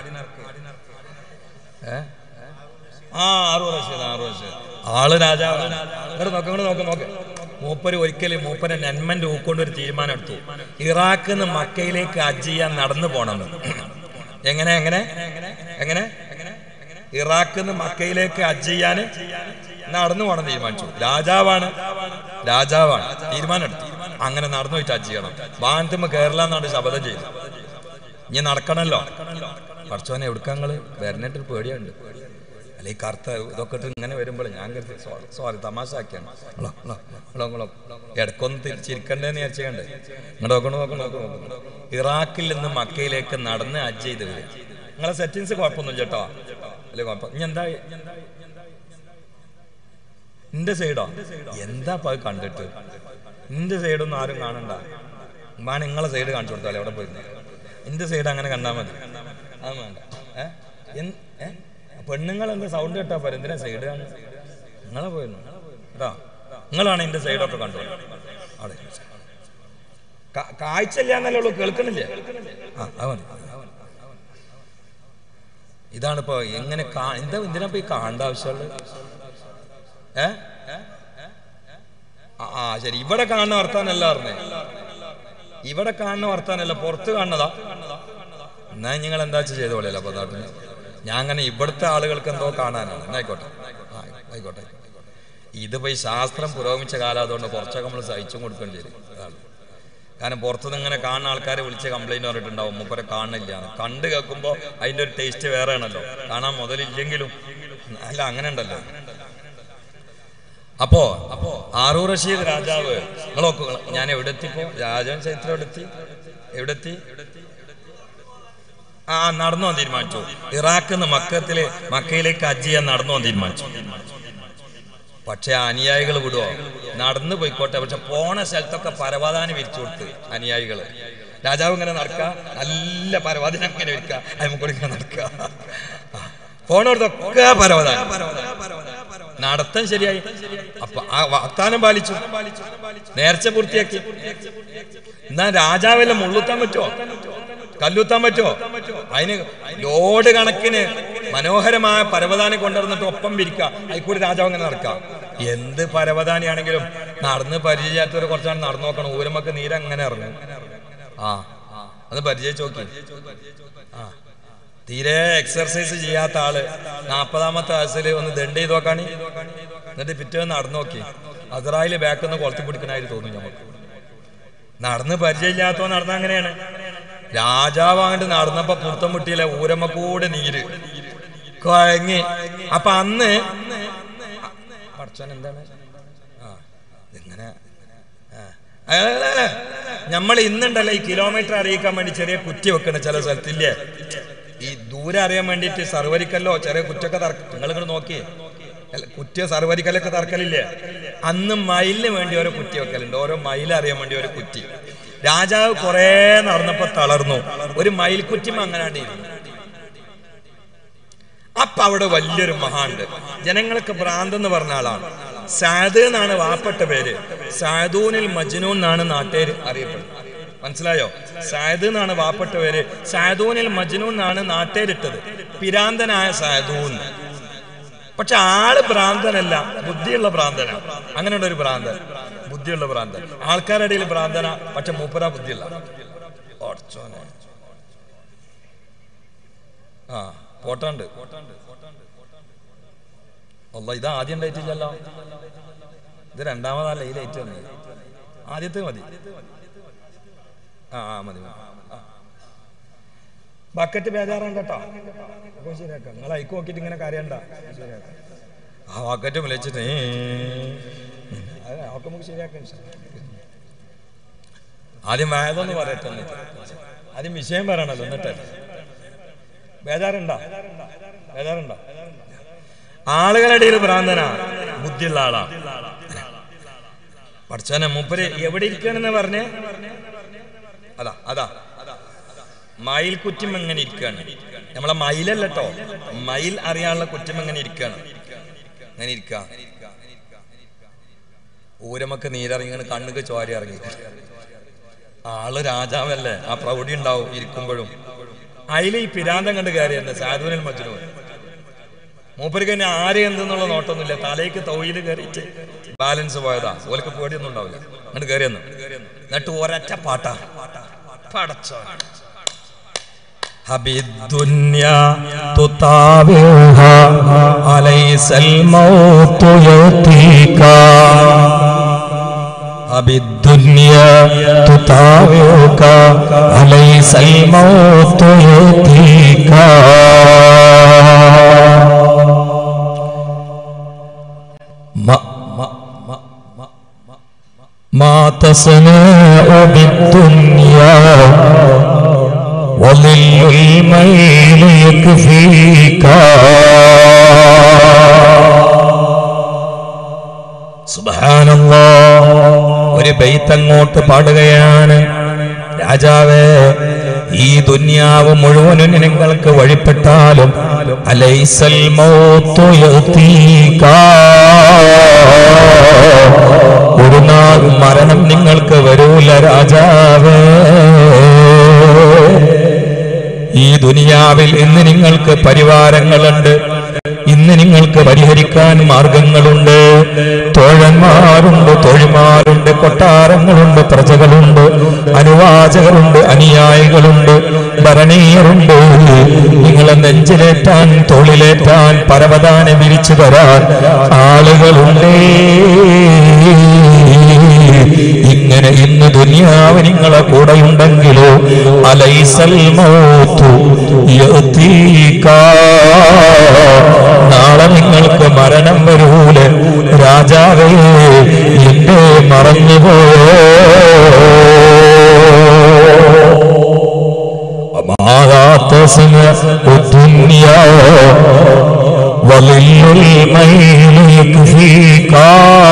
ഏ? ആ ആറു റഷീദ് ആറു റഷീദ് ആള് രാജാവാണ് ഇങ്ങോട്ട് നോക്ക് ഇങ്ങോട്ട് നോക്ക് നോക്ക് മൂപ്പര് ഒരിക്കലും മൂപ്പരെ നന്മന്റെ ഊക്കൊണ്ട് ഒരു തീരുമാനം എടുത്തു ഇറാഖിൽ നിന്ന് മക്കയിലേക്ക് ഹജ്ജ് ചെയ്യാൻ നടന്നു പോണമെന്ന് എങ്ങനെ എങ്ങനെ എങ്ങനെ ഇറാഖിൽ നിന്ന് മക്കയിലേക്ക് ഹജ്ജ് ചെയ്യാൻ നടന്നു പോകണം തീരുമാനിച്ചു രാജാവാണ് രാജാവാണ് തീരുമാനം എടുത്തു അങ്ങനെ നടന്നു പോയിട്ട് ഹജ്ജ് ചെയ്യണം വാനത്തുമ്പോ കേരള എന്നാണ് ശപഥം ചെയ്തു ഇനി നടക്കണല്ലോ പഠിച്ചോനെ എവിടുക്കങ്ങള് വരണേട്ട് ഒരു പേടിയുണ്ട് അല്ലെ ഈ കറുത്ത ഇതൊക്കെ ഇട്ട് ഇങ്ങനെ വരുമ്പോൾ ഞാൻ കരുതി സോറി സോറി തമാശ ആക്കിയാണ് ഇളോ, ഇളോ, ഇളോ, ഇളോ. ഇടയ്ക്കൊന്ന് തിരിച്ചിരിക്കണ്ടേന്ന് വിചാരിച്ചുകൊണ്ട് ഇങ്ങോട്ട് നോക്കണം നോക്കണം നോക്കണം നോക്കണം ഇറാഖിൽ നിന്ന് മക്കയിലേക്ക് നടന്ന് ഹജ്ജ് ചെയ്ത് വരും നിങ്ങളെ സെറ്റിങ്സ് കുഴപ്പമൊന്നുമില്ല കേട്ടോ അല്ലെ കുഴപ്പം ഇനി എന്താ എന്റെ സൈഡോ എന്താ ഇപ്പൊ അത് കണ്ടിട്ട് എന്റെ സൈഡൊന്നും ആരും കാണണ്ട മാ നിങ്ങളെ സൈഡ് കാണിച്ചു കൊടുത്താലേ അവിടെ പോയിരുന്നു എന്റെ സൈഡ് അങ്ങനെ കണ്ടാൽ മതി അത് വേണ്ട ഏ എന്ത്- ഏ? പെണ്ണുങ്ങൾ എന്താ സൗണ്ട് കേട്ടാ പോരെ എന്തിനാ സൈഡ് കാണുക നിങ്ങളെ പോയിരുന്നു കേട്ടോ നിങ്ങളാണ് എന്റെ സൈഡൊക്കെ കണ്ടു അവിടെ കാ- കാഴ്ചയില്ല എന്നല്ലേ ഉള്ളൂ കേൾക്കണില്ലേ ആ അത് മതി ഇതാണിപ്പോ എങ്ങനെ കാ- എന്താ എന്തിനാ ഇപ്പൊ ഈ കാണേണ്ട ആവശ്യമുള്ളത് ഏ ആ, ആ ശരി ഇവിടെ കാണുന്ന വർത്താനല്ല പറഞ്ഞേ ഇവിടെ കാണുന്ന വർത്താനല്ല പുറത്ത് കാണുന്നതാ എന്നാ നിങ്ങൾ എന്താ ചെയ്തോളിയല്ലോ അപ്പൊ നാട്ടിന് ഞാൻ അങ്ങനെ ഇവിടുത്തെ ആളുകൾക്ക് എന്തോ കാണാനാണ് എന്നായിക്കോട്ടെ ആ, ആയിക്കോട്ടെ ഇതിപ്പോ ഈ ശാസ്ത്രം പുരോഗമിച്ച കാലം അതുകൊണ്ട് കുറച്ചൊക്കെ നമ്മൾ സഹിച്ചും കൊടുക്കേണ്ടി വരും അതാണ് കാരണം പുറത്തുനിന്ന് ഇങ്ങനെ കാണുന്ന ആൾക്കാരെ വിളിച്ച് കംപ്ലൈന്റ് പറഞ്ഞിട്ടുണ്ടാവും മൂപ്പരെ കാണുന്നില്ല എന്ന്. കണ്ട് കേൾക്കുമ്പോൾ അതിന്റെ ഒരു ടേസ്റ്റ് വേറെ ആണല്ലോ കാണാൻ മുതലില്ലെങ്കിലും അല്ല അങ്ങനെ ഉണ്ടല്ലോ അപ്പോ അപ്പോ ആറൂർ റഷീദ് രാജാവ് നിങ്ങൾ നോക്കൂ ഞാൻ എവിടെ എത്തിപ്പോ രാജാൻ ചരിത്രം എവിടെത്തി എവിടെത്തി ആ നടന്നു പോകാൻ തീരുമാനിച്ചു ഇറാഖിൽ നിന്ന് മക്കത്തില് മക്കയിലേക്ക് ഹജ്ജ് ചെയ്യാൻ നടന്നു പോകാൻ തീരുമാനിച്ചു പക്ഷെ അനുയായികൾ വിടുവോ നടന്നു പോയിക്കോട്ടെ പക്ഷെ പോണ സ്ഥലത്തൊക്കെ പരവതാനി വിരിച്ചു കൊടുത്ത് അനുയായികള് രാജാവ് ഇങ്ങനെ നടക്കുക നല്ല പരവതാനി അങ്ങനെ വിരിക്കുക അതിമക്കൂടി ഇങ്ങനെ നടക്കുക പോണോടത്തൊക്കെ പരവതാനി നടത്തം ശരിയായി അപ്പൊ ആ വാഗ്ദാനം പാലിച്ചു നേർച്ച പൂർത്തിയാക്കി എന്നാ രാജാവെല്ലാം മുള്ളുത്താൻ പറ്റുമോ കല്ലുത്താൻ പറ്റുമോ അതിന് ലോഡ് കണക്കിന് മനോഹരമായ പരവതാനി കൊണ്ടുവന്നിട്ട് ഒപ്പം വിരിക്കുക അതിൽക്കൂടി രാജാവ് അങ്ങനെ നടക്കാം എന്ത് പരവതാനിയാണെങ്കിലും നടന്ന് പരിചയിക്കാത്തവർ കുറച്ചാണ് നടന്നു നോക്കണം ഊരമൊക്കെ നീരങ്ങനെ ഇറങ്ങും ആ അത് പരിചയിച്ച് നോക്കി ആ തീരെ എക്സർസൈസ് ചെയ്യാത്ത ആള് നാപ്പതാമത്തെ വയസ്സിൽ ഒന്ന് ദണ്ട് ചെയ്ത് നോക്കാണി എന്നിട്ട് പിറ്റേന്ന് നടന്നു നോക്കി അസറായില് ബാക്കിൽ നിന്ന് കൊളത്തി പിടിക്കണായി തോന്നി നമുക്ക് നടന്ന് പരിചയമില്ലാത്തവൻ നടന്ന അങ്ങനെയാണ് രാജാവ് അങ്ങോട്ട് നടന്നപ്പോ പുറത്തം മുട്ടിയില്ല ഊരമ്മക്കൂടെ നീര് കൊഴങ്ങി അപ്പൊ അന്ന് പഠിച്ചോൻ എന്താണ് ആ ഇങ്ങനെ നമ്മൾ ഇന്നുണ്ടല്ലോ ഈ കിലോമീറ്റർ അറിയിക്കാൻ വേണ്ടി ചെറിയ കുറ്റി വെക്കണ ചില സ്ഥലത്തില്ലേ ഈ ദൂരം അറിയാൻ വേണ്ടിയിട്ട് സർവരിക്കല്ലോ ചെറിയ കുറ്റൊക്കെ തറ നിങ്ങൾ ഇങ്ങോട്ട് നോക്കിയേ അല്ല, കുറ്റിയോ സർവരിക്കലൊക്കെ തറക്കലില്ലേ അന്ന് മയിലിന് വേണ്ടി ഓരോ കുറ്റി വെക്കലുണ്ട് ഓരോ മയിൽ അറിയാൻ വേണ്ടി ഒരു കുറ്റി രാജാവ് കുറെ നടന്നപ്പോ തളർന്നു ഒരു മയിൽ കുറ്റിമ അങ്ങനാണ്ട് ഇരുന്നു അപ്പൊ അവിടെ വലിയൊരു മഹാണ്ട് ജനങ്ങൾക്ക് ഭ്രാന്ത് എന്ന് പറഞ്ഞ ആളാണ് സാദ് എന്നാണ് വാപ്പെട്ട പേര് സാദൂനിൽ മജ്നൂൻ എന്നാണ് നാട്ടുകാർ അറിയപ്പെടുന്നത് മനസ്സിലായോ സാദ് എന്നാണ് വാപ്പെട്ട പേര് സാദൂനിൽ മജ്നൂൻ എന്നാണ് നാട്ടുകാരിട്ടത് പിരാന്തനായ സാദൂൻ പക്ഷെ ആള് ഭ്രാന്തനല്ല ബുദ്ധിയുള്ള ഭ്രാന്തന അങ്ങനെയുള്ള ഒരു ഭ്രാന്തൻ ബുദ്ധിയുള്ള ഭ്രാന്തൻ ആൾക്കാരുടെ ഇടയിൽ ഭ്രാന്തന പക്ഷെ മൂപ്പര ബുദ്ധിയുള്ള ഓർച്ചോനെ ആ പോട്ടാണ്ട് അല്ല ഇത് ആദ്യം ഉണ്ടായിട്ടില്ലല്ലോ ഇത് രണ്ടാമതല്ല ഈ ലൈറ്റ് വന്നത് ആദ്യത്തെ മതി ആ ആ മതി മതി. ആ. ബക്കറ്റ് ബേജാറുണ്ട് കേട്ടോ അപ്പൊ ശരിയാക്കാം നിങ്ങൾ അയക്ക് നോക്കിയിട്ട് ഇങ്ങനെ കരയണ്ട ശരിയാക്കാം ആ ബക്കറ്റ് വിളിച്ചിട്ട് ഏ, അത് ഒക്കെ നമുക്ക് ശരിയാക്കാം ഇൻഷാ അല്ലാ. ആദ്യം വേദമെന്ന് പറയട്ടെ എന്നിട്ട്. ആദ്യം വിഷയം പറയണല്ലോ എന്നിട്ട് ബേജാറുണ്ടോ ബേജാറുണ്ടോ ആളുകളുടെ ഇടയിൽ ഭ്രാന്തനാ ബുദ്ധിയുള്ള ആളാ പഠിച്ചോനെ മൂപ്പര് എവിടെ ഇരിക്കണെന്ന് പറഞ്ഞേ അതാ അതാ മയിൽ കുറ്റം എങ്ങനെ ഇരിക്കാണ് നമ്മളെ മയിലല്ല കേട്ടോ മയിൽ അറിയാനുള്ള കുറ്റം എങ്ങനെ ഇരിക്കാണ് അങ്ങനെ ഇരിക്ക ഊരമൊക്കെ നീരിറങ്ങിയാണ് കണ്ണുക്ക് ചോര ഇറങ്ങി ആള് രാജാവല്ലേ ആ പ്രൗഢി ഉണ്ടാവും ഇരിക്കുമ്പോഴും അതിൽ ഈ പിരാന്തം കണ്ട് കയറി തന്നെ സാധുവിനിൽ മജ്നു മൂപ്പർക്ക് തന്നെ ആരെ എന്തെന്നുള്ള നോട്ടൊന്നുമില്ല തലയ്ക്ക് തൊഴിൽ കയറിയിട്ട് ബാലൻസ് പോയതാ ഓലക്ക് പേടിയൊന്നും ഉണ്ടാവില്ല എന്നിട്ട് കയറിയെന്ന് എന്നിട്ട് ഒരൊറ്റ പാട്ടാ പടച്ചോ أبي الدنيا تطاوعها أليس الموت يأتيك أبي الدنيا تطاوعك أليس الموت يأتيك ما ما ما ما ما تصنع بالدنيا وظل الميل يكفيك സുബ്ഹാനല്ലാ ഒരു ബെയ്ത്ത് അങ്ങോട്ട് പാടുകയാണ് രാജാവേ ഈ ദുന്യാവ് മുഴുവനും നിങ്ങൾക്ക് വഴിപ്പെട്ടാലും അലൈസൽ മൗത്തു യഅ്തീകാ. ഒരു നാൾ മരണം നിങ്ങൾക്ക് വരൂല രാജാവേ ഈ ദുനിയാവിൽ ഇന്ന് നിങ്ങൾക്ക് പരിവാരങ്ങളുണ്ട് ഇന്ന് നിങ്ങൾക്ക് പരിഹരിക്കാൻ മാർഗങ്ങളുണ്ട് തോഴന്മാരുണ്ട് തൊഴിമാരുണ്ട് കൊട്ടാരങ്ങളുണ്ട് പ്രജകളുണ്ട് അനുവാചകരുണ്ട് അനുയായികളുണ്ട് ഭരണീയരുണ്ട് നിങ്ങളെ നെഞ്ചിലേറ്റാൻ തൊഴിലേറ്റാൻ പരവതാനെ വിരിച്ചു തരാൻ ആളുകളുണ്ടേ ഇങ്ങനെ ഇന്ന് ദുനിയാവ് നിങ്ങളെ കൂടെയുണ്ടെങ്കിലോ അലൈസൽ മൗത്തു യഅ്തീകാ. നാളെ നിങ്ങൾക്ക് മരണം വരൂലെ രാജാവേ എന്റെ മറന്നുപോ മാറാത്ത الدنيا وظل الميل يكفيكا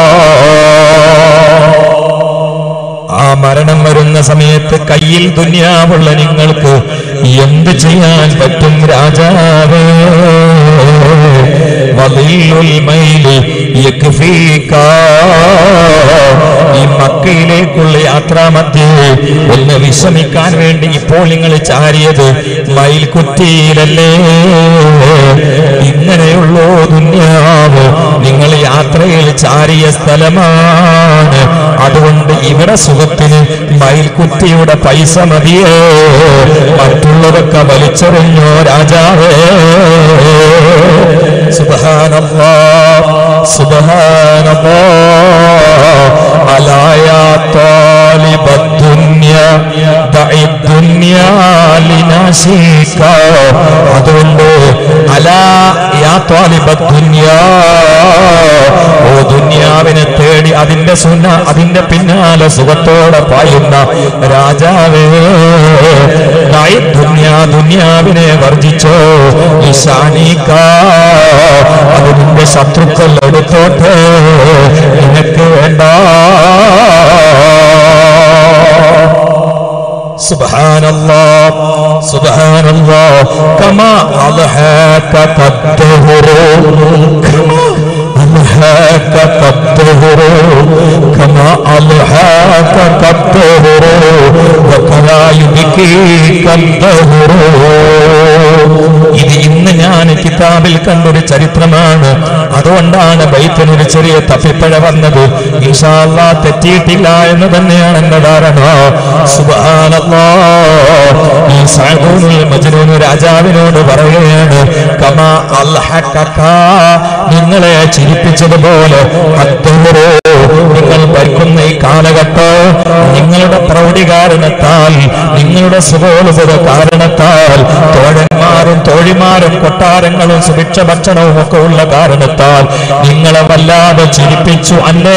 ആ മരണം വരുന്ന സമയത്ത് കയ്യിൽ ദുന്യാവുള്ള നിങ്ങൾക്ക് എന്ത് ചെയ്യാൻ പറ്റും രാജാവേ വദില്ലുൽ മൈലി യക്ഫീകാ. ഈ മക്കയിലേക്കുള്ള യാത്രാമധ്യേ ഒന്ന് വിശ്രമിക്കാൻ വേണ്ടി ഇപ്പോൾ നിങ്ങൾ ചാരിയത് മയിൽ കുറ്റിയിലല്ലേ ഇങ്ങനെയുള്ളോ ദുന്യാവ് നിങ്ങൾ യാത്രയിൽ ചാരിയ സ്ഥലമാണ് അതുകൊണ്ട് ഇവിടെ സുഖത്തിന് മയിൽക്കുറ്റിയുടെ പൈസ മതിയേ മറ്റുള്ളതൊക്കെ വലിച്ചെറിഞ്ഞോ രാജാവേ സുബഹാനല്ലാ സുബഹാനല്ലാ അലായ طالب الدنيا دع الدنيا لناسيك അതുകൊണ്ട് അലാ യാ طالب الدنيا ഓ ദുന്യാവിനെ തേടി അതിന്റെ സുന്ന അതിന്റെ പിന്നാലെ സുഖത്തോടെ പായുന്ന രാജാവേ ദായി ദുന്യാ ദുന്യാവിനെ വർജിച്ചോ ഇഷാനിക്ക അത് നിന്റെ ശത്രുക്കൾ എടുത്തോട്ടെ നിനക്ക് വേണ്ട سبحان الله سبحان الله كما أضحاك الدهر كما أضحاك الدهر كما أضحاك الدهر وكما يبكيك الدهر ഇത് ഇന്ന് ഞാൻ കിതാബിൽ കണ്ടൊരു ചരിത്രമാണ് അതുകൊണ്ടാണ് ബൈത്തിനൊരു ചെറിയ തപ്പിപ്പഴ വന്നത് ഇൻഷാല്ലാ തെറ്റിയിട്ടില്ല എന്ന് തന്നെയാണ് എന്റെ ധാരണ സുബ്ഹാനല്ലാ ഈ സഅദൂനുൽ മജ്നൂൻ രാജാവിനോട് പറയുകയാണ് കമാ അൽഹഖക നിങ്ങളെ ചിരിപ്പിച്ചതുപോലെ അദ്ദഹറോ നിങ്ങൾ ഭരിക്കുന്ന ഈ കാലഘട്ടം നിങ്ങളുടെ പ്രൗഢി കാരണത്താൽ നിങ്ങളുടെ സുബോധത കാരണത്താൽ തോഴന്മാരും തോഴിമാരും കൊട്ടാരങ്ങളും സുഭിക്ഷ ഭക്ഷണവും ഒക്കെ ഉള്ള കാരണത്താൽ നിങ്ങളെ വല്ലാതെ ചിരിപ്പിച്ചു അല്ലേ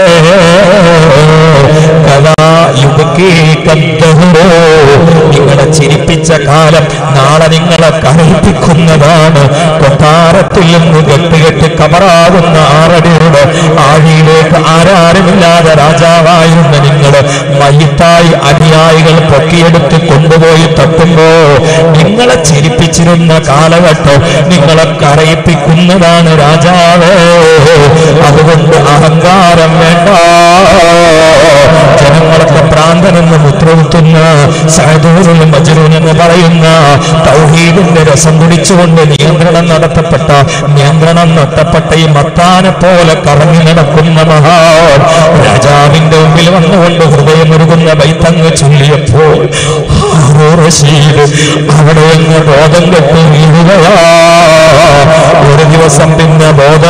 കഥാ യുഗീകദ്ദഹറോ നിങ്ങളെ ചിരിപ്പിച്ച കാലം നാളെ നിങ്ങളെ കരയിപ്പിക്കുന്നതാണ് കൊട്ടാരത്തിൽ നിന്ന് കെട്ടുകെട്ട് കബറാകുന്ന ആറടിയുടെ ആഴിയിലേക്ക് ആരാരുമില്ലാതെ രാജാവായിരുന്ന നിങ്ങൾ മയ്യത്തായി അനുയായികൾ പൊക്കിയെടുത്ത് കൊണ്ടുപോയി തട്ടുമ്പോ നിങ്ങളെ ചിരിപ്പിച്ചിരുന്ന കാലഘട്ടം നിങ്ങളെ കരയിപ്പിക്കുന്നതാണ് രാജാവേ അതുകൊണ്ട് അഹങ്കാരം വേണ്ട ജനങ്ങളൊക്കെ പ്രാന്തനെന്ന് മുദ്രകുത്തുന്ന സഹദൂരുൽ മജ്നൂൻ എന്ന് പറയുന്ന തൗഹീദിന്റെ രസം കുടിച്ചുകൊണ്ട് നിയന്ത്രണം നടത്തപ്പെട്ട നിയന്ത്രണം നഷ്ടപ്പെട്ട ഈ മത്താനെ പോലെ കറങ്ങി നടക്കുന്ന മഹാൻ രാജാവിന്റെ മുമ്പിൽ വന്നുകൊണ്ട് ഹൃദയമൊരുകുന്ന ബൈത്തങ്ങ് ചൊല്ലിയപ്പോൾ ഹാറൂൻ റഷീദ് അവിടെ അങ്ങ് ബോധം കെട്ട് വീഴുകയാ ഒരു ദിവസം പിന്നെ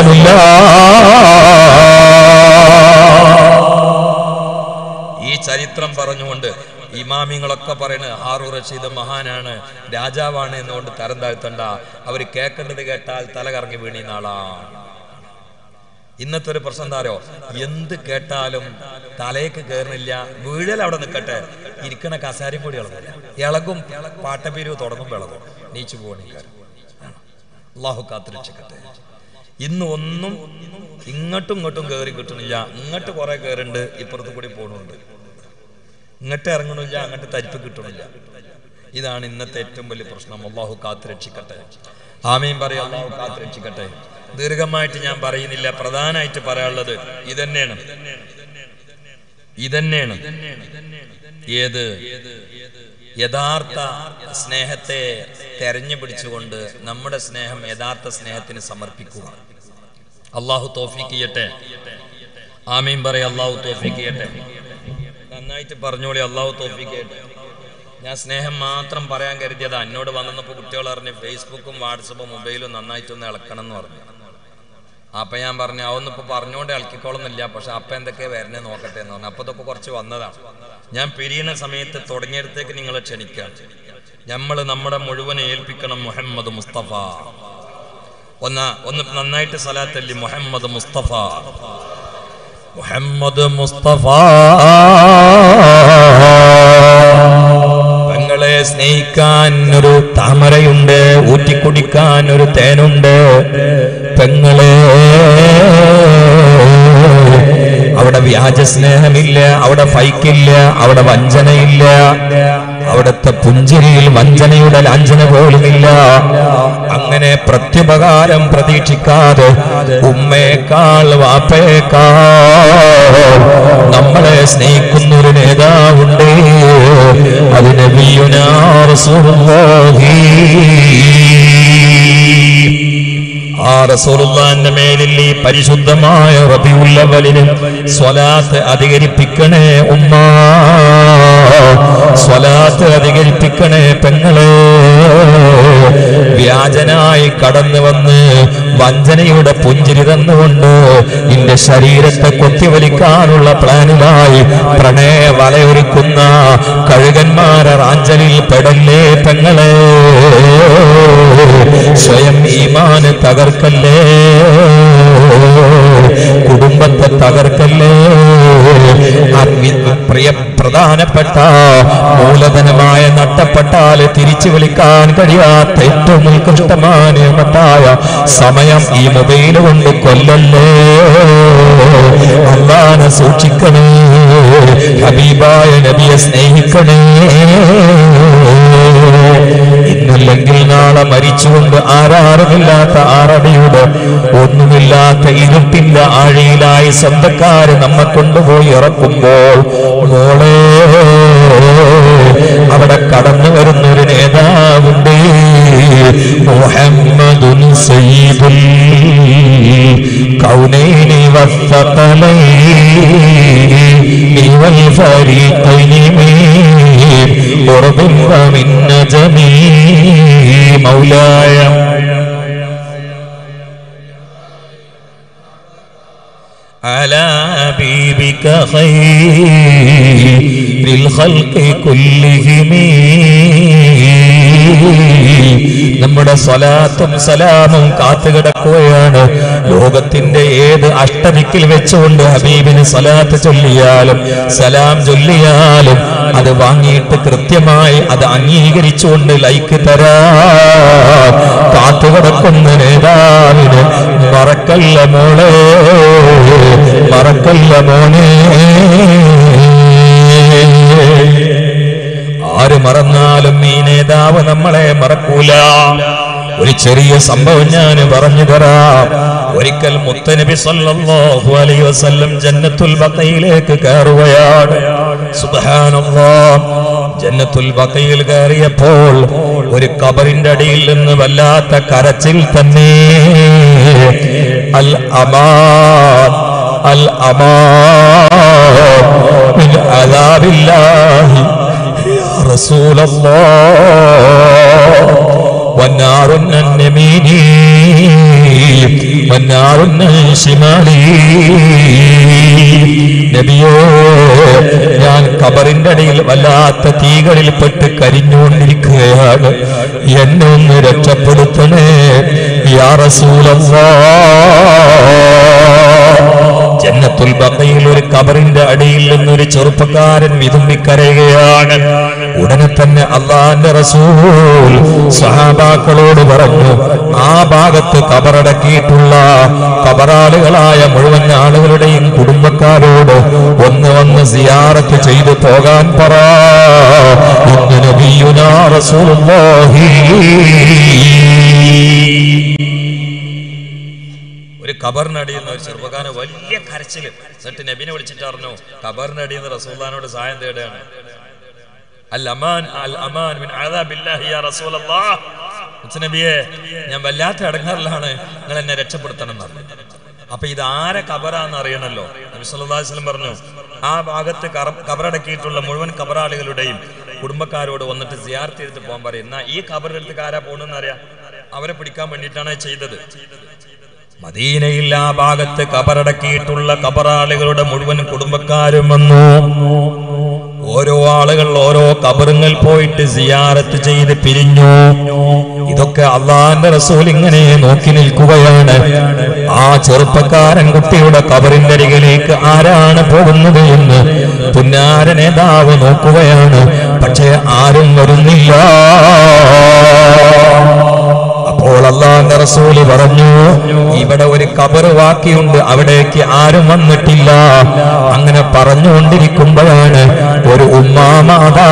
ബോധമില്ല ഈ ചരിത്രം പറഞ്ഞുകൊണ്ട് ഇമാമിങ്ങളൊക്കെ പറയുന്നത് ഹാറു റഷീദ് മഹാനാണ് രാജാവാണ് എന്നുകൊണ്ട് തരം താഴ്ത്തണ്ട അവർ കേൾക്കേണ്ടത് കേട്ടാൽ തല കറങ്ങി വീണി നാളാണ് ഇന്നത്തെ ഒരു പ്രശ്നം എന്താരോ എന്ത് കേട്ടാലും തലയ്ക്ക് കയറുന്നില്ല വീഴൽ അവിടെ നിൽക്കട്ടെ ഇരിക്കണ കസാരയും കൂടി ഇളകും ഇളകും പാട്ടപ്പിരിവ് തുടങ്ങുമ്പോൾ ഇളകും നീച്ചു പോകണിക്കാർ അള്ളാഹു കാത്തിരക്ഷിക്കട്ടെ ഇന്ന് ഒന്നും ഇങ്ങോട്ടും ഇങ്ങോട്ടും കയറി കിട്ടണില്ല ഇങ്ങോട്ട് കുറെ കയറുണ്ട് ഇപ്പുറത്ത് കൂടി പോണുണ്ട് ഇങ്ങോട്ട് ഇറങ്ങണില്ല അങ്ങോട്ട് തരിപ്പ് കിട്ടണില്ല ഇതാണ് ഇന്നത്തെ ഏറ്റവും വലിയ പ്രശ്നം അള്ളാഹു കാത്ത് രക്ഷിക്കട്ടെ ആമീൻ പറയും അള്ളാഹു കാത്ത് രക്ഷിക്കട്ടെ ദീർഘമായിട്ട് ഞാൻ പറയുന്നില്ല പ്രധാനമായിട്ട് പറയാനുള്ളത് ഇതന്നെയാണ് ഇതന്നെയാണ് ഏത് യഥാർത്ഥ സ്നേഹത്തെ തെരഞ്ഞു പിടിച്ചുകൊണ്ട് നമ്മുടെ സ്നേഹം യഥാർത്ഥ സ്നേഹത്തിന് സമർപ്പിക്കുക അള്ളാഹു തോഫീക്ക് ചെയ്യട്ടെ ആമീൻ പറയും അള്ളാഹു തോഫീക്ക് ചെയ്യട്ടെ നന്നായിട്ട് പറഞ്ഞോളി അള്ളാഹു തോഫീക്ക് ചെയ്യട്ടെ ഞാൻ സ്നേഹം മാത്രം പറയാൻ കരുതിയതാ എന്നോട് വന്നപ്പോൾ കുട്ടികൾ പറഞ്ഞ് ഫേസ്ബുക്കും വാട്സപ്പും മൊബൈലും നന്നായിട്ടൊന്ന് ഇളക്കണം എന്ന് പറഞ്ഞു അപ്പൊ ഞാൻ പറഞ്ഞു അതൊന്നും ഇപ്പൊ പറഞ്ഞുകൊണ്ട് ഇളക്കിക്കോളന്നില്ല പക്ഷെ അപ്പൊ എന്തൊക്കെ വരണേ നോക്കട്ടെ എന്ന് പറഞ്ഞു അപ്പൊ ഇതൊക്കെ കുറച്ച് വന്നതാണ് ഞാൻ പിരിയുന്ന സമയത്ത് തുടങ്ങിയടത്തേക്ക് നിങ്ങളെ ക്ഷണിക്കാം നമ്മൾ നമ്മുടെ മുഴുവൻ ഏൽപ്പിക്കണം മുഹമ്മദ് മുസ്തഫ ഒന്ന് ഒന്ന് നന്നായിട്ട് സലാത്തല്ലി മുഹമ്മദ് മുസ്തഫ മുഹമ്മദ് മുസ്തഫ പെങ്ങളെ സ്നേഹിക്കാൻ ഒരു താമരയുണ്ട് ഊറ്റിക്കുടിക്കാൻ ഒരു തേനുണ്ട് പെങ്ങളെ അവിടെ വ്യാജ സ്നേഹമില്ല അവിടെ ഫൈക്കില്ല അവിടെ വഞ്ചനയില്ല അവിടുത്തെ പുഞ്ചിരിയിൽ വഞ്ചനയുടെ ലാഞ്ചന പോലുമില്ല അങ്ങനെ പ്രത്യുപകാരം പ്രതീക്ഷിക്കാതെ ഉമ്മയേക്കാൾ വാപ്പയേക്കാൾ നമ്മളെ സ്നേഹിക്കുന്ന ഒരു നേതാവുണ്ട് അത് നബിയുനാ റസൂലുള്ളാഹി ആ റസൂലുള്ളാന്റെ മേലിൽ ഈ പരിശുദ്ധമായ റബിയുള്ളവലിന് സ്വലാത്ത് അധികരിപ്പിക്കണേ ഉമ്മ സ്വലാത്ത് അധികരിപ്പിക്കണേ പെങ്ങളെ വ്യാജനായി കടന്നു വന്ന് വഞ്ചനയുടെ പുഞ്ചിരി തന്നുകൊണ്ട് നിന്റെ ശരീരത്തെ കൊത്തിവലിക്കാനുള്ള പ്ലാനിലായി പ്രണയ വലയൊരുക്കുന്ന കഴുകന്മാരെ റാഞ്ചലിൽ പെടല്ലേ പെങ്ങളെ സ്വയം ഈമാന് തകർക്കല്ലേ കുടുംബത്തെ തകർക്കല്ലേ അഗ്നി- പ്രിയ പ്രധാനപ്പെട്ട മൂലധനമായ നഷ്ടപ്പെട്ടാൽ തിരിച്ചു വിളിക്കാൻ കഴിയാത്ത ഏറ്റവും ഉത്കൃഷ്ടമാനമത്തായ സമയം ഈ മൊബൈൽ കൊണ്ട് കൊല്ലല്ലേ അള്ളാനെ സൂക്ഷിക്കണേ ഹബീബായ നബിയെ സ്നേഹിക്കണേ ഇന്നല്ലെങ്കിൽ നാളെ മരിച്ചുകൊണ്ട് ആരാറുമില്ലാത്ത ആറടിയുടെ ഒന്നുമില്ലാത്ത ഇരുട്ടിന്റെ ആഴിയിലായി സ്വന്തക്കാര് നമ്മെ കൊണ്ടുപോയി ഇറക്കുമ്പോൾ മോളെ അവിടെ കടന്നു വരുന്നൊരു നേതാവുണ്ട് മുഹമ്മദുൻ സയ്യിദുൽ കൗനൈനി വസ്സഖലൈനി വൽ ഫരീഖൈനി മീൻ قرب ومن نجمي مولاي على حبيبك خير الخلق كلهم നമ്മുടെ സ്വലാത്തും സലാമും കാത്തുകിടക്കുകയാണ് ലോകത്തിന്റെ ഏത് അഷ്ടദിക്കിൽ വെച്ചുകൊണ്ട് ഹബീബിന് സ്വലാത്ത് ചൊല്ലിയാലും സലാം ചൊല്ലിയാലും അത് വാങ്ങിയിട്ട് കൃത്യമായി അത് അംഗീകരിച്ചുകൊണ്ട് ലൈക്ക് തരാ കാത്തുകിടക്കുന്ന നേതാവിന് മറക്കല്ല മോളെ മറക്കല്ല മോനെ ആര് മറന്നാലും ഈ നേതാവ് നമ്മളെ മറക്കൂല ഒരു ചെറിയ സംഭവം ഞാൻ പറഞ്ഞു തരാം ഒരിക്കൽ മുത്തനബി സല്ലല്ലാഹു അലൈഹി വസല്ലം ജന്നത്തുൽ ബഖയിലേക്ക് കയറുകയാണ് സുബ്ഹാനല്ലാഹ് ജന്നത്തുൽ ബഖയിൽ കയറിയപ്പോൾ ഒരു കബറിന്റെ അടിയിൽ നിന്ന് വല്ലാത്ത കരച്ചിൽ തന്നെ അൽ അമാൻ അൽ അമാൻ മിൻ അദാബില്ലാഹി يا رسول الله والنار عن يميني والنار عن شمالي നബിയോ ഞാൻ കബറിന്റെ അടിയിൽ വല്ലാത്ത തീകളിൽപ്പെട്ട് കരിഞ്ഞുകൊണ്ടിരിക്കുകയാണ് എന്നെ ഒന്ന് രക്ഷപ്പെടുത്തണേ യാ റസൂലല്ലാ ജന്നത്തുൽ ബഖയിൽ ഒരു കബറിന്റെ അടിയിൽ നിന്നൊരു ചെറുപ്പക്കാരൻ വിതുമ്പിക്കരയുകയാണ് ഉടനെ തന്നെ അള്ളാന്റെ റസൂൽ സഹാബാക്കളോട് പറഞ്ഞു ആ ഭാഗത്ത് കബറടക്കിയിട്ടുള്ള കബറാളുകളായ മുഴുവൻ ആളുകളുടെയും കുടുംബക്കാരോട് ഒന്ന് വന്ന് സിയാറത്ത് ചെയ്തു പോകാൻ പറ ഇന്ന് നബിയുനാ റസൂലുള്ളാഹി ഒരു ഖബറിനടിയിൽ നിന്ന് ഒരു ചെറുപ്പക്കാരൻ വലിയ കരച്ചില് എന്നിട്ട് നബിനെ വിളിച്ചിട്ട് പറഞ്ഞു ഖബറിനടിയിൽ നിന്ന് റസൂല്ലാനോട് സഹായം തേടുകയാണ് അൽ അമാൻ അൽ അമാൻ മിൻ അദാബില്ലാഹി യാ റസൂലല്ലാഹ് മുത്ത് നബിയെ ഞാൻ വല്ലാത്ത അടങ്ങാറിലാണ് നിങ്ങൾ എന്നെ രക്ഷപ്പെടുത്തണം എന്ന് പറഞ്ഞു അപ്പൊ ഇത് ആരെ കബറാന്ന് അറിയണല്ലോ നബി സല്ലല്ലാഹു അലൈഹി വസല്ലം പറഞ്ഞു ആ ഭാഗത്ത് കറ- കബറടക്കിയിട്ടുള്ള മുഴുവൻ കബറാളികളുടെയും കുടുംബക്കാരോട് വന്നിട്ട് സിയാർത്ത് ചെയ്തിട്ട് പോകാൻ പറയും എന്നാ ഈ കബറിനടുത്ത് ആരാ പോകണമെന്ന് അറിയാം അവരെ പിടിക്കാൻ വേണ്ടിയിട്ടാണ് ഇത് ചെയ്തത് മദീനയിൽ ആ ഭാഗത്ത് കബറടക്കിയിട്ടുള്ള കബറാളികളുടെ മുഴുവൻ കുടുംബക്കാരും വന്നു ഓരോ ആളുകൾ ഓരോ കബറുങ്ങൾ പോയിട്ട് സിയാറത്ത് ചെയ്ത് പിരിഞ്ഞു ഇതൊക്കെ അള്ളാന്റെ റസൂൽ ഇങ്ങനെ നോക്കി നിൽക്കുകയാണ് ആ ചെറുപ്പക്കാരൻ കുട്ടിയുടെ കബറിന്റെ അരികിലേക്ക് ആരാണ് പോകുന്നത് എന്ന് പുന്നാര നേതാവ് നോക്കുകയാണ് പക്ഷെ ആരും വരുന്നില്ല അപ്പോൾ അള്ളാന്റെ റസൂല് പറഞ്ഞു ഇവിടെ ഒരു കബറ് ബാക്കിയുണ്ട് അവിടേക്ക് ആരും വന്നിട്ടില്ല അങ്ങനെ പറഞ്ഞുകൊണ്ടിരിക്കുമ്പോഴാണ് ഒരു ഉമ്മാമാതാ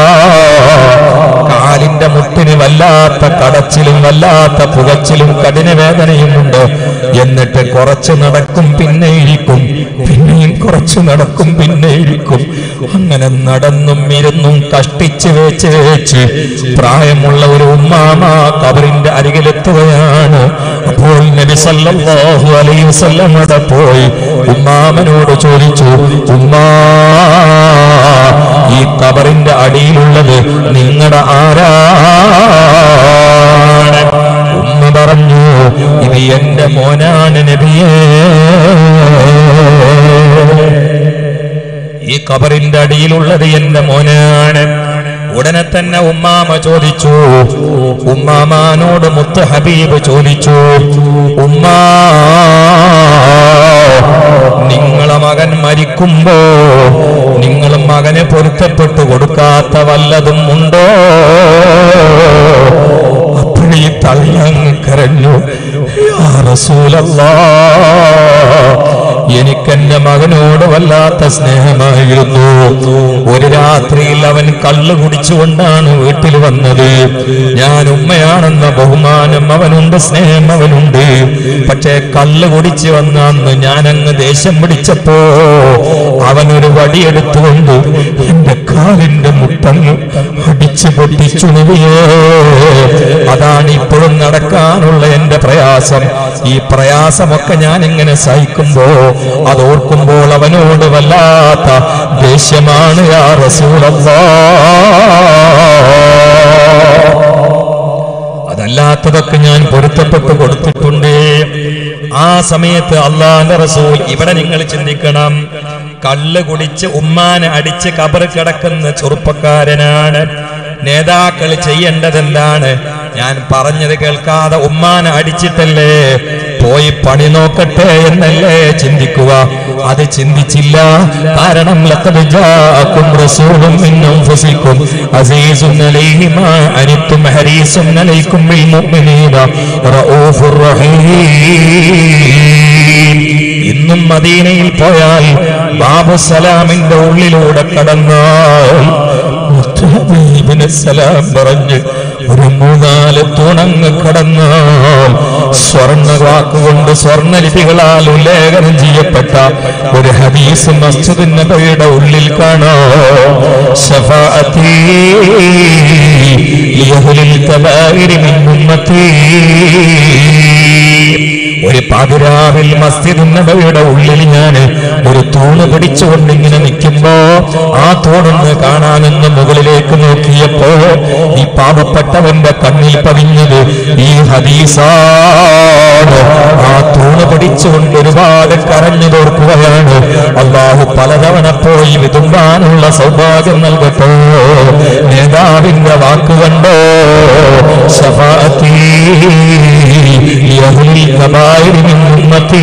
കാലിന്റെ മുട്ടിന് വല്ലാത്ത കടച്ചിലും വല്ലാത്ത പുകച്ചിലും കഠിന വേദനയുമുണ്ട് എന്നിട്ട് കുറച്ച് നടക്കും പിന്നെ ഇരിക്കും പിന്നെയും കുറച്ച് നടക്കും പിന്നെ ഇരിക്കും അങ്ങനെ നടന്നും ഇരുന്നും കഷ്ടിച്ച് വെച്ച് വെച്ച് പ്രായമുള്ള ഒരു ഉമ്മാമ കബറിന്റെ അരികിലെത്തുകയാണ് അപ്പോൾ നബി സല്ലല്ലാഹു അലൈഹി വസല്ലം അവിടെ പോയി ഉമ്മാമനോട് ചോദിച്ചു ഉമ്മാ ഈ കബറിന്റെ അടിയിലുള്ളത് നിങ്ങളുടെ ആരാണ് ഉമ്മ പറഞ്ഞു ഇത് എന്റെ മോനാണ് നബിയേ ഈ കബറിന്റെ അടിയിലുള്ളത് എന്റെ മോനാണ് ഉടനെ തന്നെ ഉമ്മാമ ചോദിച്ചു ഉമ്മാമാനോട് മുത്ത് ഹബീബ് ചോദിച്ചു ഉമ്മാ നിങ്ങളെ മകൻ മരിക്കുമ്പോ നിങ്ങൾ മകനെ പൊരുത്തപ്പെട്ടു കൊടുക്കാത്ത വല്ലതും ഉണ്ടോ അപ്പോഴീ തള്ളങ്ങ് കരഞ്ഞു യാ റസൂലല്ലാ എനിക്കെന്റെ മകനോട് വല്ലാത്ത സ്നേഹമായിരുന്നു ഒരു രാത്രിയിൽ അവൻ കള്ളു കുടിച്ചുകൊണ്ടാണ് വീട്ടിൽ വന്നത് ഞാൻ ഉമ്മയാണെന്ന ബഹുമാനം അവനുണ്ട് സ്നേഹം അവനുണ്ട് പക്ഷേ കള്ളു കുടിച്ച് വന്ന അന്ന് ഞാൻ അങ്ങ് ദേഷ്യം പിടിച്ചപ്പോ അവനൊരു വടിയെടുത്തുകൊണ്ട് എന്റെ കാലിന്റെ മുട്ടങ്ങ് അടിച്ചു പൊട്ടിച്ചു നബിയേ അതാണ് ഇപ്പോഴും നടക്കാനുള്ള എന്റെ പ്രയാസം ഈ പ്രയാസമൊക്കെ ഞാൻ ഇങ്ങനെ സഹിക്കുമ്പോ അതോർക്കുമ്പോൾ അവനോട് വല്ലാത്ത ദേഷ്യമാണ് യാ റസൂലല്ലാ അതല്ലാത്തതൊക്കെ ഞാൻ പൊരുത്തപ്പെട്ട് കൊടുത്തിട്ടുണ്ട് ആ സമയത്ത് അള്ളാന്റെ റസൂൽ ഇവിടെ നിങ്ങൾ ചിന്തിക്കണം കള്ള് കുടിച്ച് ഉമ്മാനെ അടിച്ച് കബർ കിടക്കുന്ന ചെറുപ്പക്കാരനാണ് നേതാക്കൾ ചെയ്യേണ്ടത് എന്താണ് ഞാൻ പറഞ്ഞത് കേൾക്കാതെ ഉമ്മാനെ അടിച്ചിട്ടല്ലേ പോയി പണി നോക്കട്ടെ എന്നല്ലേ ചിന്തിക്കുക അത് ചിന്തിച്ചില്ല കാരണം ലഖദ് ജാഅക്കും റസൂലും മിൻ അൻഫുസിക്കും അസീസുൻ അലൈഹി മാ അനിത്തും ഹരീസുൻ അലൈക്കും ബിൽ മുഅ്മിനീന റഊഫുർ റഹീം ഇന്നും മദീനയിൽ പോയാൽ ബാബു സലാമിന്റെ ഉള്ളിലൂടെ കടന്നാൽ മുത്തഹബീബിന് സലാം പറഞ്ഞ് ഒരു മൂന്നാല് തുണങ്ങ് കടന്നാൽ സ്വർണ്ണ വാക്കുകൊണ്ട് സ്വർണ്ണലിപികളാൽ ഉല്ലേഖനം ചെയ്യപ്പെട്ട ഒരു ഹദീസ് മസ്ജിദ് നബിയുടെ ഉള്ളിൽ കാണാം ശഫാഅത്തി ലിയഹ്ലിൽ കബായിരി മിൻ ഉമ്മത്തി ഒരു പാതിരാവിൽ മസ്ജിദ് നബിയുടെ ഉള്ളിൽ ഞാൻ ഒരു തൂണ് പിടിച്ചുകൊണ്ട് ഇങ്ങനെ നിൽക്കുമ്പോ ആ തൂണൊന്ന് കാണാനെന്ന് മുകളിലേക്ക് നോക്കിയപ്പോ ഈ പാവപ്പെട്ടവന്റെ കണ്ണിൽ പതിഞ്ഞത് ഈ ഹദീസാണ് ആ തൂണ് പിടിച്ചുകൊണ്ട് ഒരുപാട് കരഞ്ഞു തോർക്കുകയാണ് അള്ളാഹു പലതവണ പോയി വിതുമ്പാനുള്ള സൗഭാഗ്യം നൽകട്ടോ നേതാവിന്റെ വാക്കുകണ്ടോ ശഫാഅത്തി ലിയഹ്ലിൽ കബായിരി മിൻ ഉമ്മത്തി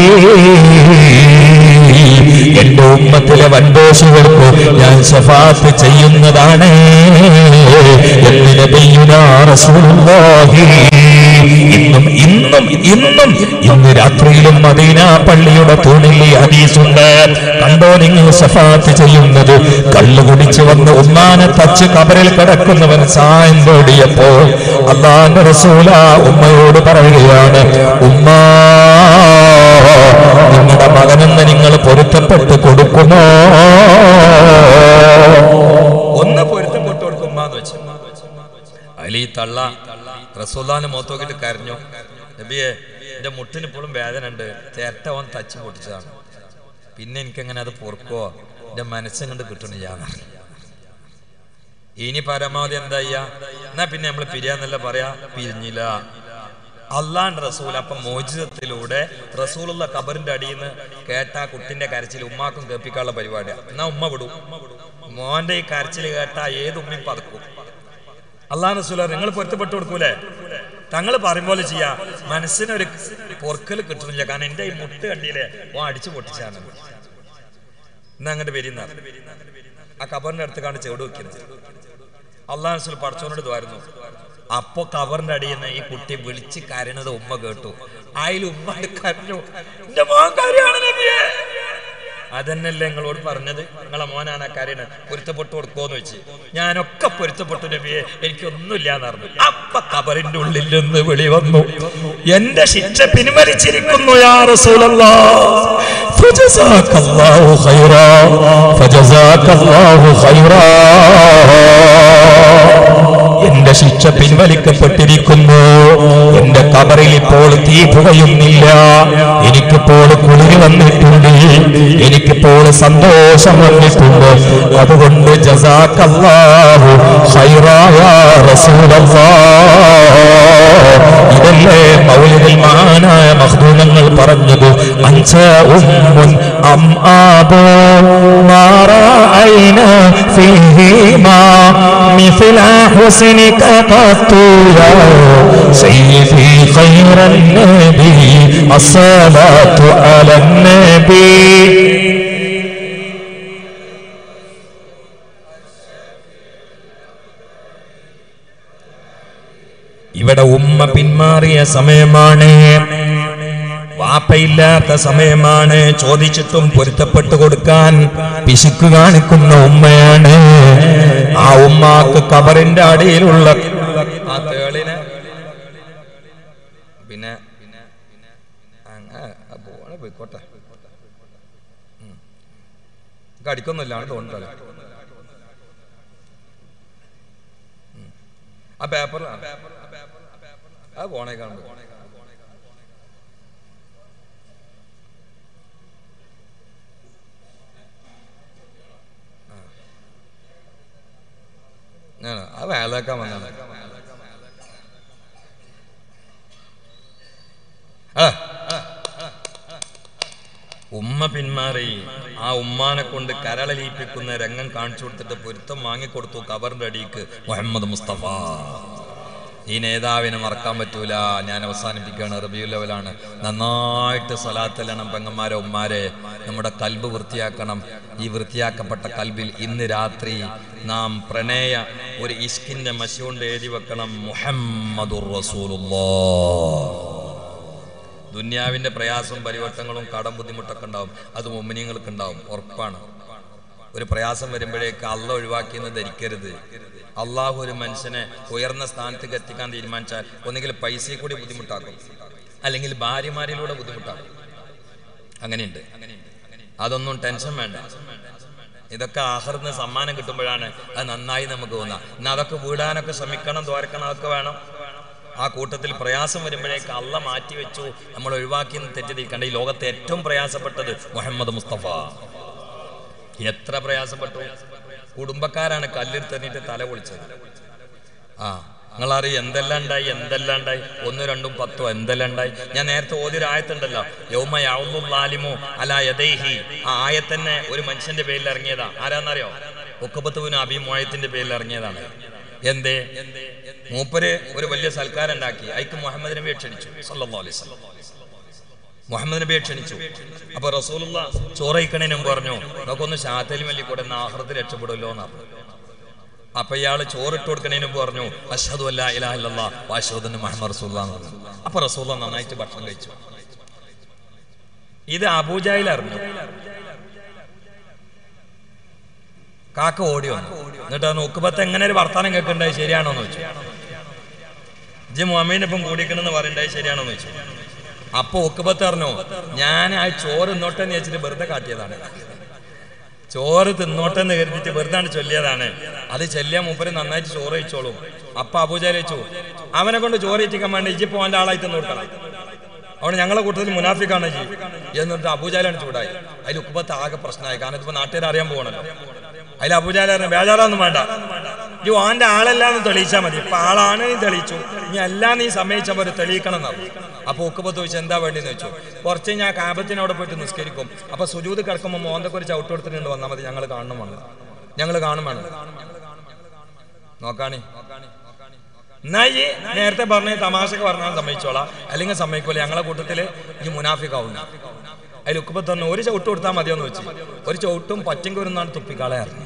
എന്റെ ഉമ്മത്തിലെ വൻദോഷികൾക്ക് ഞാൻ ശഫാത്ത് ചെയ്യുന്നതാണ് എന്ന് നബിയുനാ റസൂലുള്ളാഹി ഇന്നും ഇന്നും ഇന്നും ഇന്ന് രാത്രിയിലും മദീന പള്ളിയുടെ തൂണിൽ ഈ ഹദീസുണ്ട് കണ്ടോ നിങ്ങൾ സഫാത്ത് ചെയ്യുന്നത് കള്ളു കുടിച്ചു വന്ന് ഉമ്മാനെ തച്ച് കബറിൽ കിടക്കുന്നവൻ സായം തേടിയപ്പോൾ അള്ളാന്റെ റസൂല ഉമ്മയോട് പറയുകയാണ് ഉമ്മ നിങ്ങളുടെ മകനെന്ന് നിങ്ങൾ പൊരുത്തപ്പെട്ട് കൊടുക്കുമോ ഒന്ന് പൊരുത്തപ്പെട്ടു കൊടുക്കുമ്മാന്ന് വെച്ചു അതിൽ ഈ തള്ള റസൂല്ലാന്റെ മുഖത്ത് നോക്കിയിട്ട് കരഞ്ഞു നബിയെ എന്റെ മുട്ടിന് ഇപ്പോഴും വേദന ഉണ്ട് ചേട്ട അവൻ തച്ച് പൊട്ടിച്ചതാണ് പിന്നെ എനിക്കെങ്ങനെ അത് പൊറുക്കോ എന്റെ മനസ്സങ്ങണ്ട് കിട്ടണില്ല ഇനി പരമാവധി എന്താ ചെയ്യാ എന്നാ പിന്നെ നമ്മൾ പിരിയാന്നല്ല പറയാ പിരിഞ്ഞില്ല അള്ളാണ്ട് റസൂൽ അപ്പം മോചിതത്തിലൂടെ റസൂലുള്ള കബറിന്റെ അടിയിൽ നിന്ന് കേട്ട ആ കുട്ടിന്റെ കരച്ചിൽ ഉമ്മാക്കും കേൾപ്പിക്കാനുള്ള പരിപാടിയാണ് എന്നാ ഉമ്മ വിടും മോന്റെ ഈ കരച്ചിൽ കേട്ട ഏത് ഉമ്മയും പതക്കും അള്ളാഹ് റസൂല നിങ്ങൾ പൊരുത്തപ്പെട്ടു കൊടുക്കൂലേ തങ്ങൾ പറയും പോലെ ചെയ്യാ മനസ്സിനൊരു പൊറുക്കൽ കിട്ടുന്നില്ല കാരണം എന്റെ ഈ മുട്ട് കണ്ടിയില്ലേ ഓ അടിച്ചു പൊട്ടിച്ചാണ് എന്നാ അങ്ങോട്ട് വരുന്ന ആ കബറിന്റെ അടുത്ത് കാണി ചെവിട് വെക്കുന്നത് അള്ളാഹ് റസൂൽ പടച്ചോനോട് ദ്വാരുന്നു അപ്പൊ കബറിന്റെ അടിയിൽ നിന്ന് ഈ കുട്ടി വിളിച്ച് കരയണത് ഉമ്മ കേട്ടു അതിൽ ഉമ്മ കരഞ്ഞു എന്റെ മോൻ കരയാണ് നബിയേ അതന്നല്ലേ നിങ്ങളോട് പറഞ്ഞത് നിങ്ങളെ മോനാണ് ആ കരയണ് പൊരുത്തപ്പെട്ടു കൊടുക്കുമെന്ന് വെച്ച് ഞാനൊക്കെ പൊരുത്തപ്പെട്ടു നബിയെ എനിക്കൊന്നുമില്ല എന്ന് പറഞ്ഞു അപ്പൊ കബറിന്റെ ഉള്ളിൽ നിന്ന് വിളി വന്നു എന്റെ ശിക്ഷ പിൻവലിച്ചിരിക്കുന്നു യാ റസൂലല്ലാഹ് فجزاك الله خيرا فجزاك الله خيرا എന്റെ ശിക്ഷ പിൻവലിക്കപ്പെട്ടിരിക്കുന്നു എന്റെ കബറിൽ ഇപ്പോൾ തീ പുകയുന്നില്ല എനിക്കിപ്പോൾ കുളിർ വന്നിട്ടുണ്ട് എനിക്കിപ്പോൾ സന്തോഷം വന്നിട്ടുണ്ട് അതുകൊണ്ട് ജസാക്കല്ലാഹു ഖൈറായ റസൂലല്ലാഹ് ഇതല്ലേ മൗലിദിൽ മഹാനായ മഹ്ദൂനങ്ങൾ പറഞ്ഞത് അഞ്ച ഉമ്മുൻ അം ആബോ മാറഅയ്ന ഫീഹിമാ مثل حسنك قط يا سيدي خير النبي الصلاة على النبي ഇവിടെ ഉമ്മ പിന്മാറിയ സമയമാണ് വാപ്പയില്ലാത്ത സമയമാണ് ചോദിച്ചിട്ടും പൊരുത്തപ്പെട്ടു കൊടുക്കാൻ പിശുക്ക് കാണിക്കുന്ന ഉമ്മയാണ് ആ ഉമ്മാക്ക് കബറിന്റെ അടിയിലുള്ള ആ തേളിനെ പിന്നെ അങ്ങ പോണ പോയിക്കോട്ടെ ഉം. കടിക്കൊന്നുമില്ലാണ് തോന്നുന്നല്ലേ ഉം. ആ പേപ്പറിലാണ് അത് പോണേ കാണുന്നു ഞാൻ അത് വേലാക്കാൻ വന്നാണ് ആ, ആ, ആ, ആ. ഉമ്മ പിന്മാറി ആ ഉമ്മാനെ കൊണ്ട് കരളലിയിപ്പിക്കുന്ന രംഗം കാണിച്ചു കൊടുത്തിട്ട് പൊരുത്തം വാങ്ങിക്കൊടുത്തു കബറിന്റെ അടിക്ക് മുഹമ്മദ് മുസ്തഫ ഈ നേതാവിനെ മറക്കാൻ പറ്റൂല ഞാൻ അവസാനിപ്പിക്കുകയാണ് റബിയു ലെവലാണ് നന്നായിട്ട് സ്വലാത്തല്ലണം പെങ്ങന്മാരെ ഉമ്മാരെ നമ്മുടെ കൽബ് വൃത്തിയാക്കണം ഈ വൃത്തിയാക്കപ്പെട്ട കൽബിൽ ഇന്ന് രാത്രി നാം പ്രണയ ഒരു ഇഷ്കിന്റെ മശി കൊണ്ട് എഴുതി വെക്കണം മുഹമ്മദുർ റസൂലുള്ളാഹ് ദുന്യാവിന്റെ പ്രയാസവും പരിവർത്തനങ്ങളും കടം ബുദ്ധിമുട്ടൊക്കെ ഉണ്ടാവും അത് മുമ്മിനിങ്ങൾക്ക് ഉണ്ടാവും ഉറപ്പാണ് ഒരു പ്രയാസം വരുമ്പോഴേക്ക് അള്ള ഒഴിവാക്കിയെന്ന് ധരിക്കരുത് അള്ളാഹു ഒരു മനുഷ്യനെ ഉയർന്ന സ്ഥാനത്തേക്ക് എത്തിക്കാൻ തീരുമാനിച്ചാൽ ഒന്നുകിൽ പൈസയെ കൂടി ബുദ്ധിമുട്ടാക്കും അല്ലെങ്കിൽ ഭാര്യമാരിലൂടെ ബുദ്ധിമുട്ടാക്കും അങ്ങനെയുണ്ട് അതൊന്നും ടെൻഷൻ വേണ്ട ഇതൊക്കെ ആഹർന്ന് സമ്മാനം കിട്ടുമ്പോഴാണ് അത് നന്നായി നമുക്ക് തോന്നുക എന്നാൽ അതൊക്കെ വീടാനൊക്കെ ശ്രമിക്കണം ദ്വാരക്കണം അതൊക്കെ വേണം ആ കൂട്ടത്തിൽ പ്രയാസം വരുമ്പോഴേക്ക് അള്ള മാറ്റി വെച്ചു നമ്മൾ ഒഴിവാക്കി തെറ്റിദ്ധരിക്കേണ്ട ഈ ലോകത്തെ ഏറ്റവും പ്രയാസപ്പെട്ടത് മുഹമ്മദ് മുസ്തഫ എത്ര പ്രയാസപ്പെട്ടു കുടുംബക്കാരാണ് കല്ലെടുത്തെറിഞ്ഞിട്ട് തല പൊളിച്ചത് ആ നിങ്ങളറിയും എന്തെല്ലാം ഉണ്ടായി എന്തെല്ലാം ഉണ്ടായി ഒന്നും രണ്ടും പത്തോ എന്തെല്ലാം ഉണ്ടായി ഞാൻ നേരത്തെ ഓതിയൊരു ആയത്തുണ്ടല്ലോ യൗമ യാവുല്ലാലിമോ അല യദൈഹി ആ ആയത്തന്നെ ഒരു മനുഷ്യന്റെ പേരിൽ ഇറങ്ങിയതാ ആരാന്നറിയോ ഒക്കപ്പത്തുവിന് അഭിമോയത്തിന്റെ പേരിൽ ഇറങ്ങിയതാണ് എന്തേ മൂപ്പര് ഒരു വലിയ സൽക്കാരം ഉണ്ടാക്കി അയക്ക് മുഹമ്മദ് നബിയെ ക്ഷണിച്ചു സല്ലല്ലാഹു അലൈഹി വസല്ലം മുഹമ്മദ് നബിയെ ക്ഷണിച്ചു അപ്പൊ റസൂലുള്ള ചോറയിക്കണേനും പറഞ്ഞു നമുക്കൊന്ന് ഷാത്തലി മല്ലി കൂടെ ആഹ്റത്തിൽ രക്ഷപ്പെടുമല്ലോ എന്ന് പറഞ്ഞു അപ്പൊ ഇയാൾ ചോറിട്ട് കൊടുക്കണതിന് മുമ്പ് പറഞ്ഞു അഷദു അല്ല ഇലാഹില്ല വാഷോദന് മുഹമ്മദ് റസൂല്ല എന്ന് പറഞ്ഞു അപ്പൊ റസൂല്ല നന്നായിട്ട് ഭക്ഷണം കഴിച്ചു ഇത് അബൂജായിൽ അറിഞ്ഞു കാക്ക ഓടി വന്നു എന്നിട്ട് ആ നോക്കുമ്പത്ത് എങ്ങനെ ഒരു വർത്താനം കേൾക്കണ്ടായി ശരിയാണോ എന്ന് വെച്ചു ജി മുഹമ്മദിനൊപ്പം കൂടിക്കണെന്ന് പറയണ്ടായി ശരിയാണോ എന്ന് വെച്ചു അപ്പൊ ഒക്കുപത്ത് പറഞ്ഞു ഞാൻ ആ ചോറ് ഇന്നോട്ടെ എന്ന് വെച്ചിട്ട് വെറുതെ കാട്ടിയതാണ് ചോറ് തിന്നോട്ടെന്ന് കരുതിയിട്ട് വെറുതെ ആണ് ചൊല്ലിയതാണ് അത് ചെല്ലിയ മൂപ്പര് നന്നായിട്ട് ചോറ് കഴിച്ചോളും അപ്പൊ അബൂജാൽ വെച്ചു അവനെ കൊണ്ട് ചോറ് ഇറ്റിക്കാൻ വേണ്ടി ഇജിപ്പോ അവന്റെ ആളായി തിന്നു കൊടുക്കണം അവിടെ ഞങ്ങളെ കൂട്ടത്തിൽ മുനാഫിക്കാണ് ജി എന്നിട്ട് അബൂജാലാണ് ചൂടായി അതിൽ ഉക്കുപത്ത് ആകെ പ്രശ്നമായി കാരണം ഇതിപ്പോ നാട്ടുകാർ അറിയാൻ പോകണല്ലോ അതിൽ അബൂജാലാണ് ബേജാറൊന്നും വേണ്ട ഈ ഓന്റെ ആളല്ലാന്ന് തെളിയിച്ചാൽ മതി ഇപ്പൊ ആളാണ് നീ തെളിയിച്ചു ഇനി എല്ലാം നീ സമ്മതിച്ചപ്പോൾ ഒരു തെളിയിക്കണം എന്നാവും അപ്പൊ ഉക്കുപത്ത് ചോദിച്ചു എന്താ വേണ്ടിന്ന് വെച്ചു കുറച്ച് ഞാൻ കാബത്തിന് അവിടെ പോയിട്ട് നിസ്കരിക്കും അപ്പൊ സുജൂത് കിടക്കുമ്പോൾ മോന്തൊക്കെ ഒരു ചവിട്ട് കൊടുത്തിട്ടുണ്ട് വന്നാൽ മതി ഞങ്ങൾ കാണണം വേണം ഞങ്ങൾ കാണും വേണം നോക്കാണി എന്നാ ഈ നേരത്തെ പറഞ്ഞ തമാശക്ക് പറഞ്ഞാൽ സമ്മതിച്ചോളാം അല്ലെങ്കിൽ സമ്മതിക്കൂല ഞങ്ങളെ കൂട്ടത്തില് ഈ മുനാഫിക്കാവുന്നു അതിൽ ഉക്കുമ്പത്ത് തന്നെ ഒരു ചവിട്ട് കൊടുത്താൽ മതിയെന്ന് വെച്ച് ഒരു ചവിട്ടും പറ്റും വരുന്നാണ് തുപ്പിക്കാളെ അറിഞ്ഞു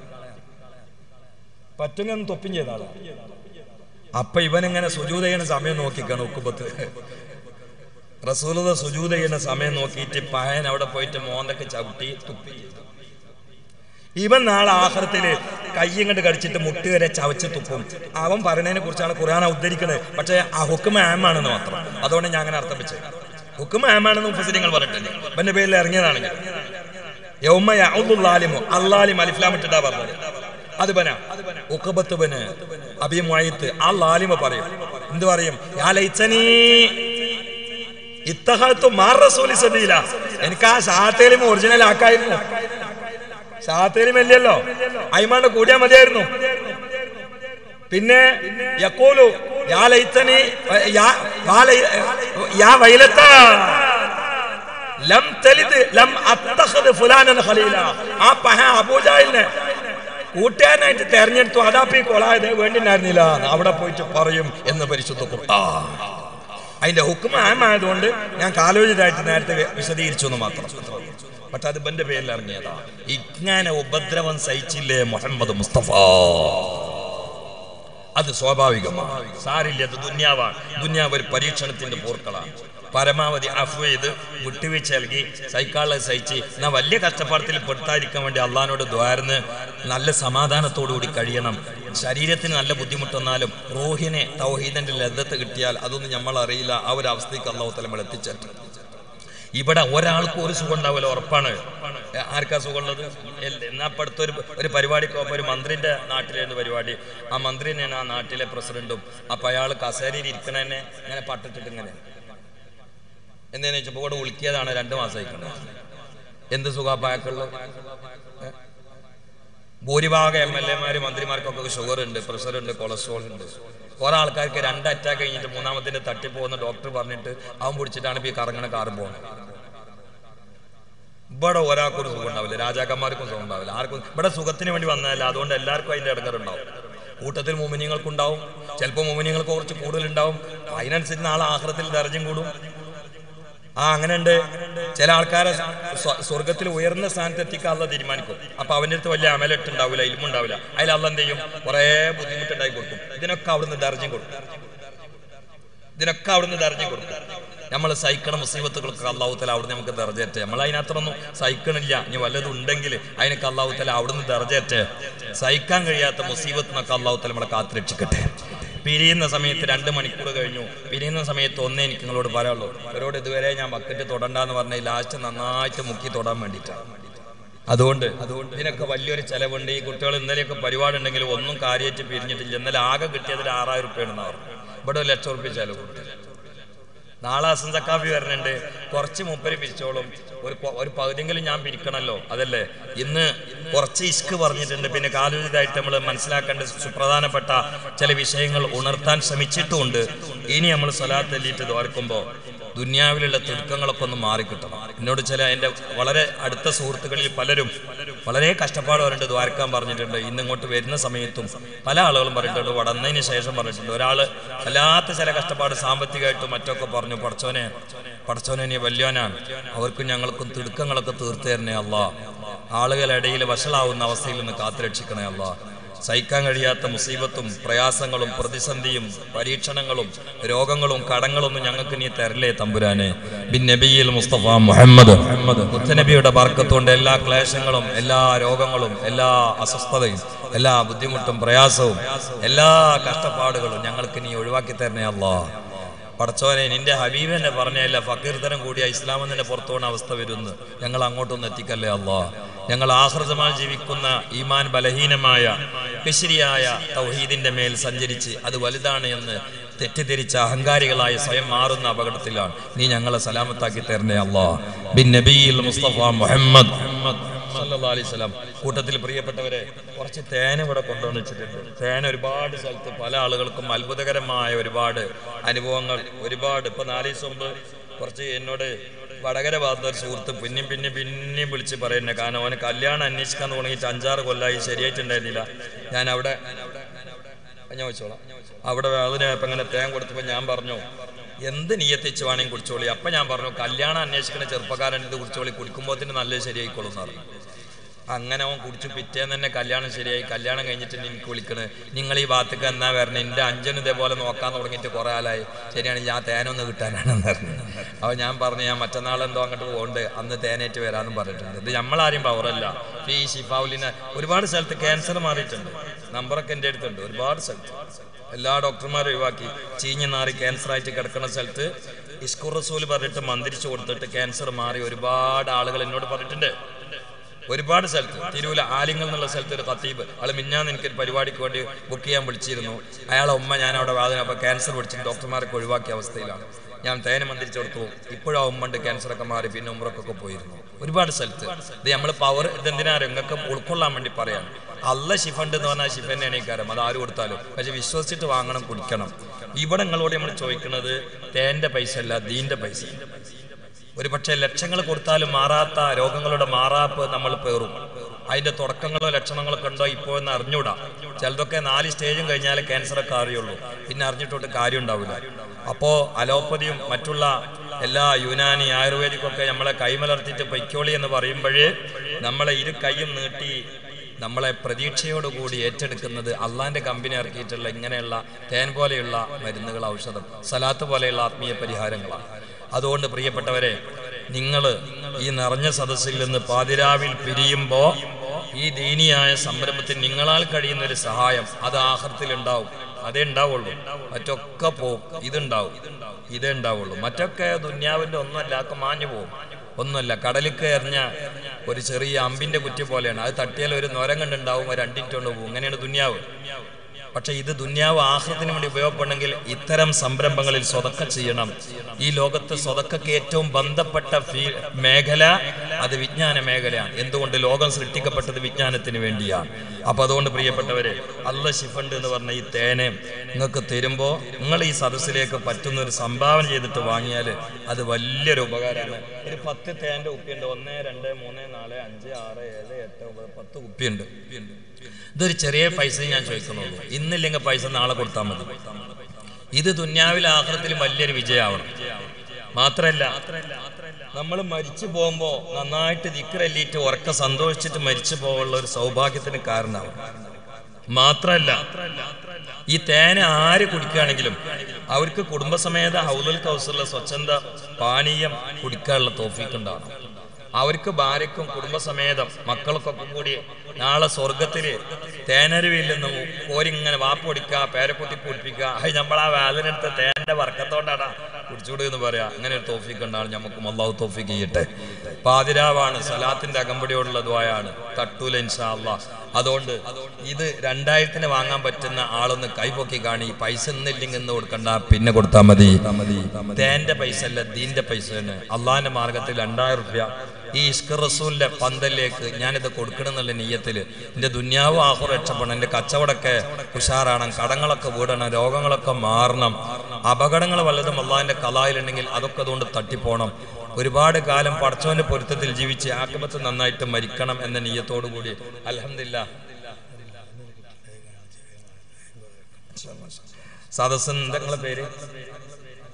പറ്റും തൊപ്പിം ചെയ്ത ആളാ അപ്പൊ ഇവനിങ്ങനെ സുജൂത ചെയ്യുന്ന സമയം നോക്കിക്കാണ് ഉക്കുമ്പത്ത് റസൂലത സുജൂത ചെയ്യുന്ന സമയം നോക്കിയിട്ട് പയൻ അവിടെ പോയിട്ട് മോന്തൊക്കെ ചവിട്ടി തുപ്പി ചെയ്തു ഇവൻ നാളെ ആഹ്റത്തില് കയ്യങ്ങോട്ട് കടിച്ചിട്ട് മുട്ട് വരെ ചവച്ച് തുപ്പും അവൻ പറയുന്നതിനെ കുറിച്ചാണ് ഖുർആൻ ഉദ്ധരിക്കുന്നത് പക്ഷേ ആ ഹുക്കും ആമാണെന്ന് മാത്രം അതുകൊണ്ട് ഞാൻ അങ്ങനെ അർത്ഥം വെച്ചത് ഹുക്കും ആമാണെന്ന് മുഫസിരിങ്ങൾ പറഞ്ഞിട്ടില്ല ഇവന്റെ പേരിൽ ഇറങ്ങിയതാണെങ്കിൽ യൗമ യഅുദുല്ലാലിമു അല്ലാലിം അലിഫ്ലാം ഇട്ടിട്ടാ പറഞ്ഞത് അത് ബന ഉഖബത്തുബന് അബിമുഅയ്ത്ത് ആ ലാലിമ പറയും എന്ത് പറയും യാ ലൈച്ചനീ ഇത്തഹത്തു മാർ റസൂലി സബീല എനിക്ക് ആ ഷാത്തേലിം ഒറിജിനൽ ആക്കായിരുന്നു ഷാത്തേലിം അല്ലല്ലോ അയ്മാണ്ട് കൂടിയാ മതിയായിരുന്നു പിന്നെ യക്കോലു യാ ലൈത്തനി യാ വാ ലൈ- യാ വൈലത്ത ലം തലിദ് ലം അത്തഖദ് ഫുലാനൻ ഖലീല ആ പഹ അബൂജാഹിലിനെ കൂട്ടുകാരനായിട്ട് തെരഞ്ഞെടുത്തു അതാപ്പി കൊളായത് വേണ്ടിണ്ടായിരുന്നില്ല എന്ന് അവിടെ പോയിട്ട് പറയും എന്ന് പരിശുദ്ധ ഖുർആൻ അതിന്റെ ഹുക്കും ആയതുകൊണ്ട് ഞാൻ കാലോചിതമായിട്ട് നേരത്തെ വി- വിശദീകരിച്ചു എന്ന് മാത്രം പക്ഷെ അത് ഇവന്റെ പേരിൽ ഇറങ്ങിയതാ ഇങ്ങനെ ഉപദ്രവം സഹിച്ചില്ലേ മുഹമ്മദ് മുസ്തഫ അത് സ്വാഭാവികമാണ് സാരില്ല അത് ദുന്യാവാണ് ദുന്യാവ് ഒരു പരീക്ഷണത്തിന്റെ പോർക്കളാണ് പരമാവധി അഫ് ചെയ്ത് വിട്ടുവീഴ്ച നൽകി സൈക്കാളെ സഹിച്ച് എന്നാ വലിയ കഷ്ടപ്പാടത്തിൽ പെടുത്താതിരിക്കാൻ വേണ്ടി അള്ളഹാനോട് ദ്വാരന്ന് നല്ല സമാധാനത്തോടുകൂടി കഴിയണം ശരീരത്തിന് നല്ല ബുദ്ധിമുട്ടെന്നാലും റോഹിനെ തൗഹീദന്റെ ലദ്ദത്ത് കിട്ടിയാൽ അതൊന്നും നമ്മൾ അറിയില്ല ആ ഒരു അവസ്ഥയ്ക്ക് അള്ളാഹു തലങ്ങൾ എത്തിച്ചേർന്നു ഇവിടെ ഒരാൾക്കും ഒരു സുഖം ഉണ്ടാവില്ല ഉറപ്പാണ് ഏ, ആർക്കാ സുഖമുള്ളത് എല്ല- എന്നാ ഇപ്പൊ അടുത്തൊരു ഒരു പരിപാടിക്ക് പോകുമ്പോൾ ഒരു മന്ത്രിന്റെ നാട്ടിലായിരുന്നു പരിപാടി ആ മന്ത്രി തന്നെയാണ് ആ നാട്ടിലെ പ്രസിഡന്റും അപ്പൊ അയാൾ കസേരയിൽ ഇരിക്കണ തന്നെ ഇങ്ങനെ പട്ടിട്ടിട്ട് ഇങ്ങനെ എന്തേന്ന് വെച്ചപ്പോ ഇവിടെ ഉളുക്കിയതാണ് രണ്ടു മാസമായിക്കുന്നത് എന്ത് സുഖാപ്പായക്കുള്ള ഭൂരിഭാഗം എം എൽ എമാര് മന്ത്രിമാർക്കൊക്കെ ഷുഗർ ഉണ്ട് പ്രഷർ ഉണ്ട് കൊളസ്ട്രോൾ ഉണ്ട് കുറെ ആൾക്കാർക്ക് രണ്ട് അറ്റാക്ക് കഴിഞ്ഞിട്ട് മൂന്നാമത്തിന്റെ തട്ടി പോകുന്ന ഡോക്ടർ പറഞ്ഞിട്ട് അവൻ പിടിച്ചിട്ടാണ് ഇപ്പൊ ഈ കറങ്ങണ കാറ് പോകുന്നത് ഇവിടെ ഒരാൾക്കും ഒരു സുഖം ഉണ്ടാവില്ല രാജാക്കന്മാർക്കും സുഖം ഉണ്ടാവില്ല ആർക്കും ഇവിടെ സുഖത്തിന് വേണ്ടി വന്നതല്ല അതുകൊണ്ട് എല്ലാവർക്കും അതിന്റെ ഇടങ്ങറുണ്ടാവും കൂട്ടത്തിൽ മോമിനിയങ്ങൾക്കുണ്ടാവും ചിലപ്പോൾ മോമിനിയങ്ങൾക്ക് കുറച്ച് കൂടുതലുണ്ടാവും അതിനനുസരിച്ച് നാളെ ആഹ്റത്തിൽ ദർജം കൂടും ആ അങ്ങനെയുണ്ട് ചില ആൾക്കാരെ സ്വ- സ്വർഗത്തിൽ ഉയർന്ന സ്ഥാനത്ത് എത്തിക്കാനുള്ള തീരുമാനിക്കും അപ്പൊ അവന്റെ അടുത്ത് വലിയ അമലട്ട് ഉണ്ടാവില്ല ഇൽമുണ്ടാവില്ല അതിൽ അള്ള എന്ത് ചെയ്യും കുറെ ബുദ്ധിമുട്ടുണ്ടായി കൊടുക്കും ഇതിനൊക്കെ അവിടുന്ന് ദർജം കൊടുക്കും ഇതിനൊക്കെ അവിടുന്ന് ദർജം കൊടുക്കും നമ്മൾ സഹിക്കണ മുസീബത്തുകൾക്ക് അള്ളാഹുത്തല അവിടുന്ന് നമുക്ക് ദർജയറ്റെ നമ്മൾ അതിനകത്തൊന്നും സഹിക്കണില്ല ഇനി വല്ലതും ഉണ്ടെങ്കിൽ അതിനൊക്കെ അള്ളാഹുത്തല അവിടുന്ന് ദർജയറ്റെ സഹിക്കാൻ കഴിയാത്ത മുസീബത്തിനൊക്കെ അള്ളാഹുത്തല നമ്മളെ കാത്തുരക്ഷിക്കട്ടെ പിരിയുന്ന സമയത്ത് രണ്ട് മണിക്കൂർ കഴിഞ്ഞു പിരിയുന്ന സമയത്ത് ഒന്നേ എനിക്ക് നിങ്ങളോട് പറയാനുള്ളൂ അവരോട് ഇതുവരെ ഞാൻ ബക്കറ്റ് തൊടണ്ടെന്ന് പറഞ്ഞ ലാസ്റ്റ് നന്നായിട്ട് മുക്കി തൊടാൻ വേണ്ടിയിട്ടാണ് അതുകൊണ്ട് അതുകൊണ്ട് ഇതിനൊക്കെ വലിയൊരു ചെലവുണ്ട് ഈ കുട്ടികൾ ഇന്നലെയൊക്കെ പരിപാടി ഉണ്ടെങ്കിൽ ഒന്നും കാര്യമായിട്ട് പിരിഞ്ഞിട്ടില്ല ഇന്നലെ ആകെ കിട്ടിയതിൽ ആറായിരം റുപ്യാണെന്ന് പറഞ്ഞു ഇവിടെ ഒരു ലക്ഷം റുപ്യ ചെലവ് നാളെ അസം സക്കാഫി വരണുണ്ട് കുറച്ച് മുപ്പര് പിരിച്ചോളും ഒരു കൊ- ഒരു പകുതിയെങ്കിലും ഞാൻ പിരിക്കണല്ലോ അതല്ലേ ഇന്ന് കുറച്ച് ഇഷ്ക് പറഞ്ഞിട്ടുണ്ട് പിന്നെ കാലോചിതമായിട്ട് നമ്മൾ മനസ്സിലാക്കേണ്ട സുപ്രധാനപ്പെട്ട ചില വിഷയങ്ങൾ ഉണർത്താൻ ശ്രമിച്ചിട്ടുമുണ്ട് ഇനി നമ്മൾ സ്വലാത്ത് എല്ലിയിട്ട് തോർക്കുമ്പോൾ ദുന്യാവിലുള്ള തിടുക്കങ്ങളൊക്കെ ഒന്ന് മാറിക്കിട്ടണം എന്നോട് ചില എൻ്റെ വളരെ അടുത്ത സുഹൃത്തുക്കളിൽ പലരും വളരെ കഷ്ടപ്പാട് പറഞ്ഞിട്ട് ദ്വാരക്കാൻ പറഞ്ഞിട്ടുണ്ട് ഇന്ന് ഇങ്ങോട്ട് വരുന്ന സമയത്തും പല ആളുകളും പറഞ്ഞിട്ടുണ്ട് വടന്നതിന് ശേഷം പറഞ്ഞിട്ടുണ്ട് ഒരാൾ വല്ലാത്ത ചില കഷ്ടപ്പാട് സാമ്പത്തികമായിട്ടും മറ്റൊക്കെ പറഞ്ഞു പടച്ചോനെ പടച്ചോനെ നീ വല്യോനാണ് അവർക്കും ഞങ്ങൾക്കും തിടുക്കങ്ങളൊക്കെ തീർത്തു തരണേ അല്ല ആളുകളുടെ ഇടയിൽ വഷളാവുന്ന അവസ്ഥയിൽ നിന്ന് കാത്തുരക്ഷിക്കണേ അല്ല സഹിക്കാൻ കഴിയാത്ത മുസീബത്തും പ്രയാസങ്ങളും പ്രതിസന്ധിയും പരീക്ഷണങ്ങളും രോഗങ്ങളും കടങ്ങളൊന്നും ഞങ്ങൾക്ക് നീ തരല്ലേ തമ്പുരാനെ ബിൻ നബിയിൽ മുസ്തഫ മുഹമ്മദ് മുത്തനബിയുടെ ബർക്കത്തുകൊണ്ട് എല്ലാ ക്ലേശങ്ങളും എല്ലാ രോഗങ്ങളും എല്ലാ അസ്വസ്ഥതയും എല്ലാ ബുദ്ധിമുട്ടും പ്രയാസവും എല്ലാ കഷ്ടപ്പാടുകളും ഞങ്ങൾക്ക് നീ ഒഴിവാക്കി തരണേ അല്ലാ പടച്ചോനെ നിന്റെ ഹബീബ് എന്നെ പറഞ്ഞല്ല ഫക്കീർതരം കൂടിയ ഇസ്ലാം തന്നെ പുറത്തു പോകുന്ന അവസ്ഥ വരുന്നു ഞങ്ങൾ അങ്ങോട്ടൊന്നും എത്തിക്കല്ലേ അല്ലാ ഞങ്ങൾ ആഹൃതമായി ജീവിക്കുന്ന ഈമാൻ ബലഹീനമായ പിശിരിയായ തൗഹീദിന്റെ മേൽ സഞ്ചരിച്ച് അത് വലുതാണ് എന്ന് തെറ്റിദ്ധരിച്ച അഹങ്കാരികളായി സ്വയം മാറുന്ന അപകടത്തിലാണ് നീ ഞങ്ങളെ സലാമത്താക്കി തരണേ അല്ലാ ബിൻ നബിയിൽ മുസ്തഫ മുഹമ്മദ് സല്ലല്ലാഹു അലൈഹി വസല്ലം കൂട്ടത്തിൽ പ്രിയപ്പെട്ടവരെ കുറച്ച് തേൻ ഇവിടെ കൊണ്ടുവന്ന് വെച്ചിട്ടുണ്ട് തേൻ ഒരുപാട് സ്ഥലത്ത് പല ആളുകൾക്കും അത്ഭുതകരമായ ഒരുപാട് അനുഭവങ്ങൾ ഒരുപാട് ഇപ്പൊ നാല് ദിവസം മുമ്പ് കുറച്ച് എന്നോട് വടകര ഭാഗത്ത് ഒരു സുഹൃത്ത് പിന്നെയും പിന്നെയും പിന്നെയും വിളിച്ച് പറയുന്നത് കാരണം അവന് കല്യാണം അന്വേഷിക്കാൻ തുടങ്ങിയിട്ട് അഞ്ചാറ് കൊല്ലമായി ശരിയായിട്ടുണ്ടായിരുന്നില്ല ഞാൻ അവിടെ ഞാൻ വെച്ചോളാം അവിടെ അതിന് ഇപ്പം ഇങ്ങനെ തേൻ കൊടുത്തപ്പോൾ ഞാൻ പറഞ്ഞു എന്ത് നീയത്തിച്ച് വേണമെങ്കിൽ കുടിച്ചോളി അപ്പം ഞാൻ പറഞ്ഞു കല്യാണം അന്വേഷിക്കുന്ന ചെറുപ്പക്കാരൻ ഇത് കുടിച്ചോളി കുടിക്കുമ്പോൾ തന്നെ നല്ലത് ശരിയായിക്കോളും എന്ന് പറഞ്ഞു അങ്ങനെ അവൻ കുടിച്ചു പിറ്റേന്ന് തന്നെ കല്യാണം ശരിയായി കല്യാണം കഴിഞ്ഞിട്ട് എനിക്ക് വിളിക്കണ് നിങ്ങൾ ഈ ഭാഗത്തേക്ക് എന്നാ വരണം എൻ്റെ അഞ്ചനും ഇതേപോലെ നോക്കാൻ തുടങ്ങിയിട്ട് കുറേ ആളായി ശരിയാണ് ഞാൻ തേനൊന്ന് കിട്ടാനാണെന്ന് പറഞ്ഞു അപ്പോൾ ഞാൻ പറഞ്ഞു ഞാൻ മറ്റന്നാൾ എന്തോ അങ്ങോട്ട് പോകുന്നുണ്ട് അന്ന് തേനേറ്റ് വരാമെന്നും പറഞ്ഞിട്ടുണ്ട് ഇത് നമ്മളാരും പവറല്ല ഈ ഷിഫാവുലിന് ഒരുപാട് സ്ഥലത്ത് ക്യാൻസർ മാറിയിട്ടുണ്ട് നമ്പറൊക്കെ എൻ്റെ അടുത്തുണ്ട് ഒരുപാട് സ്ഥലത്ത് എല്ലാ ഡോക്ടർമാരും ഒഴിവാക്കി ചീഞ്ഞ് നാറി ക്യാൻസർ ആയിട്ട് കിടക്കുന്ന സ്ഥലത്ത് ഇസ്കുർ റസൂൽ പറഞ്ഞിട്ട് മന്ത്രിച്ചു കൊടുത്തിട്ട് ക്യാൻസർ മാറി ഒരുപാട് ആളുകൾ എന്നോട് പറഞ്ഞിട്ടുണ്ട് ഒരുപാട് സ്ഥലത്ത് തിരുവല്ല ആലിങ്ങൾ എന്നുള്ള സ്ഥലത്ത് ഒരു ഖത്തീബ് ആൾ മിഞ്ഞാന്ന് എനിക്കൊരു പരിപാടിക്ക് വേണ്ടി ബുക്ക് ചെയ്യാൻ വിളിച്ചിരുന്നു അയാളെ ഉമ്മ ഞാൻ അവിടെ വാതിന് അപ്പോൾ ക്യാൻസർ പിടിച്ചിട്ട് ഡോക്ടർമാരൊക്കെ ഒഴിവാക്കിയ അവസ്ഥയിലാണ് ഞാൻ തേന് മന്ത്രിച്ചു കൊടുത്തു ഇപ്പോഴും ആ ഉമ്മണ്ട് ക്യാൻസറൊക്കെ മാറി പിന്നെ ഉമ്രക്കൊക്കെ പോയിരുന്നു ഒരുപാട് സ്ഥലത്ത് ഇത് നമ്മൾ പവർ ഇതെന്തിനാ നിങ്ങൾക്ക് ഉൾക്കൊള്ളാൻ വേണ്ടി പറയാം അല്ല ഷിഫണ്ട് എന്ന് പറഞ്ഞാൽ ഷിഫന്റെ എണീക്കാരം അത് ആര് കൊടുത്താലും പക്ഷെ വിശ്വസിച്ചിട്ട് വാങ്ങണം കുടിക്കണം ഇവിടെ നിങ്ങളോട് നമ്മൾ ചോദിക്കുന്നത് തേന്റെ പൈസ അല്ല ദീന്റെ പൈസ ഒരു പക്ഷേ ലക്ഷങ്ങൾ കൊടുത്താലും മാറാത്ത രോഗങ്ങളുടെ മാറാപ്പ് നമ്മൾ പേറും അതിന്റെ തുടക്കങ്ങളോ ലക്ഷണങ്ങളോ ഉണ്ടോ ഇപ്പോൾ എന്ന് അറിഞ്ഞൂടാ ചിലതൊക്കെ നാല് സ്റ്റേജും കഴിഞ്ഞാലേ ക്യാൻസറൊക്കെ അറിയുള്ളൂ പിന്നെ അറിഞ്ഞിട്ടോട്ട് കാര്യം ഉണ്ടാവില്ല അപ്പോൾ അലോപ്പതിയും മറ്റുള്ള എല്ലാ യുനാനി ആയുർവേദിക്കൊക്കെ നമ്മളെ കൈമലർത്തിയിട്ട് പൊയ്ക്കോളി എന്ന് പറയുമ്പോഴേ നമ്മളെ ഇരു കൈയും നീട്ടി നമ്മളെ പ്രതീക്ഷയോടുകൂടി ഏറ്റെടുക്കുന്നത് അള്ളാന്റെ കമ്പനി ഇറക്കിയിട്ടുള്ള ഇങ്ങനെയുള്ള തേൻ പോലെയുള്ള മരുന്നുകൾ ഔഷധം സലാത്ത് പോലെയുള്ള ആത്മീയ പരിഹാരങ്ങളാണ് അതുകൊണ്ട് പ്രിയപ്പെട്ടവരെ നിങ്ങൾ ഈ നിറഞ്ഞ സദസ്സിൽ നിന്ന് പാതിരാവിൽ പിരിയുമ്പോൾ ഈ ദീനിയായ സംരംഭത്തിന് നിങ്ങളാൽ കഴിയുന്ന ഒരു സഹായം അത് ആഹൃത്തിൽ ഉണ്ടാവും അതേ ഉണ്ടാവുള്ളൂ മറ്റൊക്കെ പോവും ഇതുണ്ടാവും ഇതേ ഉണ്ടാവുള്ളൂ മറ്റൊക്കെ ദുന്യാവിന്റെ ഒന്നുമല്ല ഒക്കെ മാഞ്ഞു പോകും ഒന്നുമല്ല കടലിക്ക് എറിഞ്ഞ ഒരു ചെറിയ അമ്പിന്റെ കുറ്റി പോലെയാണ് അത് തട്ടിയാൽ ഒരു നൊരം കണ്ടുണ്ടാവും ഒരു രണ്ടിറ്റോണ്ട് പോകും അങ്ങനെയാണ് ദുന്യാവ് പക്ഷെ ഇത് ദുന്യാവ് ആഹൃത്തിന് വേണ്ടി ഉപയോഗപ്പെടണമെങ്കിൽ ഇത്തരം സംരംഭങ്ങളിൽ സ്വതക്ക ചെയ്യണം ഈ ലോകത്ത് സ്വതക്കക്ക് ഏറ്റവും ബന്ധപ്പെട്ട ഫീ- മേഖല അത് വിജ്ഞാന മേഖലയാണ് എന്തുകൊണ്ട് ലോകം സൃഷ്ടിക്കപ്പെട്ടത് വിജ്ഞാനത്തിന് വേണ്ടിയാണ് അപ്പൊ അതുകൊണ്ട് പ്രിയപ്പെട്ടവരെ അല്ല ഷിഫണ്ട് എന്ന് പറഞ്ഞ ഈ തേനെ നിങ്ങൾക്ക് തരുമ്പോൾ നിങ്ങൾ ഈ സദസ്സിലേക്ക് പറ്റുന്ന ഒരു സംഭാവന ചെയ്തിട്ട് വാങ്ങിയാൽ അത് വലിയൊരു ഉപകാരമാണ് ഒരു പത്ത് തേന്റെ കുപ്പിയുണ്ട് ഒന്ന് രണ്ട് മൂന്ന് നാല് അഞ്ച് ആറ് ഏഴ് എട്ട് ഒമ്പത് പത്ത് കുപ്പിയുണ്ട് ഇതൊരു ചെറിയ പൈസ ഞാൻ ചോദിക്കുന്നുള്ളൂ ഇന്നില്ലെങ്കിൽ പൈസ നാളെ കൊടുത്താൽ മതി ഇത് ദുന്യാവിലെ ആഹ്റത്തിലും വലിയൊരു വിജയമാവണം മാത്രല്ല നമ്മൾ മരിച്ചു പോകുമ്പോ നന്നായിട്ട് ദിക്കറല്ലിയിട്ട് ഉറക്ക സന്തോഷിച്ചിട്ട് മരിച്ചു പോകാനുള്ള ഒരു സൗഭാഗ്യത്തിന് കാരണമാവും മാത്രല്ല ഈ തേന ആര് കുടിക്കുകയാണെങ്കിലും അവർക്ക് കുടുംബസമേത ഹൗലുൽ കൗസറിലെ സ്വച്ഛന്ത പാനീയം കുടിക്കാനുള്ള തോഫിക്കുണ്ടാവും അവർക്ക് ഭാര്യക്കും കുടുംബസമേതം മക്കൾക്കൊക്കെ കൂടി നാളെ സ്വർഗത്തില് തേനരുവിൽ നിന്ന് കോരിങ്ങനെ വാപ്പ് പൊടിക്കുക പേരക്കുട്ടി കുടിപ്പിക്കുക അത് നമ്മളാ വേദന എടുത്ത തേന്റെ വർക്കത്തോണ്ടാണ് കുടിച്ചുകൂടി എന്ന് പറയാ അങ്ങനെ ഒരു തോഫിക്ക് ഉണ്ടാണ് നമുക്ക് അള്ളാഹു തോഫിക്ക് ചെയ്യട്ടെ പാതിരാവാണ് സലാത്തിന്റെ അകമ്പടിയോടുള്ള ദ്വായാണ് തട്ടൂല ഇൻഷാ അള്ളാ അതുകൊണ്ട് ഇത് രണ്ടായിരത്തിന് വാങ്ങാൻ പറ്റുന്ന ആളൊന്ന് കൈപൊക്കി കാണി പൈസ ഇന്നില്ലെങ്കിൽ ഇന്ന് കൊടുക്കണ്ട പിന്നെ കൊടുത്താൽ മതി തേന്റെ പൈസ അല്ല ദീന്റെ പൈസയാണ് അള്ളാഹിന്റെ മാർഗത്തിൽ രണ്ടായിരം റുപ്യ ഈ ഇഷ്കർ റസൂലിന്റെ പന്തലിലേക്ക് ഞാനിത് കൊടുക്കണം എന്നുള്ള നീയത്തിൽ എന്റെ ദുന്യാവ് ആഹുർ രക്ഷപ്പെടണം എന്റെ കച്ചവടമൊക്കെ ഉഷാറാണം കടങ്ങളൊക്കെ വീടണം രോഗങ്ങളൊക്കെ മാറണം അപകടങ്ങൾ വല്ലതും അള്ളാഹിന്റെ കലായിലുണ്ടെങ്കിൽ അതൊക്കെ അതുകൊണ്ട് തട്ടിപ്പോണം ഒരുപാട് കാലം പടച്ചവന്റെ പൊരുത്തത്തിൽ ജീവിച്ച് ആക്രമത്ത് നന്നായിട്ട് മരിക്കണം എന്ന നീയത്തോടു കൂടി അലഹമില്ല സദസ്സ് എന്താ നിങ്ങളെ പേര്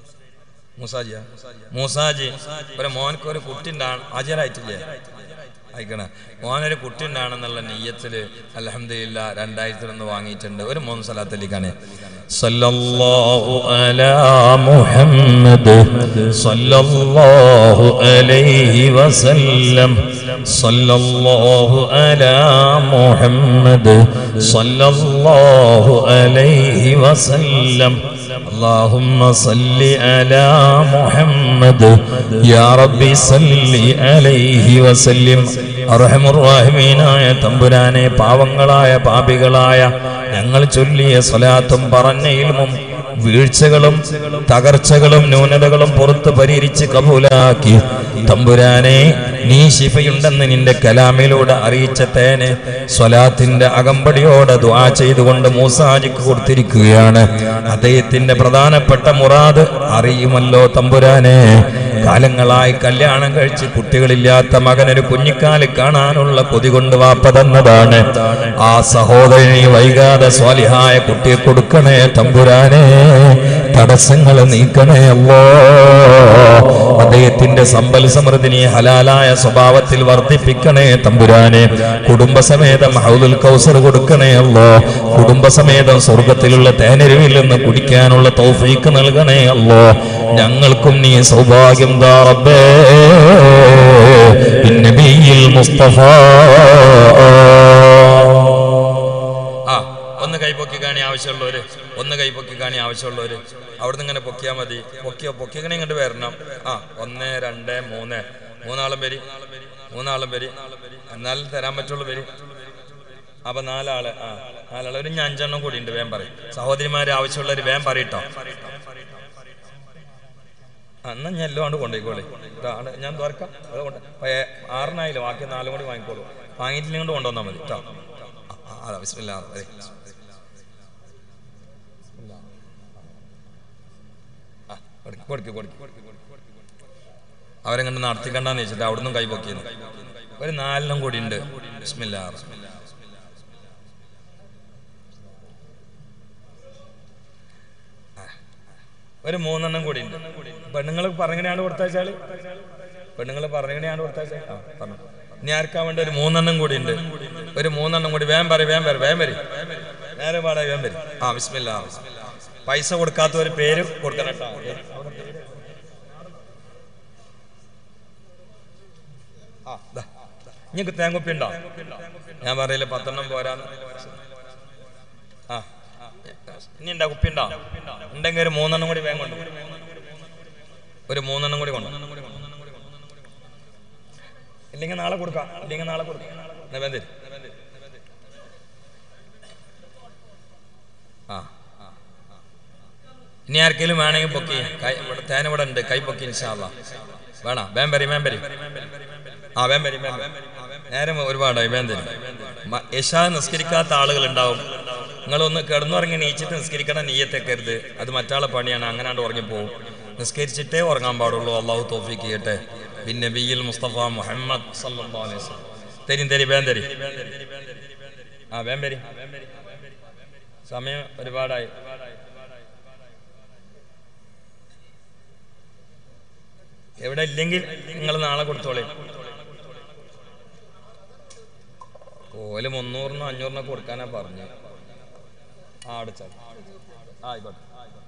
മൂസാജിയാ മൂസാജി ഒരു മോനക്ക് ഒരു കുട്ടി ഉണ്ടാണ് ഹാജരായിട്ടില്ലേ അയക്കണ മോനൊരു കുട്ടി ഉണ്ടാണെന്നുള്ള നെയ്യത്തില് അലഹമില്ല രണ്ടായിരത്തിലൊന്ന് വാങ്ങിയിട്ടുണ്ട് ഒരു മൂന്ന് സ്ഥലത്തേക്കാണ് സല്ലല്ലാഹു അലാ മുഹമ്മദ് സല്ലല്ലാഹു അലൈഹി വസല്ലം സല്ലല്ലാഹു അലാ മുഹമ്മദ് സല്ലല്ലാഹു അലൈഹി വസല്ലം اللهم صل على محمد يا ربي صل عليه وسلم അർഹമുറാഹിമീനായ തമ്പുരാനെ പാവങ്ങളായ പാപികളായ ഞങ്ങൾ ചൊല്ലിയ സ്വലാത്തും പറഞ്ഞ ഇൽമും വീഴ്ചകളും തകർച്ചകളും ന്യൂനതകളും പുറത്ത് പരിഹരിച്ച് കബൂലാക്കി തമ്പുരാനെ നീ ശിഫയുണ്ടെന്ന് നിന്റെ കലാമിലൂടെ അറിയിച്ച തേന് സ്വലാത്തിന്റെ അകമ്പടിയോടെ ദുആ ചെയ്തുകൊണ്ട് മൂസാജിക്ക് കൊടുത്തിരിക്കുകയാണ് അദ്ദേഹത്തിന്റെ പ്രധാനപ്പെട്ട മുറാദ് അറിയുമല്ലോ തമ്പുരാനെ കാലങ്ങളായി കല്യാണം കഴിച്ച് കുട്ടികളില്ലാത്ത മകനൊരു കുഞ്ഞിക്കാല് കാണാനുള്ള കൊതി കൊണ്ട് വാപ്പ തന്നതാണ് ആ സഹോദരനെ വൈകാതെ സ്വാലിഹായ കുട്ടിയെ കൊടുക്കണേ തമ്പുരാനെ തടസ്സങ്ങൾ നീക്കണേ അല്ലോ അദ്ദേഹത്തിന്റെ സമ്പൽ സമൃദ്ധിനെ ഹലാലായ സ്വഭാവത്തിൽ വർദ്ധിപ്പിക്കണേ തമ്പുരാനെ കുടുംബസമേതം ഹൗദുൽ കൗസർ കൊടുക്കണേ അല്ലോ കുടുംബസമേതം സ്വർഗത്തിലുള്ള തേനരുവിൽ നിന്ന് കുടിക്കാനുള്ള തൗഫീക്ക് നൽകണേ അല്ലോ ഞങ്ങൾക്കും നീ സൗഭാഗ്യം ദാ റബ്ബേ ബിന്നബിയിൽ മുസ്തഫ ആ ഒന്ന് കൈ പൊക്കി കാണി ആവശ്യമുള്ളവര് ഒന്ന് കൈ പൊക്കി കാണി ആവശ്യമുള്ളവര് അവിടുന്ന് ഇങ്ങനെ പൊക്കിയാൽ മതി പൊക്കിയോ പൊക്കിങ്ങനെ ഇങ്ങോട്ട് വരണം ആ ഒന്ന് രണ്ട് മൂന്ന് മൂന്നാളും വരി മൂന്നാളും വരി എന്നാലും തരാൻ പറ്റുള്ളൂ വരി അപ്പൊ നാലാള് ആ നാലാള് ഒരു ഞാൻ അഞ്ചെണ്ണം കൂടി ഉണ്ട് വേം പറയും സഹോദരിമാര് ആവശ്യമുള്ളവര് വേം പറയട്ടോ ആ, എന്നാ ഞാൻ എല്ലാം കൊണ്ട് കൊണ്ടുപോയിക്കോളെ ഇതാ, ആടെ ഞാൻ തുറക്കാം അത് കൊണ്ട് ഏ, ആറിനായില്ല ബാക്കി നാലും കൂടി വാങ്ങിക്കോളൂ വാങ്ങിയിട്ടില്ലെങ്കിൽ കൊണ്ട് കൊണ്ടുവന്നാൽ മതി കേട്ടോ ആ, ആ, അതാ ബിസ്മില്ലാ വരെ ആ, കൊടുക്ക്, കൊടുക്ക്, കൊടുക്ക്. അവരെ കണ്ട് നടത്തിക്കണ്ടെന്ന് വെച്ചിട്ട് അവിടുന്ന് കൈ പൊക്കിയത് ഒരു നാലെണ്ണം കൂടി ഉണ്ട് ബിസ്മില്ലാ ഒരു മൂന്നെണ്ണം കൂടി ഉണ്ട് പെണ്ണുങ്ങൾ പറഞ്ഞാണ് കൊടുത്താച്ചാല് പെണ്ണുങ്ങൾ പറഞ്ഞാണ് കൊടുത്താച്ചാൽ ആ പറഞ്ഞു ഇനി ആർക്കാൻ വേണ്ടി ഒരു മൂന്നെണ്ണം കൂടി ഉണ്ട് ഒരു മൂന്നെണ്ണം കൂടി വേം പറ വേം പറ വേം വരി നേരെ പാടാ വേം വരി ആ ബിസ്മില്ല പൈസ കൊടുക്കാത്ത ഒരു പേര് കൊടുക്കണം കേട്ടോ ആ ദാ. ഇങ്ങക്ക് തേങ്ങുപ്പി ഉണ്ടോ ഞാൻ പറയില്ല പത്തെണ്ണം പോരാന്ന് ആ ഇനി ഉണ്ടാ കുപ്പി ഉണ്ടോ ഉണ്ടെങ്കിൽ ഒരു മൂന്നെണ്ണം കൂടി വേഗം കൊണ്ട് ഒരു മൂന്നെണ്ണം കൂടി കൊണ്ട് ഇല്ലെങ്കിൽ നാളെ കൊടുക്കാം ഇല്ലെങ്കിൽ നാളെ കൊടുക്കാം എന്നാ വേണ്ടി ആ ഇനി ആർക്കെങ്കിലും വേണമെങ്കിൽ പൊക്കി കൈ ഇവിടെ തേന ഇവിടെ ഉണ്ട് കൈ പൊക്കി ഇൻഷാല്ല വേണോ വേമ്പരി വേമ്പരി ആ വേമ്പരി വേമ്പരി നേരം ഒരുപാടായി വേന്തരി യശാ നിസ്കരിക്കാത്ത ആളുകൾ ഉണ്ടാവും നിങ്ങളൊന്ന് കിടന്നുറങ്ങി നീച്ചിട്ട് നിസ്കരിക്കണം നീയത്തേക്കരുത് അത് മറ്റാളെ പണിയാണ് അങ്ങനാണ്ട് ഉറങ്ങിപ്പോവും നിസ്കരിച്ചിട്ടേ ഉറങ്ങാൻ പാടുള്ളൂ അള്ളാഹു തോഫിക്ക് ചെയ്യട്ടെ പിന്നെ ബിയിൽ മുസ്തഫ മുഹമ്മദ് സല്ലല്ലാഹു അലൈഹി വസല്ലം തരും തരി വേന്തരി ആ വേമ്പരി സമയം ഒരുപാടായി എവിടെ ഇല്ലെങ്കിൽ നിങ്ങൾ നാളെ കൊടുത്തോളേ ഓല് മുന്നൂറിനോ അഞ്ഞൂറിനോ കൊടുക്കാനാ പറഞ്ഞു ആ അടച്ചാൽ ആ ആയിക്കോട്ടെ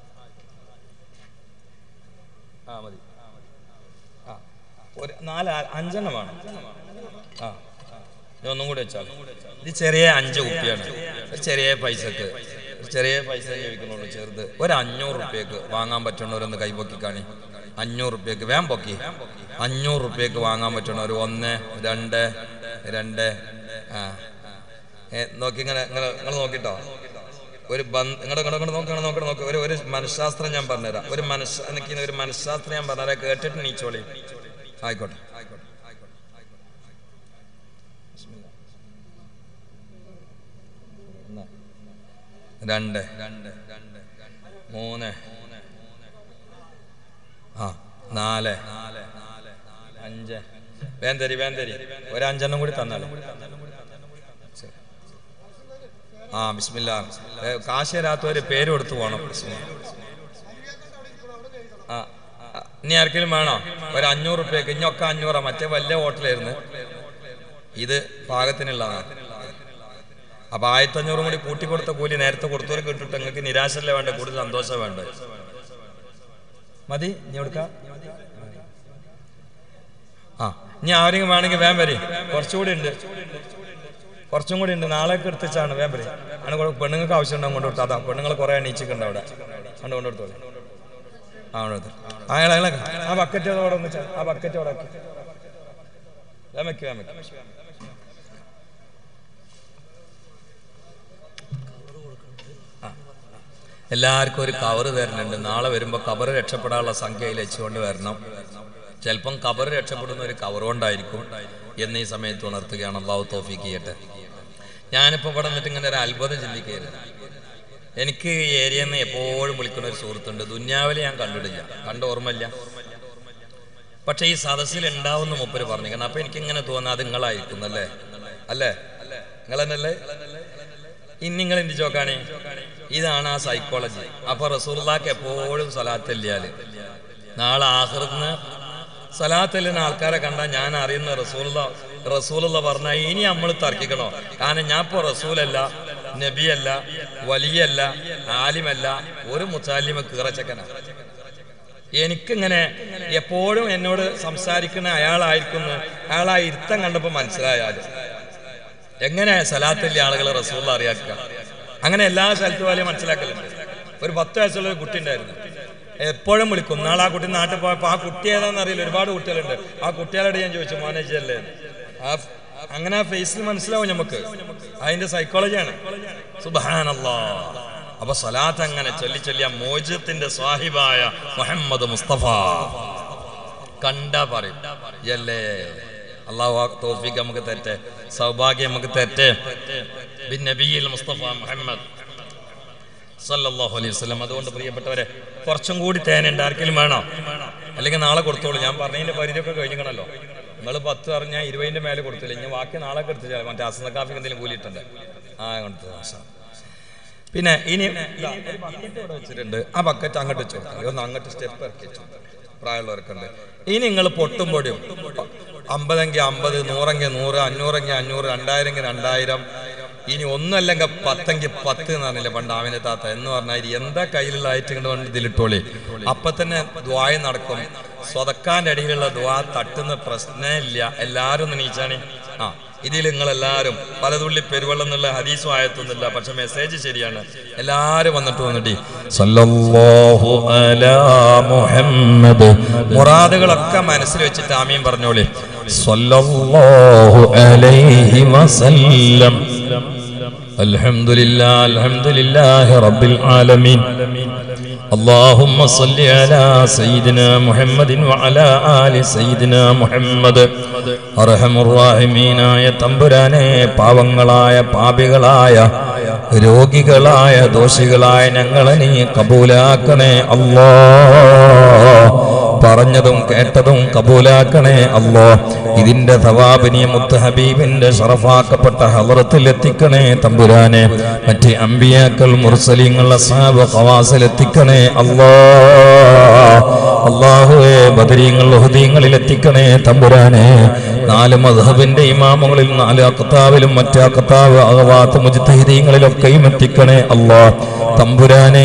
ആ മതി ആ ഒരു നാല് ആ- അഞ്ചെണ്ണം വേണം ആ ഇനി ഒന്നും കൂടി വെച്ചാൽ ഇത് ചെറിയ അഞ്ച് കുപ്പിയാണ് ഒരു ചെറിയ പൈസക്ക് ഒരു ചെറിയ പൈസ ചോദിക്കുന്നുള്ളൂ ചെറുത് ഒരു അഞ്ഞൂറ് റുപ്യക്ക് വാങ്ങാൻ പറ്റണവരൊന്ന് കൈപൊക്കി കാണി അഞ്ഞൂറ് റുപ്യക്ക് വേം പൊക്കി അഞ്ഞൂറ് റുപ്യക്ക് വാങ്ങാൻ പറ്റണവർ ഒന്ന് രണ്ട് രണ്ട് ആ ഏ, നോക്കി ഇങ്ങനെ ഇങ്ങനെ നിങ്ങൾ നോക്കിട്ടോ ഒരു ബന്ധ ഇങ്ങോട്ട് ഇങ്ങോട്ട് ഇങ്ങോട്ട് നോക്കി ഇങ്ങോട്ട് നോക്കി നോക്കി ഒരു ഒരു മനഃശാസ്ത്രം ഞാൻ പറഞ്ഞുതരാം ഒരു മനസ്സ് എനിക്ക് ഒരു മനഃശാസ്ത്രം ഞാൻ പറഞ്ഞുതരാം കേട്ടിട്ട് നീച്ചോളി ആയിക്കോട്ടെ ആയിക്കോട്ടെ ഒന്ന്, രണ്ട് മൂന്ന് ആ നാല് അഞ്ച് വേന്തരി വേന്തരി ഒരു അഞ്ചെണ്ണം കൂടി തന്നാലോ ശരി. ആ ബിസ്മില്ല കാശ് തരാത്തവര് പേര് കൊടുത്തു പോകണം ബിസ്മില്ലാ. ആ ആ, ഇനി ആർക്കെങ്കിലും വേണോ ഒരു അഞ്ഞൂറ് റുപ്യക്ക് ഇഞ്ഞൊക്കെ അഞ്ഞൂറാ മറ്റേ വലിയ ഹോട്ടലായിരുന്നു ഇത് പാകത്തിനുള്ളതാണ് അപ്പൊ ആയിരത്തഞ്ഞൂറും കൂടി കൂട്ടിക്കൊടുത്ത കൂലി നേരത്തെ കൊടുത്തവരെ കിട്ടിട്ട് നിങ്ങൾക്ക് നിരാശല്ലേ വേണ്ട കൂടുതൽ സന്തോഷം വേണ്ട മതി നീ കൊടുക്ക ആ ഇനി ആരെങ്കിലും വേണമെങ്കിൽ വേം വരെ കുറച്ചുകൂടി ഉണ്ട് കുറച്ചും കൂടി ഉണ്ട് നാളേക്ക് എടുത്തിച്ചാണ് വേം വരെ ആണ് കൊ- പെണ്ണുങ്ങൾക്ക് ആവശ്യം ഉണ്ടാകും കൊണ്ട് കൊടുത്താൽ അതാ പെണ്ണുങ്ങൾ കുറെ എണീച്ചിട്ടുണ്ട് അവിടെ കൊണ്ട് കൊണ്ട് കൊടുത്തോളൂ ആ കൊണ്ട് കൊടുത്തു ആ അയാളെ അയാളെ ആ ബക്കറ്റ് അവിടെ ഒന്ന് ചെ- ആ ബക്കറ്റ് അവിടെ വെക്ക്. വേം വെക്ക് വേം വെക്ക് എല്ലാവർക്കും ഒരു കവറ് തരുന്നുണ്ട് നാളെ വരുമ്പോൾ കവറ് രക്ഷപ്പെടാനുള്ള സംഖ്യയിൽ വെച്ചുകൊണ്ട് വരണം ചിലപ്പം കവറ് രക്ഷപ്പെടുന്ന ഒരു കവർ കൊണ്ടായിരിക്കും എന്ന് ഈ സമയത്ത് ഉണർത്തുകയാണ് അള്ളാഹു തോഫിക്ക് ചെയ്യട്ടെ ഞാനിപ്പോൾ ഇവിടെ നിന്നിട്ട് ഇങ്ങനെ ഒരു അത്ഭുതം ചിന്തിക്കുകയായിരുന്നു എനിക്ക് ഈ ഏരിയയിൽ നിന്ന് എപ്പോഴും വിളിക്കുന്ന ഒരു സുഹൃത്തുണ്ട് ദുന്യാവിൽ ഞാൻ കണ്ടിട്ടില്ല കണ്ട ഓർമ്മയില്ല പക്ഷെ ഈ സദസ്സിൽ ഉണ്ടാവുന്ന മുപ്പര് പറഞ്ഞിരിക്കണം അപ്പൊ എനിക്ക് ഇങ്ങനെ തോന്നുന്നത് അത് നിങ്ങളായിരിക്കും അല്ലേ അല്ലേ നിങ്ങൾ തന്നെയല്ലേ ഇനി നിങ്ങൾ എന്ത് ചോക്കാണേ ഇതാണ് ആ സൈക്കോളജി അപ്പൊ റസൂർലാക്ക് എപ്പോഴും സലാത്തല്ലിയാല് നാളെ ആഹൃന്ന് സലാത്തല്ലിന് ആൾക്കാരെ കണ്ടാൽ ഞാൻ അറിയുന്ന റസൂലുള്ള റസൂലുള്ള പറഞ്ഞാൽ ഇനി നമ്മൾ തർക്കിക്കണോ കാരണം ഞാൻ ഇപ്പോൾ റസൂലല്ല നബിയല്ല വലിയല്ല ആലിമല്ല ഒരു മുസാലിമ കീറച്ചക്കനാണ് എനിക്കിങ്ങനെ എപ്പോഴും എന്നോട് സംസാരിക്കുന്ന അയാളായിരിക്കുന്നു അയാളാ ഇരുത്തം കണ്ടപ്പോൾ മനസ്സിലായാലും എങ്ങനെ സലാത്തല്ലേ ആളുകൾ റസൂള്ള അറിയാക്കുക അങ്ങനെ എല്ലാ സ്ഥലത്തും വലിയ മനസ്സിലാക്കലുണ്ട് ഒരു പത്ത് വയസ്സുള്ള ഒരു കുട്ടി ഉണ്ടായിരുന്നു എപ്പോഴും വിളിക്കും നാളെ ആ കുട്ടി നാട്ടിൽ പോയപ്പോൾ ആ കുട്ടി ഏതാണെന്ന് അറിയില്ല ഒരുപാട് കുട്ടികളുണ്ട് ആ കുട്ടികളോട് ഞാൻ ചോദിച്ചു മാനേജല്ലേ ആ അങ്ങനെ ആ ഫേസിൽ മനസ്സിലാവും നമുക്ക് അതിന്റെ സൈക്കോളജിയാണ് സുബാനല്ലാ അപ്പൊ സലാത്ത് അങ്ങനെ ചൊല്ലി ചൊല്ലിയ മോചത്തിന്റെ സ്വാഹിബായ മുഹമ്മദ് മുസ്തഫ കണ്ട പറയും അല്ലേ അള്ളാഹു ആ തോഫിക്ക് നമുക്ക് തെറ്റേ സൗഭാഗ്യം നമുക്ക് തെറ്റേ ബിൻ നബിയിൽ മുസ്തഫ മുഹമ്മദ് സല്ലല്ലാഹു അലൈഹി വസല്ലം അതുകൊണ്ട് പ്രിയപ്പെട്ടവരെ കുറച്ചും കൂടി തേനുണ്ട് ആർക്കെങ്കിലും വേണോ അല്ലെങ്കിൽ നാളെ കൊടുത്തോളൂ ഞാൻ പറഞ്ഞതിന്റെ പരിധിയൊക്കെ കഴിഞ്ഞിക്കണല്ലോ നിങ്ങൾ പത്ത് പറഞ്ഞാൽ ഇരുപതിന്റെ മേലെ കൊടുത്തില്ല ഇനി ബാക്കി നാളെ എടുത്ത് മറ്റേ അസന കാഫിക്ക് എന്തെങ്കിലും കൂലിയിട്ടുണ്ട് ആ കൊടുത്തു മാഷാ. പിന്നെ ഇനി ഇതാ, ഒരു ബക്കറ്റ് ഇവിടെ വെച്ചിട്ടുണ്ട് ആ ബക്കറ്റ് അങ്ങോട്ട് വെച്ചു കൊടുക്കാം. ഒന്ന് അങ്ങോട്ട് സ്റ്റെപ്പ് ഇറക്കി വെച്ചു പ്രായമുള്ളവരൊക്കെ ഉണ്ട് ഇനി നിങ്ങൾ പൊട്ടുമ്പോഴും അമ്പതെങ്കിൽ അമ്പത് നൂറെങ്കിൽ നൂറ് അഞ്ഞൂറെങ്കിൽ അഞ്ഞൂറ് രണ്ടായിരമെങ്കിൽ രണ്ടായിരം ഇനി ഒന്നല്ലെങ്കിൽ പത്തെങ്കിൽ പത്ത് എന്ന് പറഞ്ഞില്ലേ പണ്ട് ആമിനെ താത്ത എന്ന് പറഞ്ഞാൽ എന്താ കയ്യിലുള്ള ഐറ്റം കൊണ്ട് ഇതിലിട്ടോളി അപ്പൊ തന്നെ ദ്വായ നടക്കും സ്വതക്കാന്റെ അടിയിലുള്ള ദ്വാ തട്ടുന്ന പ്രശ്നമില്ല എല്ലാരും ഒന്ന് നീച്ചാണി ആ ഇതിൽ നിങ്ങൾ എല്ലാവരും പലതുള്ളി പെരുവെള്ളം എന്നുള്ള ഹദീസും ആയത്തൊന്നുമില്ല പക്ഷെ മെസ്സേജ് ശരിയാണ് എല്ലാരും വന്നിട്ട് വന്നിട്ട് സല്ലല്ലാഹു അലാ മുഹമ്മദ് മുറാദുകളൊക്കെ മനസ്സിൽ വെച്ചിട്ട് ആമീൻ പറഞ്ഞോളി സല്ലല്ലാഹു അലൈഹി വസല്ലം الحمد لله الحمد لله رب العالمين اللهم صل على سيدنا محمد وعلى آل سيدنا محمد അർഹമുറാഹിമീനായ തമ്പുരാനെ പാവങ്ങളായ പാപികളായ രോഗികളായ ദോഷികളായ ഞങ്ങളെ നീ കബൂലാക്കണേ അല്ലാ പറഞ്ഞതും കേട്ടതും കബൂലാക്കണേ അല്ലോ ഇതിന്റെ സവാബിനി മുത്ത് ഹബീബിന്റെ ഷറഫാക്കപ്പെട്ട ഹലറത്തിൽ എത്തിക്കണേ തമ്പുരാനെ മറ്റ് അമ്പിയാക്കൾ മുർസലിങ്ങൾ അസാബ് ഖവാസിൽ എത്തിക്കണേ അല്ലോ അള്ളാഹുവെ ബദരീങ്ങൾ ഹുദീങ്ങളിൽ എത്തിക്കണേ തമ്പുരാനെ നാല് മധബിന്റെ ഇമാമുകളിൽ നാല് അക്കത്താവിലും മറ്റേ അക്കത്താവ് അകവാത്ത് മുജിത്തഹിദീങ്ങളിലൊക്കെയും എത്തിക്കണേ അല്ലോ തമ്പുരാനേ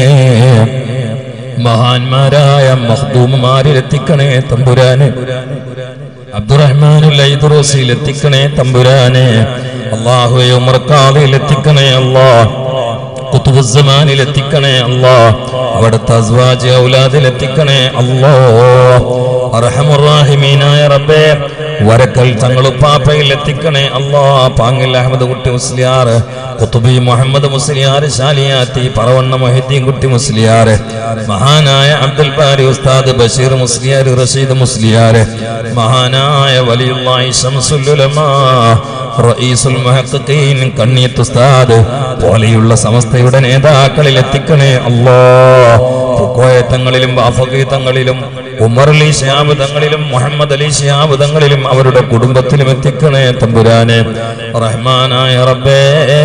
മഹാന്മാരായ മഹ്ദൂമുമാരിൽ എത്തിക്കണേ തമ്പുരാന് അബ്ദുറഹ്മാനുൽ ഐദുറൂസിൽ എത്തിക്കണേ തമ്പുരാനെ അള്ളാഹുവെ ഉമർക്കാദിൽ എത്തിക്കണേ അല്ലാ കുത്തുബുസമാനിൽ എത്തിക്കണേ അല്ലാ അവിടുത്തെ അസ്വാജ് ഔലാദിൽ എത്തിക്കണേ അല്ലോ അർഹമുറാഹിമീനായ റബ്ബേ വരക്കൽ തങ്ങളുപ്പാപ്പയിൽ എത്തിക്കണേ അല്ലാ പാങ്ങിൽ അഹമ്മദ് കുട്ടി മുസ്ലിയാർ കുത്തുബി മുഹമ്മദ് മുസ്ലിയാർ ശാലിയാത്തി പറവണ്ണ മൊഹിദ്ദീൻ കുട്ടി മുസ്ലിയാർ മഹാനായ അബ്ദുൽ ബാരി ഉസ്താദ് ബഷീർ മുസ്ലിയാർ റഷീദ് മുസ്ലിയാർ മഹാനായ വലിയുള്ളാഹി ശംസുലുലമാ റഈസുൽ മുഹഖഖീൻ കണ്ണിയത്ത് ഉസ്താദ് പോലെയുള്ള സമസ്തയുടെ നേതാക്കളിൽ എത്തിക്കണേ അല്ലാ തങ്ങളിലും തങ്ങളിലും ഉമർ അലി ഷിയാബ് തങ്ങളിലും മുഹമ്മദ് അലി ഷിയാബ് തങ്ങളിലും അവരുടെ കുടുംബത്തിലും എത്തിക്കണേ തമ്പുരാനെ റഹ്മാനായ റബ്ബേ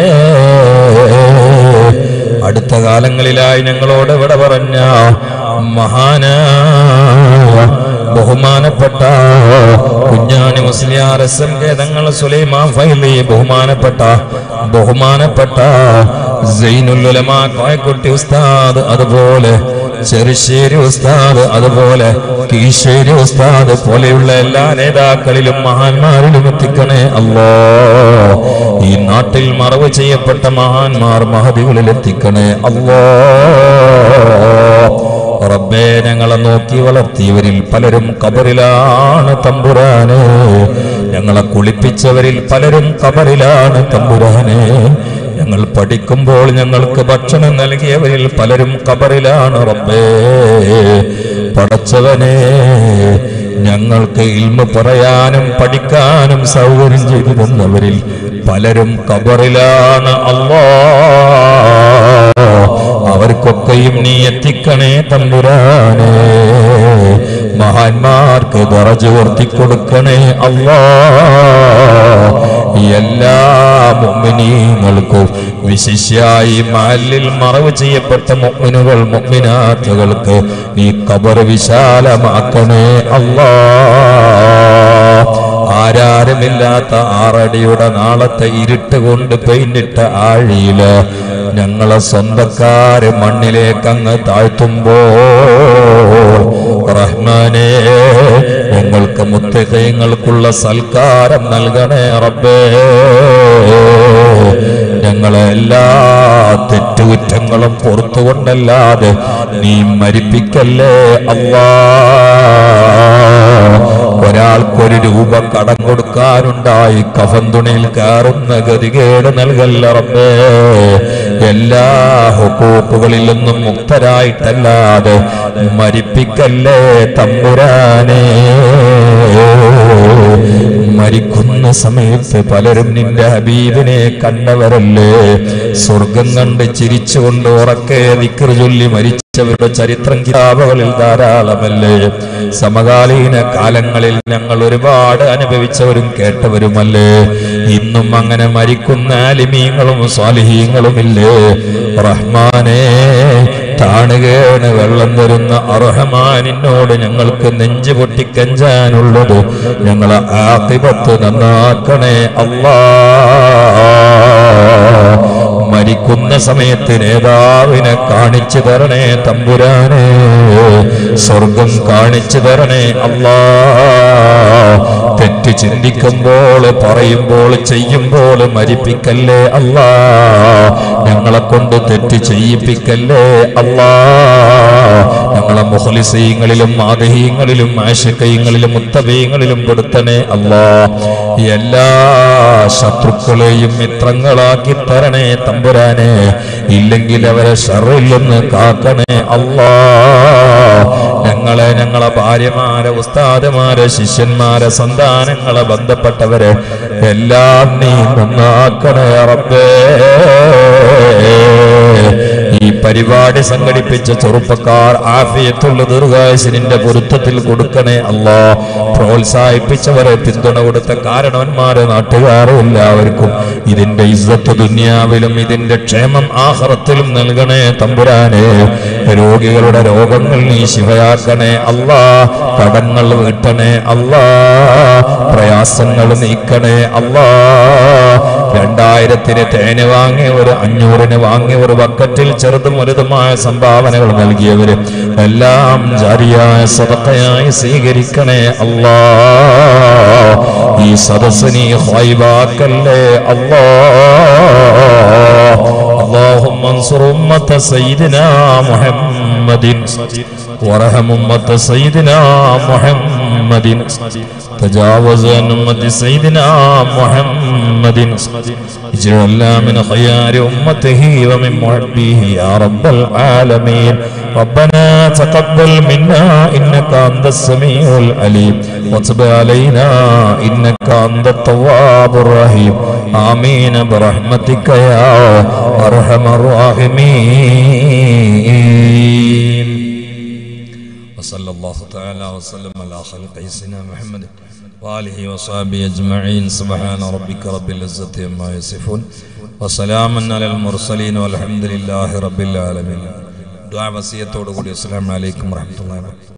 അടുത്ത കാലങ്ങളിലായി ഞങ്ങളോട് ഇവിടെ പറഞ്ഞ മഹാന ബഹുമാനപ്പെട്ട Kunhani Musliyar S M K Thangal Sulaiman Faili ബഹുമാനപ്പെട്ട ബഹുമാനപ്പെട്ട സൈനുലുലമ കോയക്കുട്ടി ഉസ്താദ് അതുപോലെ ചെറുശ്ശേരി ഉസ്താദ് അതുപോലെ കീശ്ശേരി ഉസ്താദ് പോലെയുള്ള എല്ലാ നേതാക്കളിലും മഹാന്മാരിലും എത്തിക്കണേ അല്ലോ ഈ നാട്ടിൽ മറവ് ചെയ്യപ്പെട്ട മഹാന്മാർ മഹതികളിൽ എത്തിക്കണേ അല്ലോ റബ്ബേ ഞങ്ങളെ നോക്കി വളർത്തിയവരിൽ പലരും കബറിലാണ് തമ്പുരാനെ ഞങ്ങളെ കുളിപ്പിച്ചവരിൽ പലരും കബറിലാണ് തമ്പുരാനെ ഞങ്ങൾ പഠിക്കുമ്പോൾ ഞങ്ങൾക്ക് ഭക്ഷണം നൽകിയവരിൽ പലരും കബറിലാണ് റബ്ബേ പടച്ചവനെ ഞങ്ങൾക്ക് ഇൽമ പറയാനും പഠിക്കാനും സൗകര്യം ചെയ്തു തന്നവരിൽ പലരും കബറിലാണ് അല്ലാ അവർക്കൊക്കെയും നീ എത്തിക്കണേ തമ്പുരാനെ മഹാന്മാർക്ക് ദറജ് കൊടുക്കണേ അല്ലാ എല്ലാ മുമ്മിനീങ്ങൾക്കും വിശിഷ്യായി മാലിൽ മറവ് ചെയ്യപ്പെട്ട മുമ്മിനുകൾ മുമ്മിനാത്തുകൾക്ക് നീ കബർ വിശാലമാക്കണേ അല്ലാ ആരാരുമില്ലാത്ത ആറടിയുടെ നാളത്തെ ഇരുട്ട് കൊണ്ട് പെയിന്റിട്ട ആഴിയില് ഞങ്ങളെ സ്വന്തക്കാര് മണ്ണിലേക്ക് അങ്ങ് താഴ്ത്തുമ്പോ റഹ്മാനെ ഞങ്ങൾക്ക് മുത്തകയങ്ങൾക്കുള്ള സൽക്കാരം നൽകണേ റബ്ബേ ഞങ്ങളെ എല്ലാ തെറ്റുകുറ്റങ്ങളും പുറത്തുകൊണ്ടല്ലാതെ നീ മരിപ്പിക്കല്ലേ അല്ലാ ഒരാൾക്കൊരു രൂപ കടം കൊടുക്കാനുണ്ടായി കഫൻ തുണിയിൽ കയറുന്ന ഗതികേട് നൽകല്ല റബ്ബേ എല്ലാ ഹുക്കൂക്കുകളിൽ നിന്നും മുക്തരായിട്ടല്ലാതെ മരിപ്പിക്കല്ലേ തമ്പുരാനേ മരിക്കുന്ന സമയത്ത് പലരും നിന്റെ ഹബീബിനെ കണ്ടവരല്ലേ സ്വർഗം കണ്ട് ചിരിച്ചുകൊണ്ട് ഉറക്കെ ദിക്ർ ചൊല്ലി മരിച്ചവരുടെ ചരിത്രം കിതാബുകളിൽ ധാരാളമല്ലേ സമകാലീന കാലങ്ങളിൽ ഞങ്ങൾ ഒരുപാട് അനുഭവിച്ചവരും കേട്ടവരുമല്ലേ ഇന്നും അങ്ങനെ മരിക്കുന്ന ആലിമീങ്ങളും സ്വാലിഹീങ്ങളുമില്ലേ റഹ്മാനേ താണുകേണ് വെള്ളം തരുന്ന അർഹമാനിനോട് ഞങ്ങൾക്ക് നെഞ്ചു പൊട്ടിക്കഞ്ചാനുള്ളത് ഞങ്ങളെ ആത്തിപത്ത് നന്നാക്കണേ അല്ലാ മരിക്കുന്ന സമയത്ത് നേതാവിനെ കാണിച്ചു തരണേ തമ്പുരാനെ സ്വർഗം കാണിച്ചു തരണേ അല്ലാ തെറ്റ് ചിന്തിക്കുമ്പോൾ പറയുമ്പോൾ ചെയ്യുമ്പോൾ മരിപ്പിക്കല്ലേ അല്ലാ ഞങ്ങളെ കൊണ്ട് തെറ്റ് ചെയ്യിപ്പിക്കല്ലേ അല്ലാ ഞങ്ങളെ മുഖലിസീങ്ങളിലും ആദഹീങ്ങളിലും ആശക്കയങ്ങളിലും മുത്തബീങ്ങളിലും പെടുത്തണേ അല്ലാ എല്ലാ ശത്രുക്കളെയും മിത്രങ്ങളാക്കി തരണേ തമ്പുരാനെ ഇല്ലെങ്കിൽ അവരെ ഷറിൽ നിന്ന് കാക്കണേ അല്ലാ ഞങ്ങളെ ഞങ്ങളെ ഭാര്യമാരെ ഉസ്താദമാരെ ശിഷ്യന്മാരെ സന്താനങ്ങളെ ബന്ധപ്പെട്ടവരെ എല്ലാം നീ നന്നാക്കണേ റബ്ബേ ഈ പരിപാടി സംഘടിപ്പിച്ച ചെറുപ്പക്കാർ ആഫിയത്തുള്ള ദീർഘായുസിനിന്റെ പൊരുത്തത്തിൽ കൊടുക്കണേ അല്ലാ പ്രോത്സാഹിപ്പിച്ചവരെ പിന്തുണ കൊടുത്ത കാരണവന്മാരെ നാട്ടുകാരെ എല്ലാവർക്കും ഇതിന്റെ ഇസ്സത്ത് ദുന്യാവിലും ഇതിന്റെ ക്ഷേമം ആഹ്റത്തിലും നൽകണേ തമ്പുരാനെ രോഗികളുടെ രോഗങ്ങൾ നീ ശിവയാക്കണേ അല്ലാ കടങ്ങൾ വീട്ടണേ അല്ലാ പ്രയാസങ്ങൾ നീക്കണേ അല്ലാ രണ്ടായിരത്തിന് തേന് വാങ്ങിയവർ അഞ്ഞൂറിന് വാങ്ങിയവർ ബക്കറ്റിൽ ചെറുതും വലുതുമായ സംഭാവനകൾ നൽകിയവര് എല്ലാം ജാരിയായ സദക്കയായി സ്വീകരിക്കണേ അല്ലാ ഈ സദസ് നീ ഹൈബാക്കല്ലേ അല്ലാ اللهم انصر أمة سيدنا محمد وارحم أمة سيدنا محمد تجاوز عن أمة سيدنا محمد اجعلنا من خيار أمته ومن محبيه يا رب العالمين ربنا تقبل منا إنك أنت السميع العليم وتب علينا إنك أنت التواب الرحيم آمين برحمتك يا أرحم الراحمين وصلى الله تعالى وسلم على خلق سيدنا محمد وآله وصحبه أجمعين سبحان ربك رب العزة عما يصفون وسلام على المرسلين والحمد لله رب العالمين دعاء وصية السلام عليكم ورحمة الله وبركاته